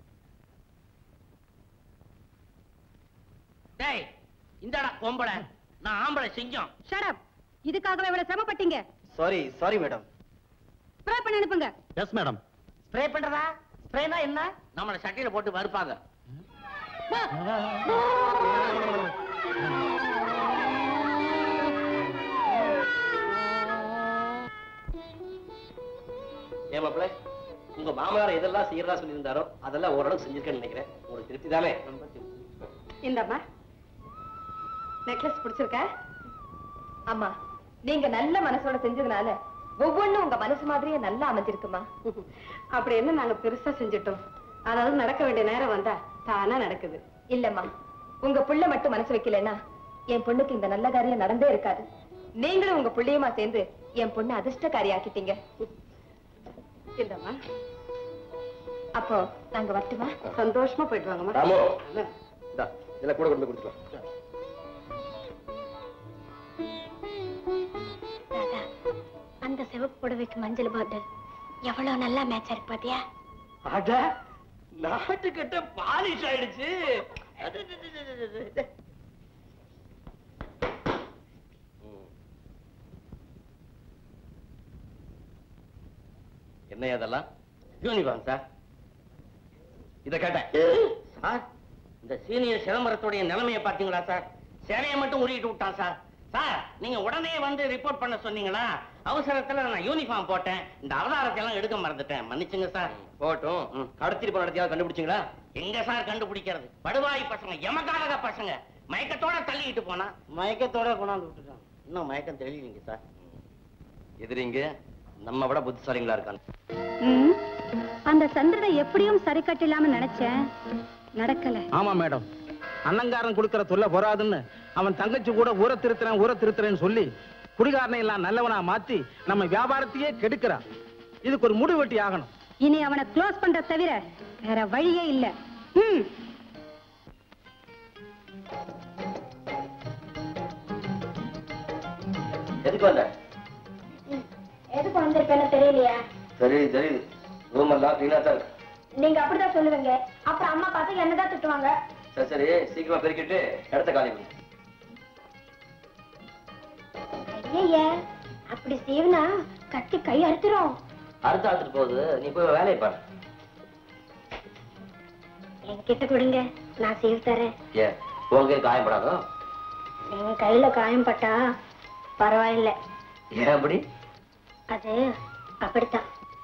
டேய் இந்தடா பொம்பளை நான் ஆம்பளை செஞ்சோம் ஷடப் இதுக்காகவே இவ்வளவு சிரமப்பட்டீங்க சாரி சாரி மேடம் ஸ்ப்ரே பண்ணி அனுப்புங்க எஸ் மேடம் ஸ்ப்ரே பண்றதா ஸ்ப்ரேனா என்ன நம்மள சட்டையில போட்டு வறுப்பாங்க ஏன் மாப்பிள்ள உங்க மாமனார் எதெல்லாம் செய்யறதா சொல்லியிருந்தாரோ அதெல்லாம் ஓரளவுக்கு செஞ்சிருக்கேன்னு நினைக்கிறேன் உங்களுக்கு திருப்தி தானே இந்தம்மா நெக்லஸ் பிடிச்சிருக்க அம்மா நீங்க நல்ல மனசோட செஞ்சதுனால ஒவ்வொன்றும் உங்க மனசு மாதிரியே நல்லா அமைஞ்சிருக்குமா அப்படி என்ன நாங்க பெருசா செஞ்சுட்டோம் அதாவது நடக்க வேண்டிய நேரம் வந்தா தானா நடக்குது இல்லம்மா உங்க புள்ள மட்டும் மனசு வைக்கலன்னா என் பொண்ணுக்கு இந்த நல்ல காரியம் நடந்தே இருக்காது நீங்களும் உங்க புள்ளையுமா சேர்ந்து என் பொண்ணு அதிர்ஷ்டக்காரி ஆக்கிட்டீங்க இந்தம்மா அப்போ நாங்க வரட்டுமா சந்தோஷமா போயிட்டு வாங்கம்மா ராமு இந்தா இதெல்லாம் கூட கொண்டு போய் கொடுத்துக்கலாம் ராதா அந்த சிவப்பு புடவைக்கு மஞ்சள் பாட்டில் எவ்வளவு நல்லா மேட்ச் இருக்கு பாத்தியா அட நாட்டுக்கிட்ட பாலிஷ் ஆயிடுச்சு அது, அது, அது, அது, அது, அது. என்ன அதெல்லாம் யூனிஃபார்ம் சார் இத கேட்டேன் சார் இந்த சீனியர் சிதம்பரத்துடைய நிலைமையை பாத்தீங்களா சார் சேனையை மட்டும் உருகிட்டு விட்டான் சார் சார் நீங்க உடனே வந்து ரிப்போர்ட் பண்ண சொன்னீங்களா அவசரத்துல நான் யூனிஃபார்ம் போட்டேன் இந்த அவதாரத்தை எல்லாம் எடுக்க மறந்துட்டேன் மன்னிச்சுங்க சார் போட்டும் கடத்திட்டு போன இடத்தையாவது கண்டுபிடிச்சீங்களா எங்க சார் கண்டுபிடிக்கிறது படுவாய் பசங்க எமகாரக பசங்க மயக்கத்தோட தள்ளிட்டு போனா மயக்கத்தோட கொண்டாந்து விட்டுட்டான் இன்னும் மயக்கம் தெளிவீங்க சார் எதிரிங்க நம்ம விட புத்திசாலிங்களா இருக்காங்க ம், அந்த சந்திரனை எப்படியும் சரி கட்டிலாம நினைச்சேன் நடக்கல ஆமா மேடம் அன்னங்காரன் கொடுக்கிற தொல்லை பொறாதுன்னு அவன் தங்கச்சி கூட ஊரை திருத்துறேன் ஊரை திருத்துறேன்னு சொல்லி குடிகாரனை எல்லாம் நல்லவனா மாத்தி நம்ம வியாபாரத்தையே கெடுக்கிறான் இதுக்கு ஒரு முடிவு வெட்டி ஆகணும் இனி அவனை க்ளோஸ் பண்ற தவிர வேற வழியே இல்ல ம் எதுக்கு வந்த எதுக்கு வந்திருப்பேன்னு தெரியலையா தெரியுது தெரியுது ரூம் எல்லாம் கிளீனா தான் இருக்கு நீங்க அப்படிதான் சொல்லுவீங்க அப்புறம் அம்மா பார்த்து என்னதான் திட்டுவாங்க சரி சரி சீக்கிரமா பெருக்கிட்டு இடத்த காலி பண்ணு ஐயே அப்படி சீவனா கட்டி கை அறுத்துரும் அடுத்த ஆத்துட்டு போகுது நீ போய் வேலையை பாரு என்கிட்ட கொடுங்க நான் சீவ் தரேன் ஏன் உங்க காயப்படாதோ என் கையில காயம் பட்டா பரவாயில்ல ஏன் அப்படி அது அப்படித்தான்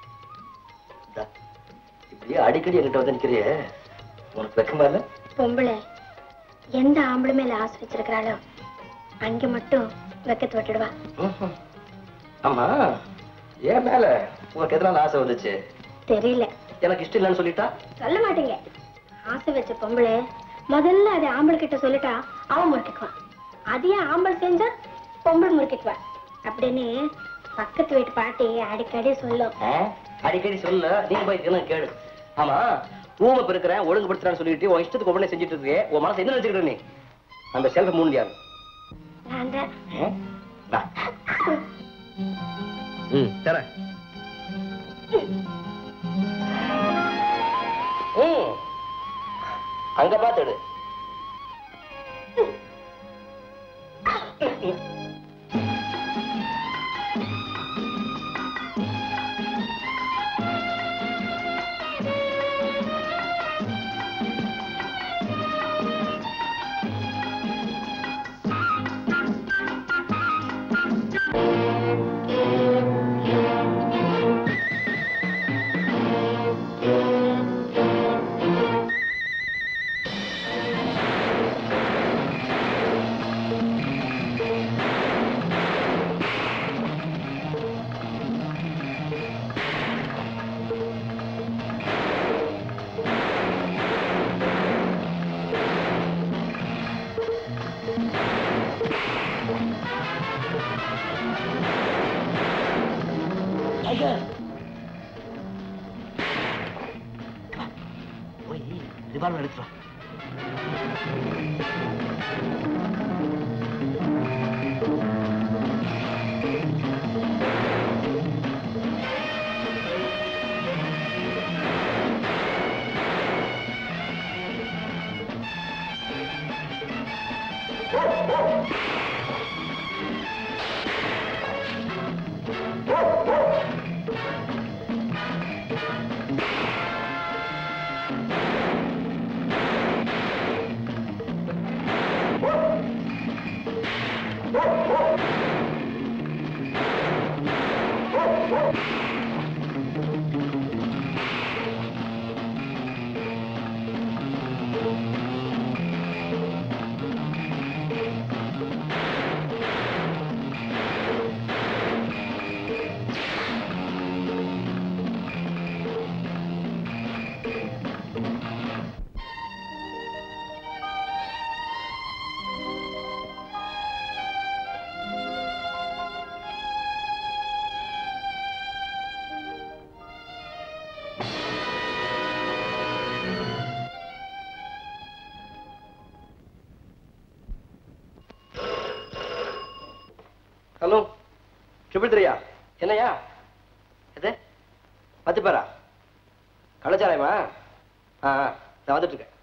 இப்படியே அடிக்கடி என்கிட்ட வந்து நிக்கிறியே உனக்கு வெக்கமா இல்ல பொம்பளை எந்த ஆம்பளை மேல ஆசை வச்சிருக்கிறாளோ அங்க மட்டும் வெக்கத்து விட்டுடுவா ஆமா ஏன் மேல உனக்கு எதனால ஆசை வந்துச்சு தெரியல எனக்கு இஷ்டம் இல்லைன்னு சொல்லிட்டா சொல்ல மாட்டீங்க ஆசை வச்ச பொம்பளை முதல்ல அதை ஆம்பளை கிட்ட சொல்லிட்டா அவன் முறுக்கிக்குவான் அதையே ஆம்பளை செஞ்சா பொம்பளை முறுக்கிக்குவா அப்படின்னு பக்கத்து வீட்டு பாட்டி அடிக்கடி சொல்லும் ஆ? அடிக்கடி சொல்ல நீ போய் தினம் கேளு ஆமா ரூம பெருக்கிறேன் ஒழுங்குபடுத்துறான்னு சொல்லிட்டு உன் இஷ்டத்துக்கு ஒவ்வொன்றே செஞ்சுட்டு இருக்கியே உன் மனசு என்ன நினைச்சுக்கிற நீ அந்த செல்ஃப் மூணு யாரு நான் தான் ஆ? வா. ம் தரேன் அங்க பாத்துடு டைகர் போய் ரிவால்வர் எடுத்துட்டு வா ஹலோ ட்ரிபிள் த்ரீயா என்னையா எது பத்து பேரா கள்ளச்சாராயமா ஆ ஆ, நான் வந்துட்டு இருக்கேன்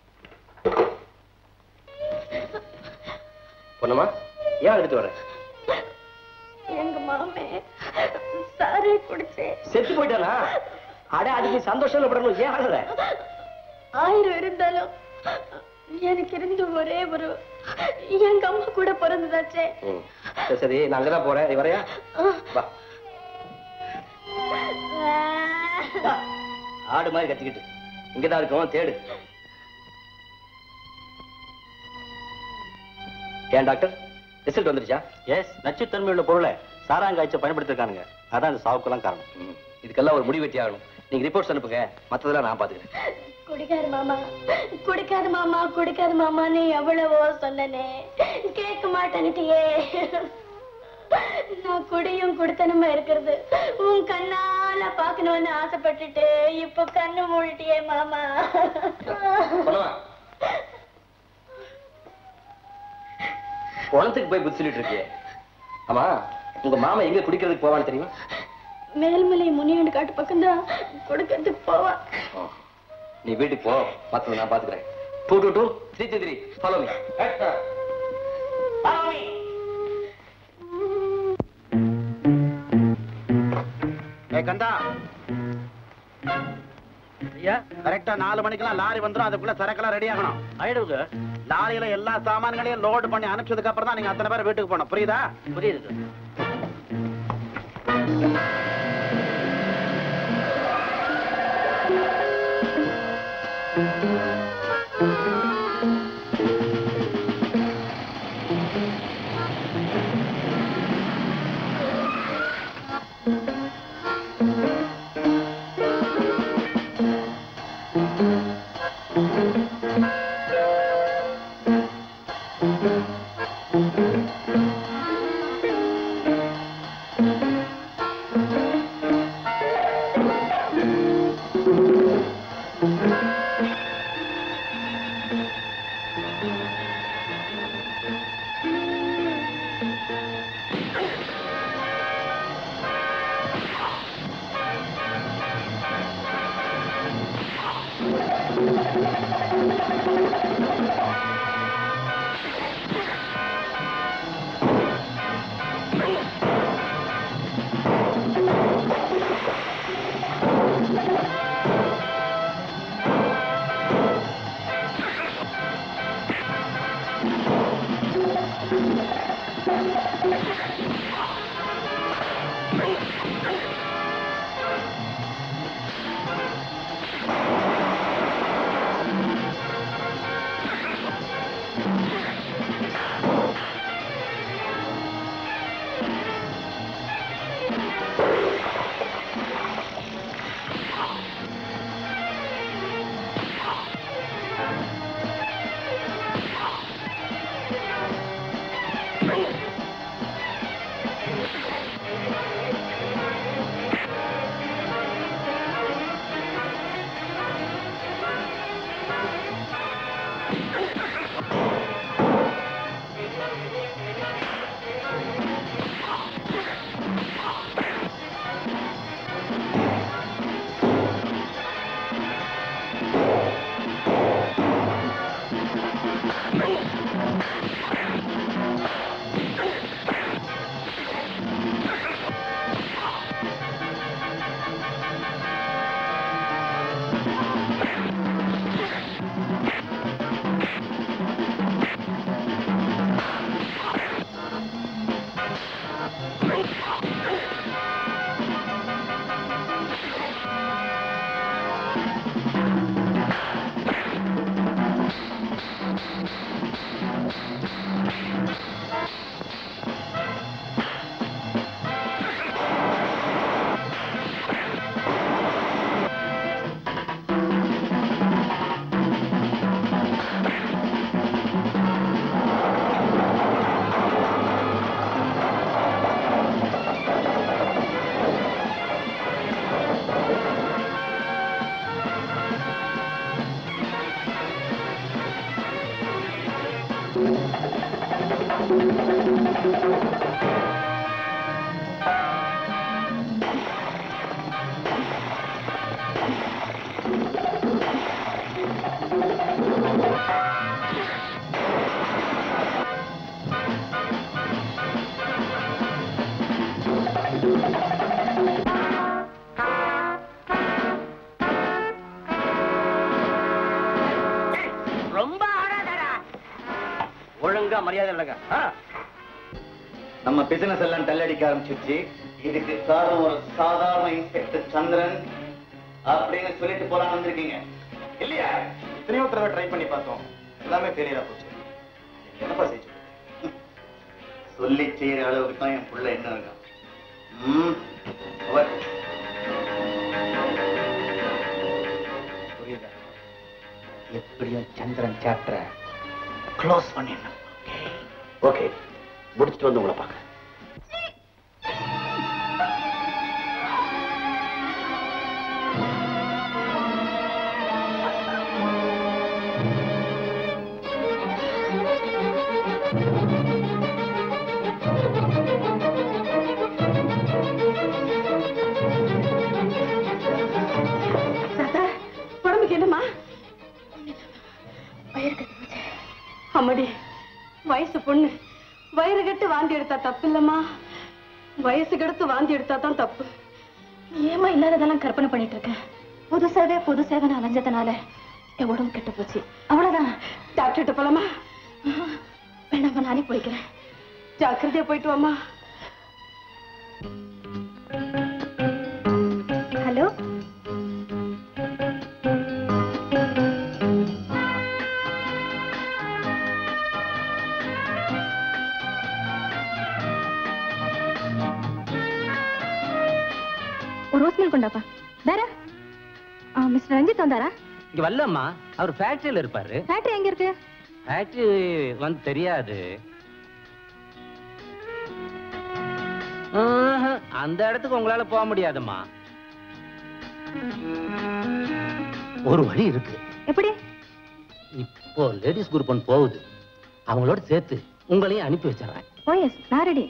பொண்ணுமா ஏன் எடுத்து வரேன் எங்க மாமே சாரே குடிச்சு செத்து போயிட்டானா அட அதுக்கு சந்தோஷம் படணும் ஏன் ஆடுற ஆயிரம் இருந்தாலும் எனக்கு இருந்த ஒரே ஒரு எங்க அம்மா கூட பிறந்ததாச்சே ம். சரி சரி நான் அங்கதான் போறேன் நீ வரையா வா ஆடு மாதிரி கத்திக்கிட்டு இங்கதான் இருக்கோம் தேடு ஏன் டாக்டர் ரிசல்ட் வந்துருச்சா எஸ் நச்சுத்தன்மை உள்ள பொருளை சாராங்காய்ச்ச பயன்படுத்திருக்கானுங்க அதான் இந்த சாவுக்கெல்லாம் காரணம் இதுக்கெல்லாம் ஒரு முடிவு வெட்டி ஆகணும் நீங்க ரிப்போர்ட்ஸ் அனுப்புங்க மத்ததெல்லாம் நான் பாத்துக்கிறேன் குடிக்காத மாமா குடிக்காத மாமா குடிக்காத மாமான்னு எவ்வளவோ சொன்னனே கேட்க மாட்டேன்னுட்டியே நான் குடியும் குடுத்தனமா இருக்கிறது உன் கண்ணால பாக்கணும்னு ஆசைப்பட்டுட்டு இப்ப கண்ணு மூடிட்டியே மாமா பண்ணுவா குளத்துக்கு போய் புத்தி சொல்லிட்டு இருக்கியே ஆமா உங்க மாமா எங்க குடிக்கிறதுக்கு போவான்னு தெரியுமா மேல்மலை முனியாண்டு காட்டு பக்கம்தான் குடுக்கறதுக்கு போவா நீ வீட்டுக்கு போ மத்தத நான் பாத்துக்கிறேன் two two two three three three follow me ஏ கந்தா ஐயா கரெக்டா நாலு மணிக்கெல்லாம் லாரி வந்துரும் அதுக்குள்ள சரக்கெல்லாம் ரெடி ஆகணும் ஆயிடுங்க லாரியில எல்லா சாமான்களையும் லோடு பண்ணி அனுப்பிச்சதுக்கு அப்புறம் தான் நீங்க அத்தனை பேர் வீட்டுக்கு போகணும் புரியுதா புரியுது Thank you. ரொம்ப ஆடாதடா ஒழுங்கா மரியாதை இல்லைங்க ஆ? நம்ம பிசினஸ் எல்லாம் டல்லடிக்க ஆரம்பிச்சிருச்சு இதுக்கு காரணம் ஒரு சாதாரண இன்ஸ்பெக்டர் சந்திரன் அப்படின்னு சொல்லிட்டு போலாம் வந்திருக்கீங்க இல்லையா எத்தனையோ தடவை ட்ரை பண்ணி பார்த்தோம் எல்லாமே ஃபெயிலியரா போச்சு என்னப்பா செய்ய சொல்லி செய்யற அளவுக்கு தான் என் புள்ள என்ன இருக்கான் ம், அவர். புரியுதா எப்படியும் சந்திரன் சாப்டரை க்ளோஸ் பண்ணிடணும் ஓகே முடிச்சிட்டு வந்து உங்களை பார்க்க தாத்தா உடம்புக்கு என்னம்மா வயிறு கட்டு போச்சு அம்மாடி வயசு பொண்ணு வயிறு கட்டு வாந்தி எடுத்தா தப்பு இல்லம்மா வயசு கெடுத்து வாந்தி எடுத்தா தான் தப்பு ஏமா இல்லாததெல்லாம் கற்பனை பண்ணிட்டு இருக்கேன் புதுசாவே புது சேவனை அலைஞ்சதுனால என் உடம்பு கெட்டு போச்சு அவ்வளவுதான் டாக்டர்கிட்ட போலாமா வேணாமா நானே போய்க்கிறேன் ஜாக்கிரதையா போயிட்டு வாமா ஹலோ ஒரு ரோஸ் மில்க் கொண்டாப்பா வேற ஆ, மிஸ்டர் ரஞ்சித் வந்தாரா இங்க வரலம்மா அவர் ஃபேக்டரியில இருப்பாரு ஃபேக்டரி எங்க இருக்கு ஃபேக்டரி வந்து தெரியாது ஆஹா, அந்த இடத்துக்கு உங்களால போக முடியாதும்மா ஒரு வழி இருக்கு எப்படி இப்போ லேடிஸ் குரூப் ஒன்று போகுது அவங்களோட சேர்த்து உங்களையும் அனுப்பி வச்சிடறேன் ஓ எஸ் நான் ரெடி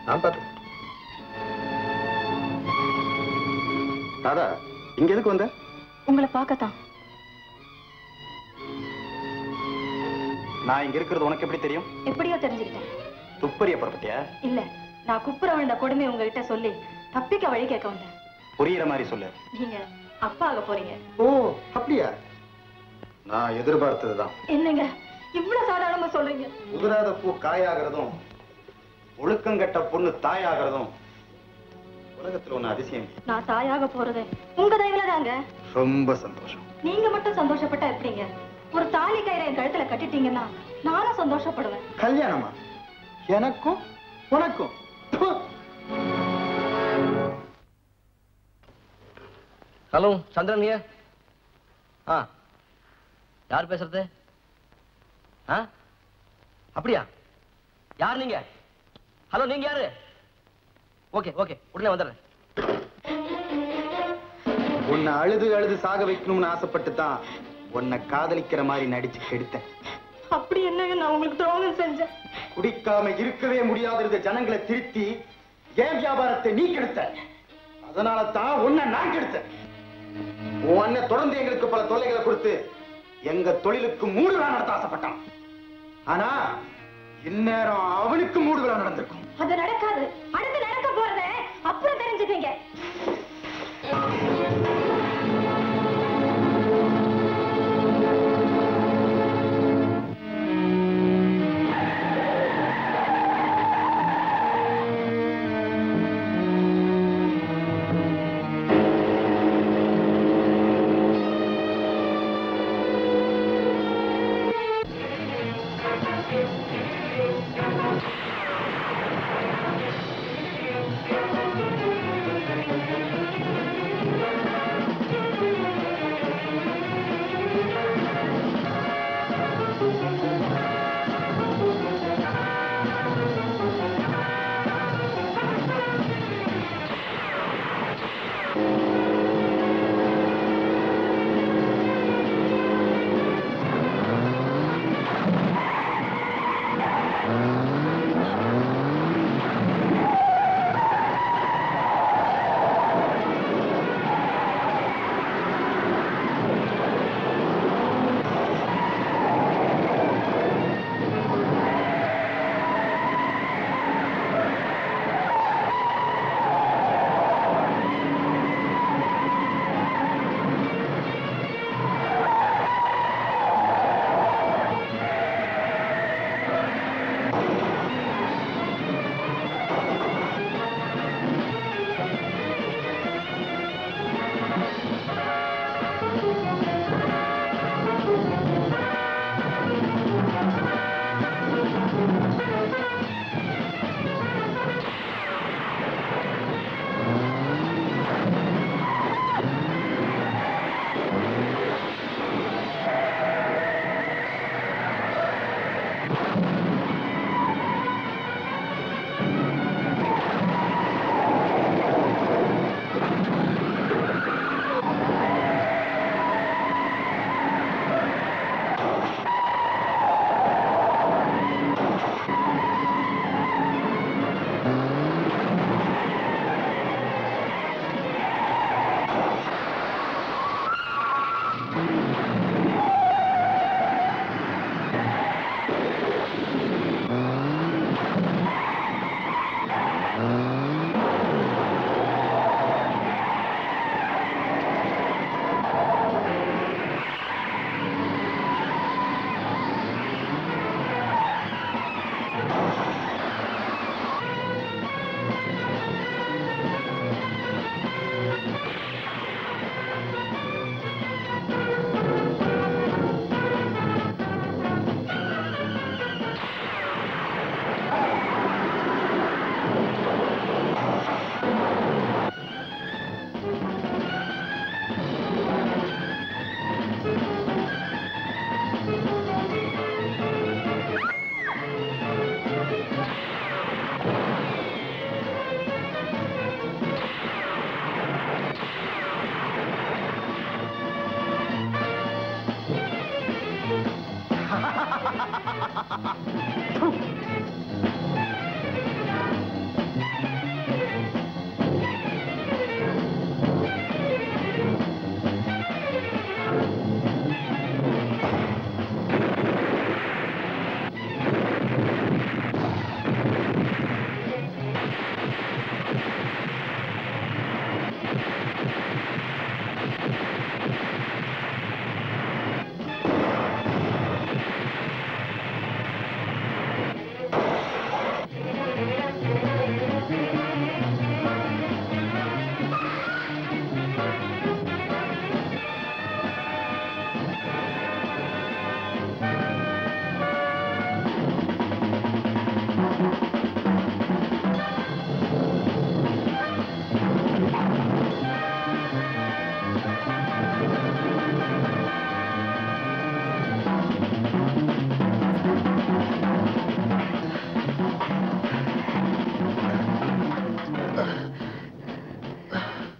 நான் பார்த்து ராதா இங்க எதுக்கு வந்த உங்களை பார்க்கத்தான் நான் இங்க இருக்கிறது உனக்கு எப்படி தெரியும் எப்படியோ தெரிஞ்சுக்கிட்டேன் துப்பறிய புறப்பட்டியா இல்ல நான் குப்புற விழுந்த கொடுமை உங்ககிட்ட சொல்லி தப்பிக்க வழி கேட்க வந்தேன் புரியுற மாதிரி சொல்லு நீங்க அப்பா ஆக போறீங்க ஓ அப்படியா நான் எதிர்பார்த்ததுதான் என்னங்க இவ்வளவு சாதாரணமா சொல்றீங்க உதிராத பூ காயாகிறதும் ஒழுக்கங்கட்ட பொண்ணு தாயாகிறதும் உலகத்துல ஒண்ணு அதிசயம் நான் தாயாக போறது உங்க தயவுல தாங்க ரொம்ப சந்தோஷம் நீங்க மட்டும் சந்தோஷப்பட்டா எப்படிங்க ஒரு தாலி கயிறை என் கழுத்துல கட்டிட்டீங்கன்னா நானும் சந்தோஷப்படுவேன் கல்யாணமா எனக்கும் உனக்கும் ஹலோ சந்திரன் ஐயா ஆ யார் பேசுறது ஆ அப்படியா யார் நீங்க ஹலோ நீங்க யாரு ஓகே ஓகே உடனே வந்துடுறேன் உன்னை அழுது அழுது சாக வைக்கணும்னு ஆசைப்பட்டு தான் உன்னை காதலிக்கிற மாதிரி நடிச்சு கெடுத்தேன் அப்படி என்னங்க நான் உங்களுக்கு துரோகம் செஞ்சேன் குடிக்காம இருக்கவே முடியாத இருந்த ஜனங்களை திருத்தி ஏன் வியாபாரத்தை நீ கெடுத்த அதனால தான் உன்னை நான் கெடுத்தேன் உன் அண்ணன் தொடர்ந்து எங்களுக்கு பல தொல்லைகளை கொடுத்து எங்க தொழிலுக்கு மூடு விழா நடத்த ஆசைப்பட்டான் ஆனா இந்நேரம் அவனுக்கு மூடு விழா நடந்திருக்கும் அது நடக்காது அடுத்து நடக்க போறத அப்புறம் தெரிஞ்சுக்கீங்க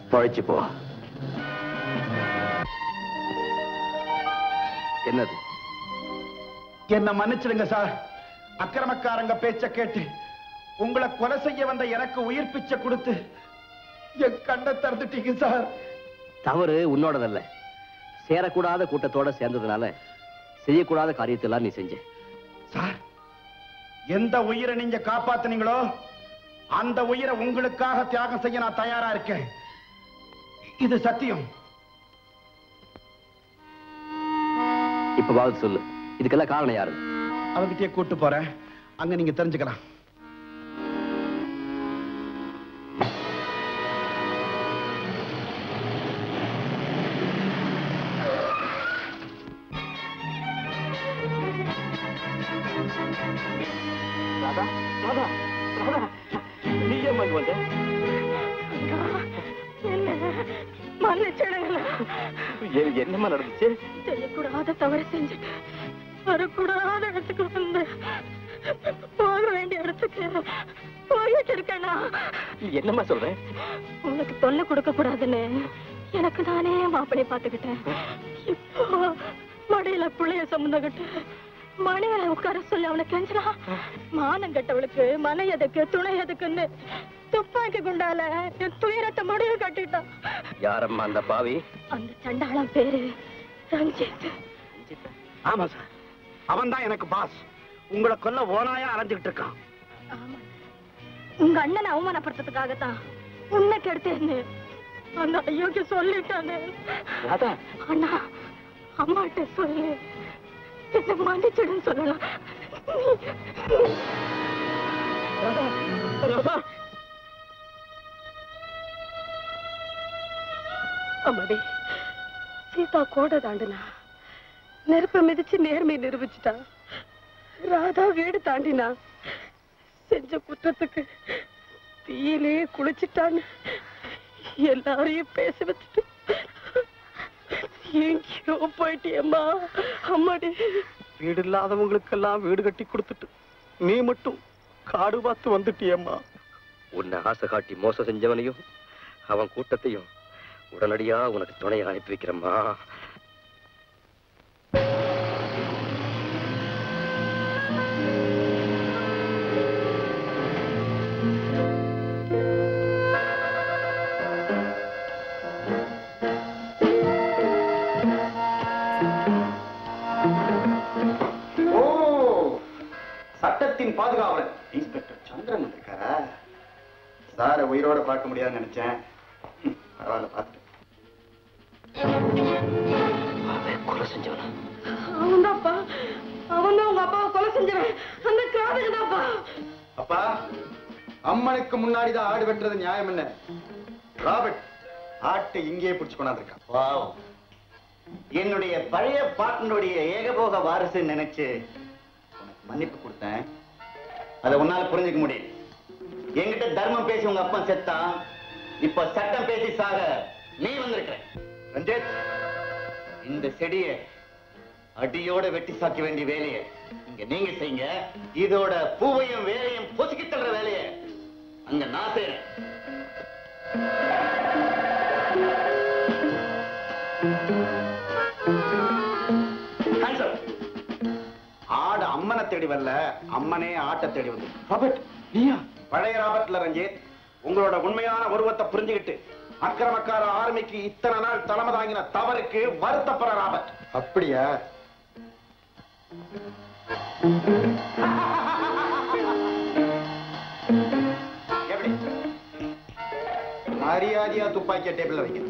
பழைச்சு போ என்னது என்ன மன்னிச்சிடுங்க சார் அக்கிரமக்காரங்க பேச்ச கேட்டு உங்களை கொலை செய்ய வந்த எனக்கு உயிர் பிச்சை கொடுத்து என் கண்ணை திறந்துட்டீங்க சார் தவறு உன்னோடதல்ல சேரக்கூடாத கூட்டத்தோட சேர்ந்ததுனால செய்யக்கூடாத காரியத்தெல்லாம் நீ செஞ்ச சார் எந்த உயிரை நீங்க காப்பாத்துனீங்களோ அந்த உயிரை உங்களுக்காக தியாகம் செய்ய நான் தயாரா இருக்கேன் இது சத்தியம் இப்பவாவது சொல்லு இதுக்கெல்லாம் காரணம் யாரு அவகிட்டயே கூட்டு போறேன் அங்க நீங்க தெரிஞ்சுக்கலாம் ராதா ராதா ராதா நீ ஏன் இங்க வந்த மன்னிச்சிடுங்களா எ- என்னம்மா நடந்துச்சு செய்யக்கூடாத தவறு செஞ்சுட்டு வரக்கூடாத இடத்துக்கு வந்து போக வேண்டிய இடத்துக்கு போயிட்டு இருக்கேனா என்னம்மா சொல்ற உனக்கு தொல்லை கொடுக்க கூடாதுன்னு எனக்கு நானே மாப்பிளை பார்த்துக்கிட்டேன் இப்போ மடியில புள்ளைய சுமந்துகிட்டு மணியில உட்கார சொல்லி அவனை கெஞ்சினா மானம் கட்டவளுக்கு மனை எதுக்கு துணை எதுக்குன்னு துப்பாக்கி குண்டால என் துயரத்தை முடிவு கட்டிட்டான் யாரம்மா அந்த பாவி அந்த சண்டாளம் பேரு ரஞ்சித் ஆமா சார் அவன் தான் எனக்கு பாஸ் உங்களை கொல்ல ஓனாயா அலைஞ்சுகிட்டு இருக்கான் உங்க அண்ணனை அவமானப்படுத்துறதுக்காகத்தான் உன்னை கெடுத்தேன்னு அந்த ஐயோக்கு சொல்லிட்டானே ராதா அண்ணா அம்மாட்ட சொல்லு என்ன மன்னிச்சிடுன்னு சொல்லலாம் அம்மாடி சீதா கோடை தாண்டினா நெருப்ப மிதிச்சு நேர்மை நிரூபிச்சுட்டா ராதா வீடு தாண்டினா செஞ்ச குற்றத்துக்கு தீயிலே குளிச்சிட்டான்னு எல்லாரையும் பேச வச்சுட்டு எங்கேயோ போயிட்டியம்மா அம்மாடி வீடு இல்லாதவங்களுக்கெல்லாம் வீடு கட்டி கொடுத்துட்டு நீ மட்டும் காடு பார்த்து வந்துட்டியம்மா உன்னை ஆசை காட்டி மோசம் செஞ்சவனையும் அவன் கூட்டத்தையும் உடனடியா உனக்கு துணையை அனுப்பி வைக்கிறம்மா ஓ சட்டத்தின் பாதுகாவலன் இன்ஸ்பெக்டர் சந்திரன் வந்திருக்காரா சாரை உயிரோட பார்க்க முடியாதுன்னு நினைச்சேன் ம், பரவாயில்ல பார்த்துட்டேன் கொலை செஞ்சவனா அவன்தான்ப்பா அவன் தான் உங்க அப்பாவை கொலை செஞ்சவன் அந்த காதுக்கு தான்ப்பா அப்பா அம்மனுக்கு முன்னாடி தான் ஆடு வெட்டுறது நியாயம் என்ன ராபர்ட் ஆட்டை இங்கேயே பிடிச்சு கொண்டாந்துருக்கான் பாவம் என்னுடைய பழைய பாட்டனுடைய ஏகபோக வாரிசு நினைச்சு உனக்கு மன்னிப்பு கொடுத்தேன் அதை உன்னால புரிஞ்சுக்க முடியும் என்கிட்ட தர்மம் பேசி உங்க அப்பா செத்தான் இப்ப சட்டம் பேசி சாக நீ வந்திருக்கிற ரஞ்சித் இந்த செடியை அடியோட வெட்டி சாக்க வேண்டிய வேலையை இங்க நீங்க செய்யுங்க இதோட பூவையும் வேலையும் பொசுக்கி தள்ளுற வேலையை அங்க நான் செய்றேன் Hands up. ஆடு அம்மனை தேடி வரல அம்மனே ஆட்டை தேடி வந்து ராபர்ட் நீயா பழைய ராபர்ட்ல ரஞ்சித் உங்களோட உண்மையான உருவத்தை புரிஞ்சுக்கிட்டு அக்கிரமக்கார ஆர்மிக்கு இத்தனை நாள் தலைமை தாங்கின தவறுக்கு வருத்தப்படுற ராபர்ட் அப்படியா எப்படி மரியாதையா துப்பாக்கிய டேபிள்ல வைங்க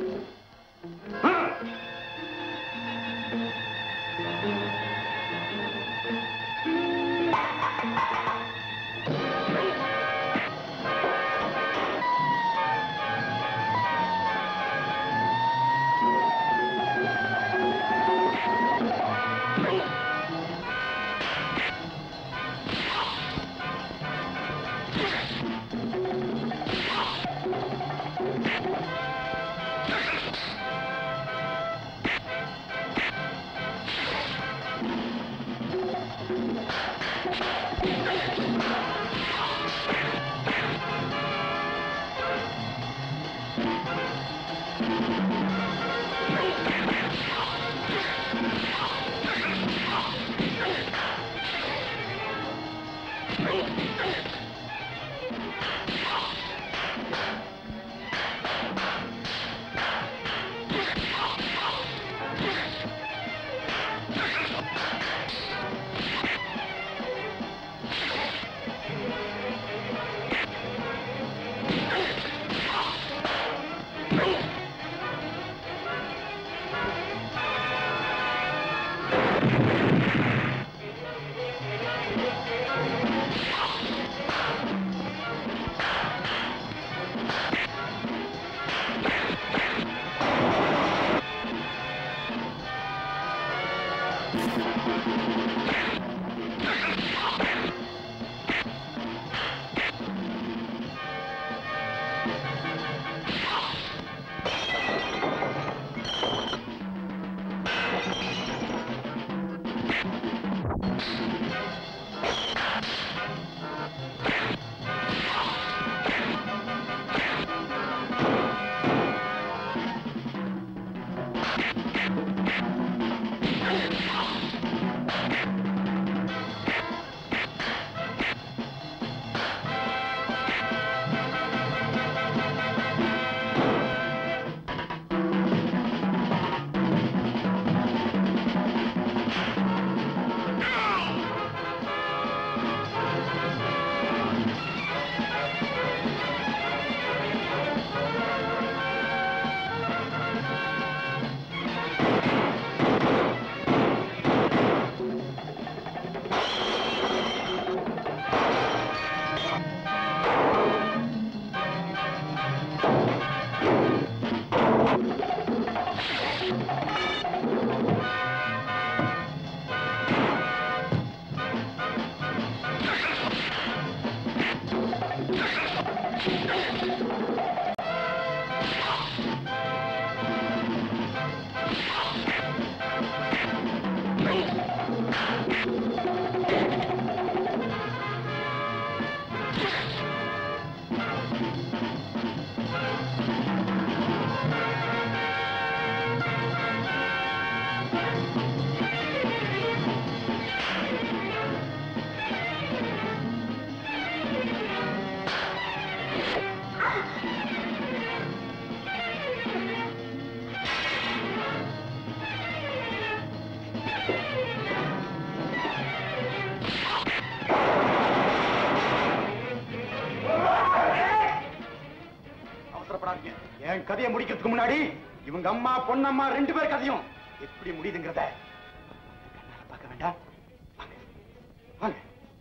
அவசரப்படாதீங்க என் கதையை முடிக்கிறதுக்கு முன்னாடி இவங்க அம்மா பொண்ணம்மா ரெண்டு பேர் கதையும் எப்படி முடியுதுங்கிறத கண்ணால பார்க்க வேண்டாம் வாங்க. வாங்க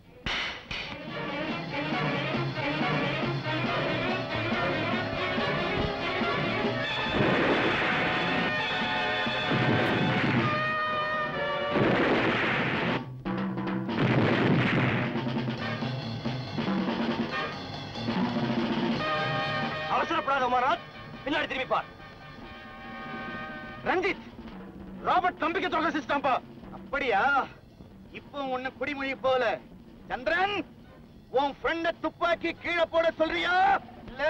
அவசரப்படாத உமாராத் பின்னாடி திரும்பி பார் ரஞ்சித் ராபர்ட் நம்பிக்கை தொகை சிஸ்டம்பா அப்படியா இப்போ ஒண்ணு குடிமொழி போல சந்திரன் உன் ஃப்ரெண்ட துப்பாக்கி கீழே போட சொல்றியா இல்ல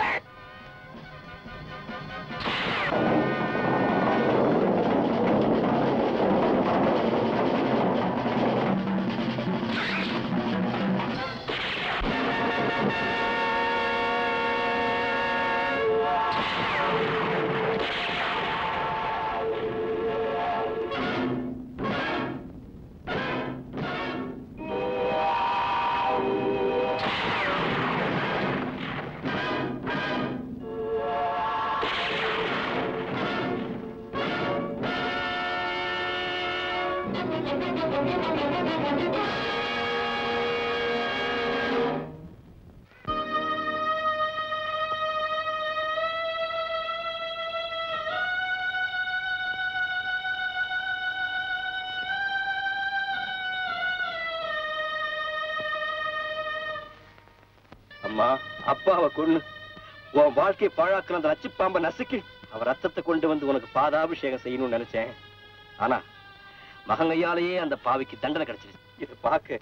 அம்மா அப்பாவை கொன்னு உன் வாழ்க்கையை பாழாக்குற அந்த நச்சு பாம்பை நசுக்கி அவன் ரத்தத்தை கொண்டு வந்து உனக்கு பாதாபிஷேகம் செய்யணும்னு நினைச்சேன் ஆனா மகன் கையாலேயே அந்த பாவிக்கு தண்டனை கிடைச்சிருச்சு இதை பார்க்க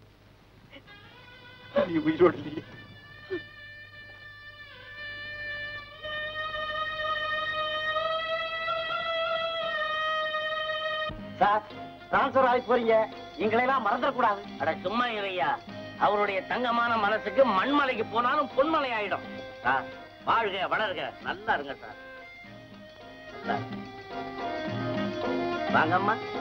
நீ உயிரோடு இல்லையே சார் டிரான்ஸ்பர் ஆகி போறீங்க எங்களையெல்லாம் மறந்துடக்கூடாது அட சும்மா இறையா அவருடைய தங்கமான மனசுக்கு மண்மலைக்கு போனாலும் பொன்மலை ஆயிடும் சார் வாழ்க வளர்க நல்லா இருங்க சார் நல்லா இருங்க. வாங்கம்மா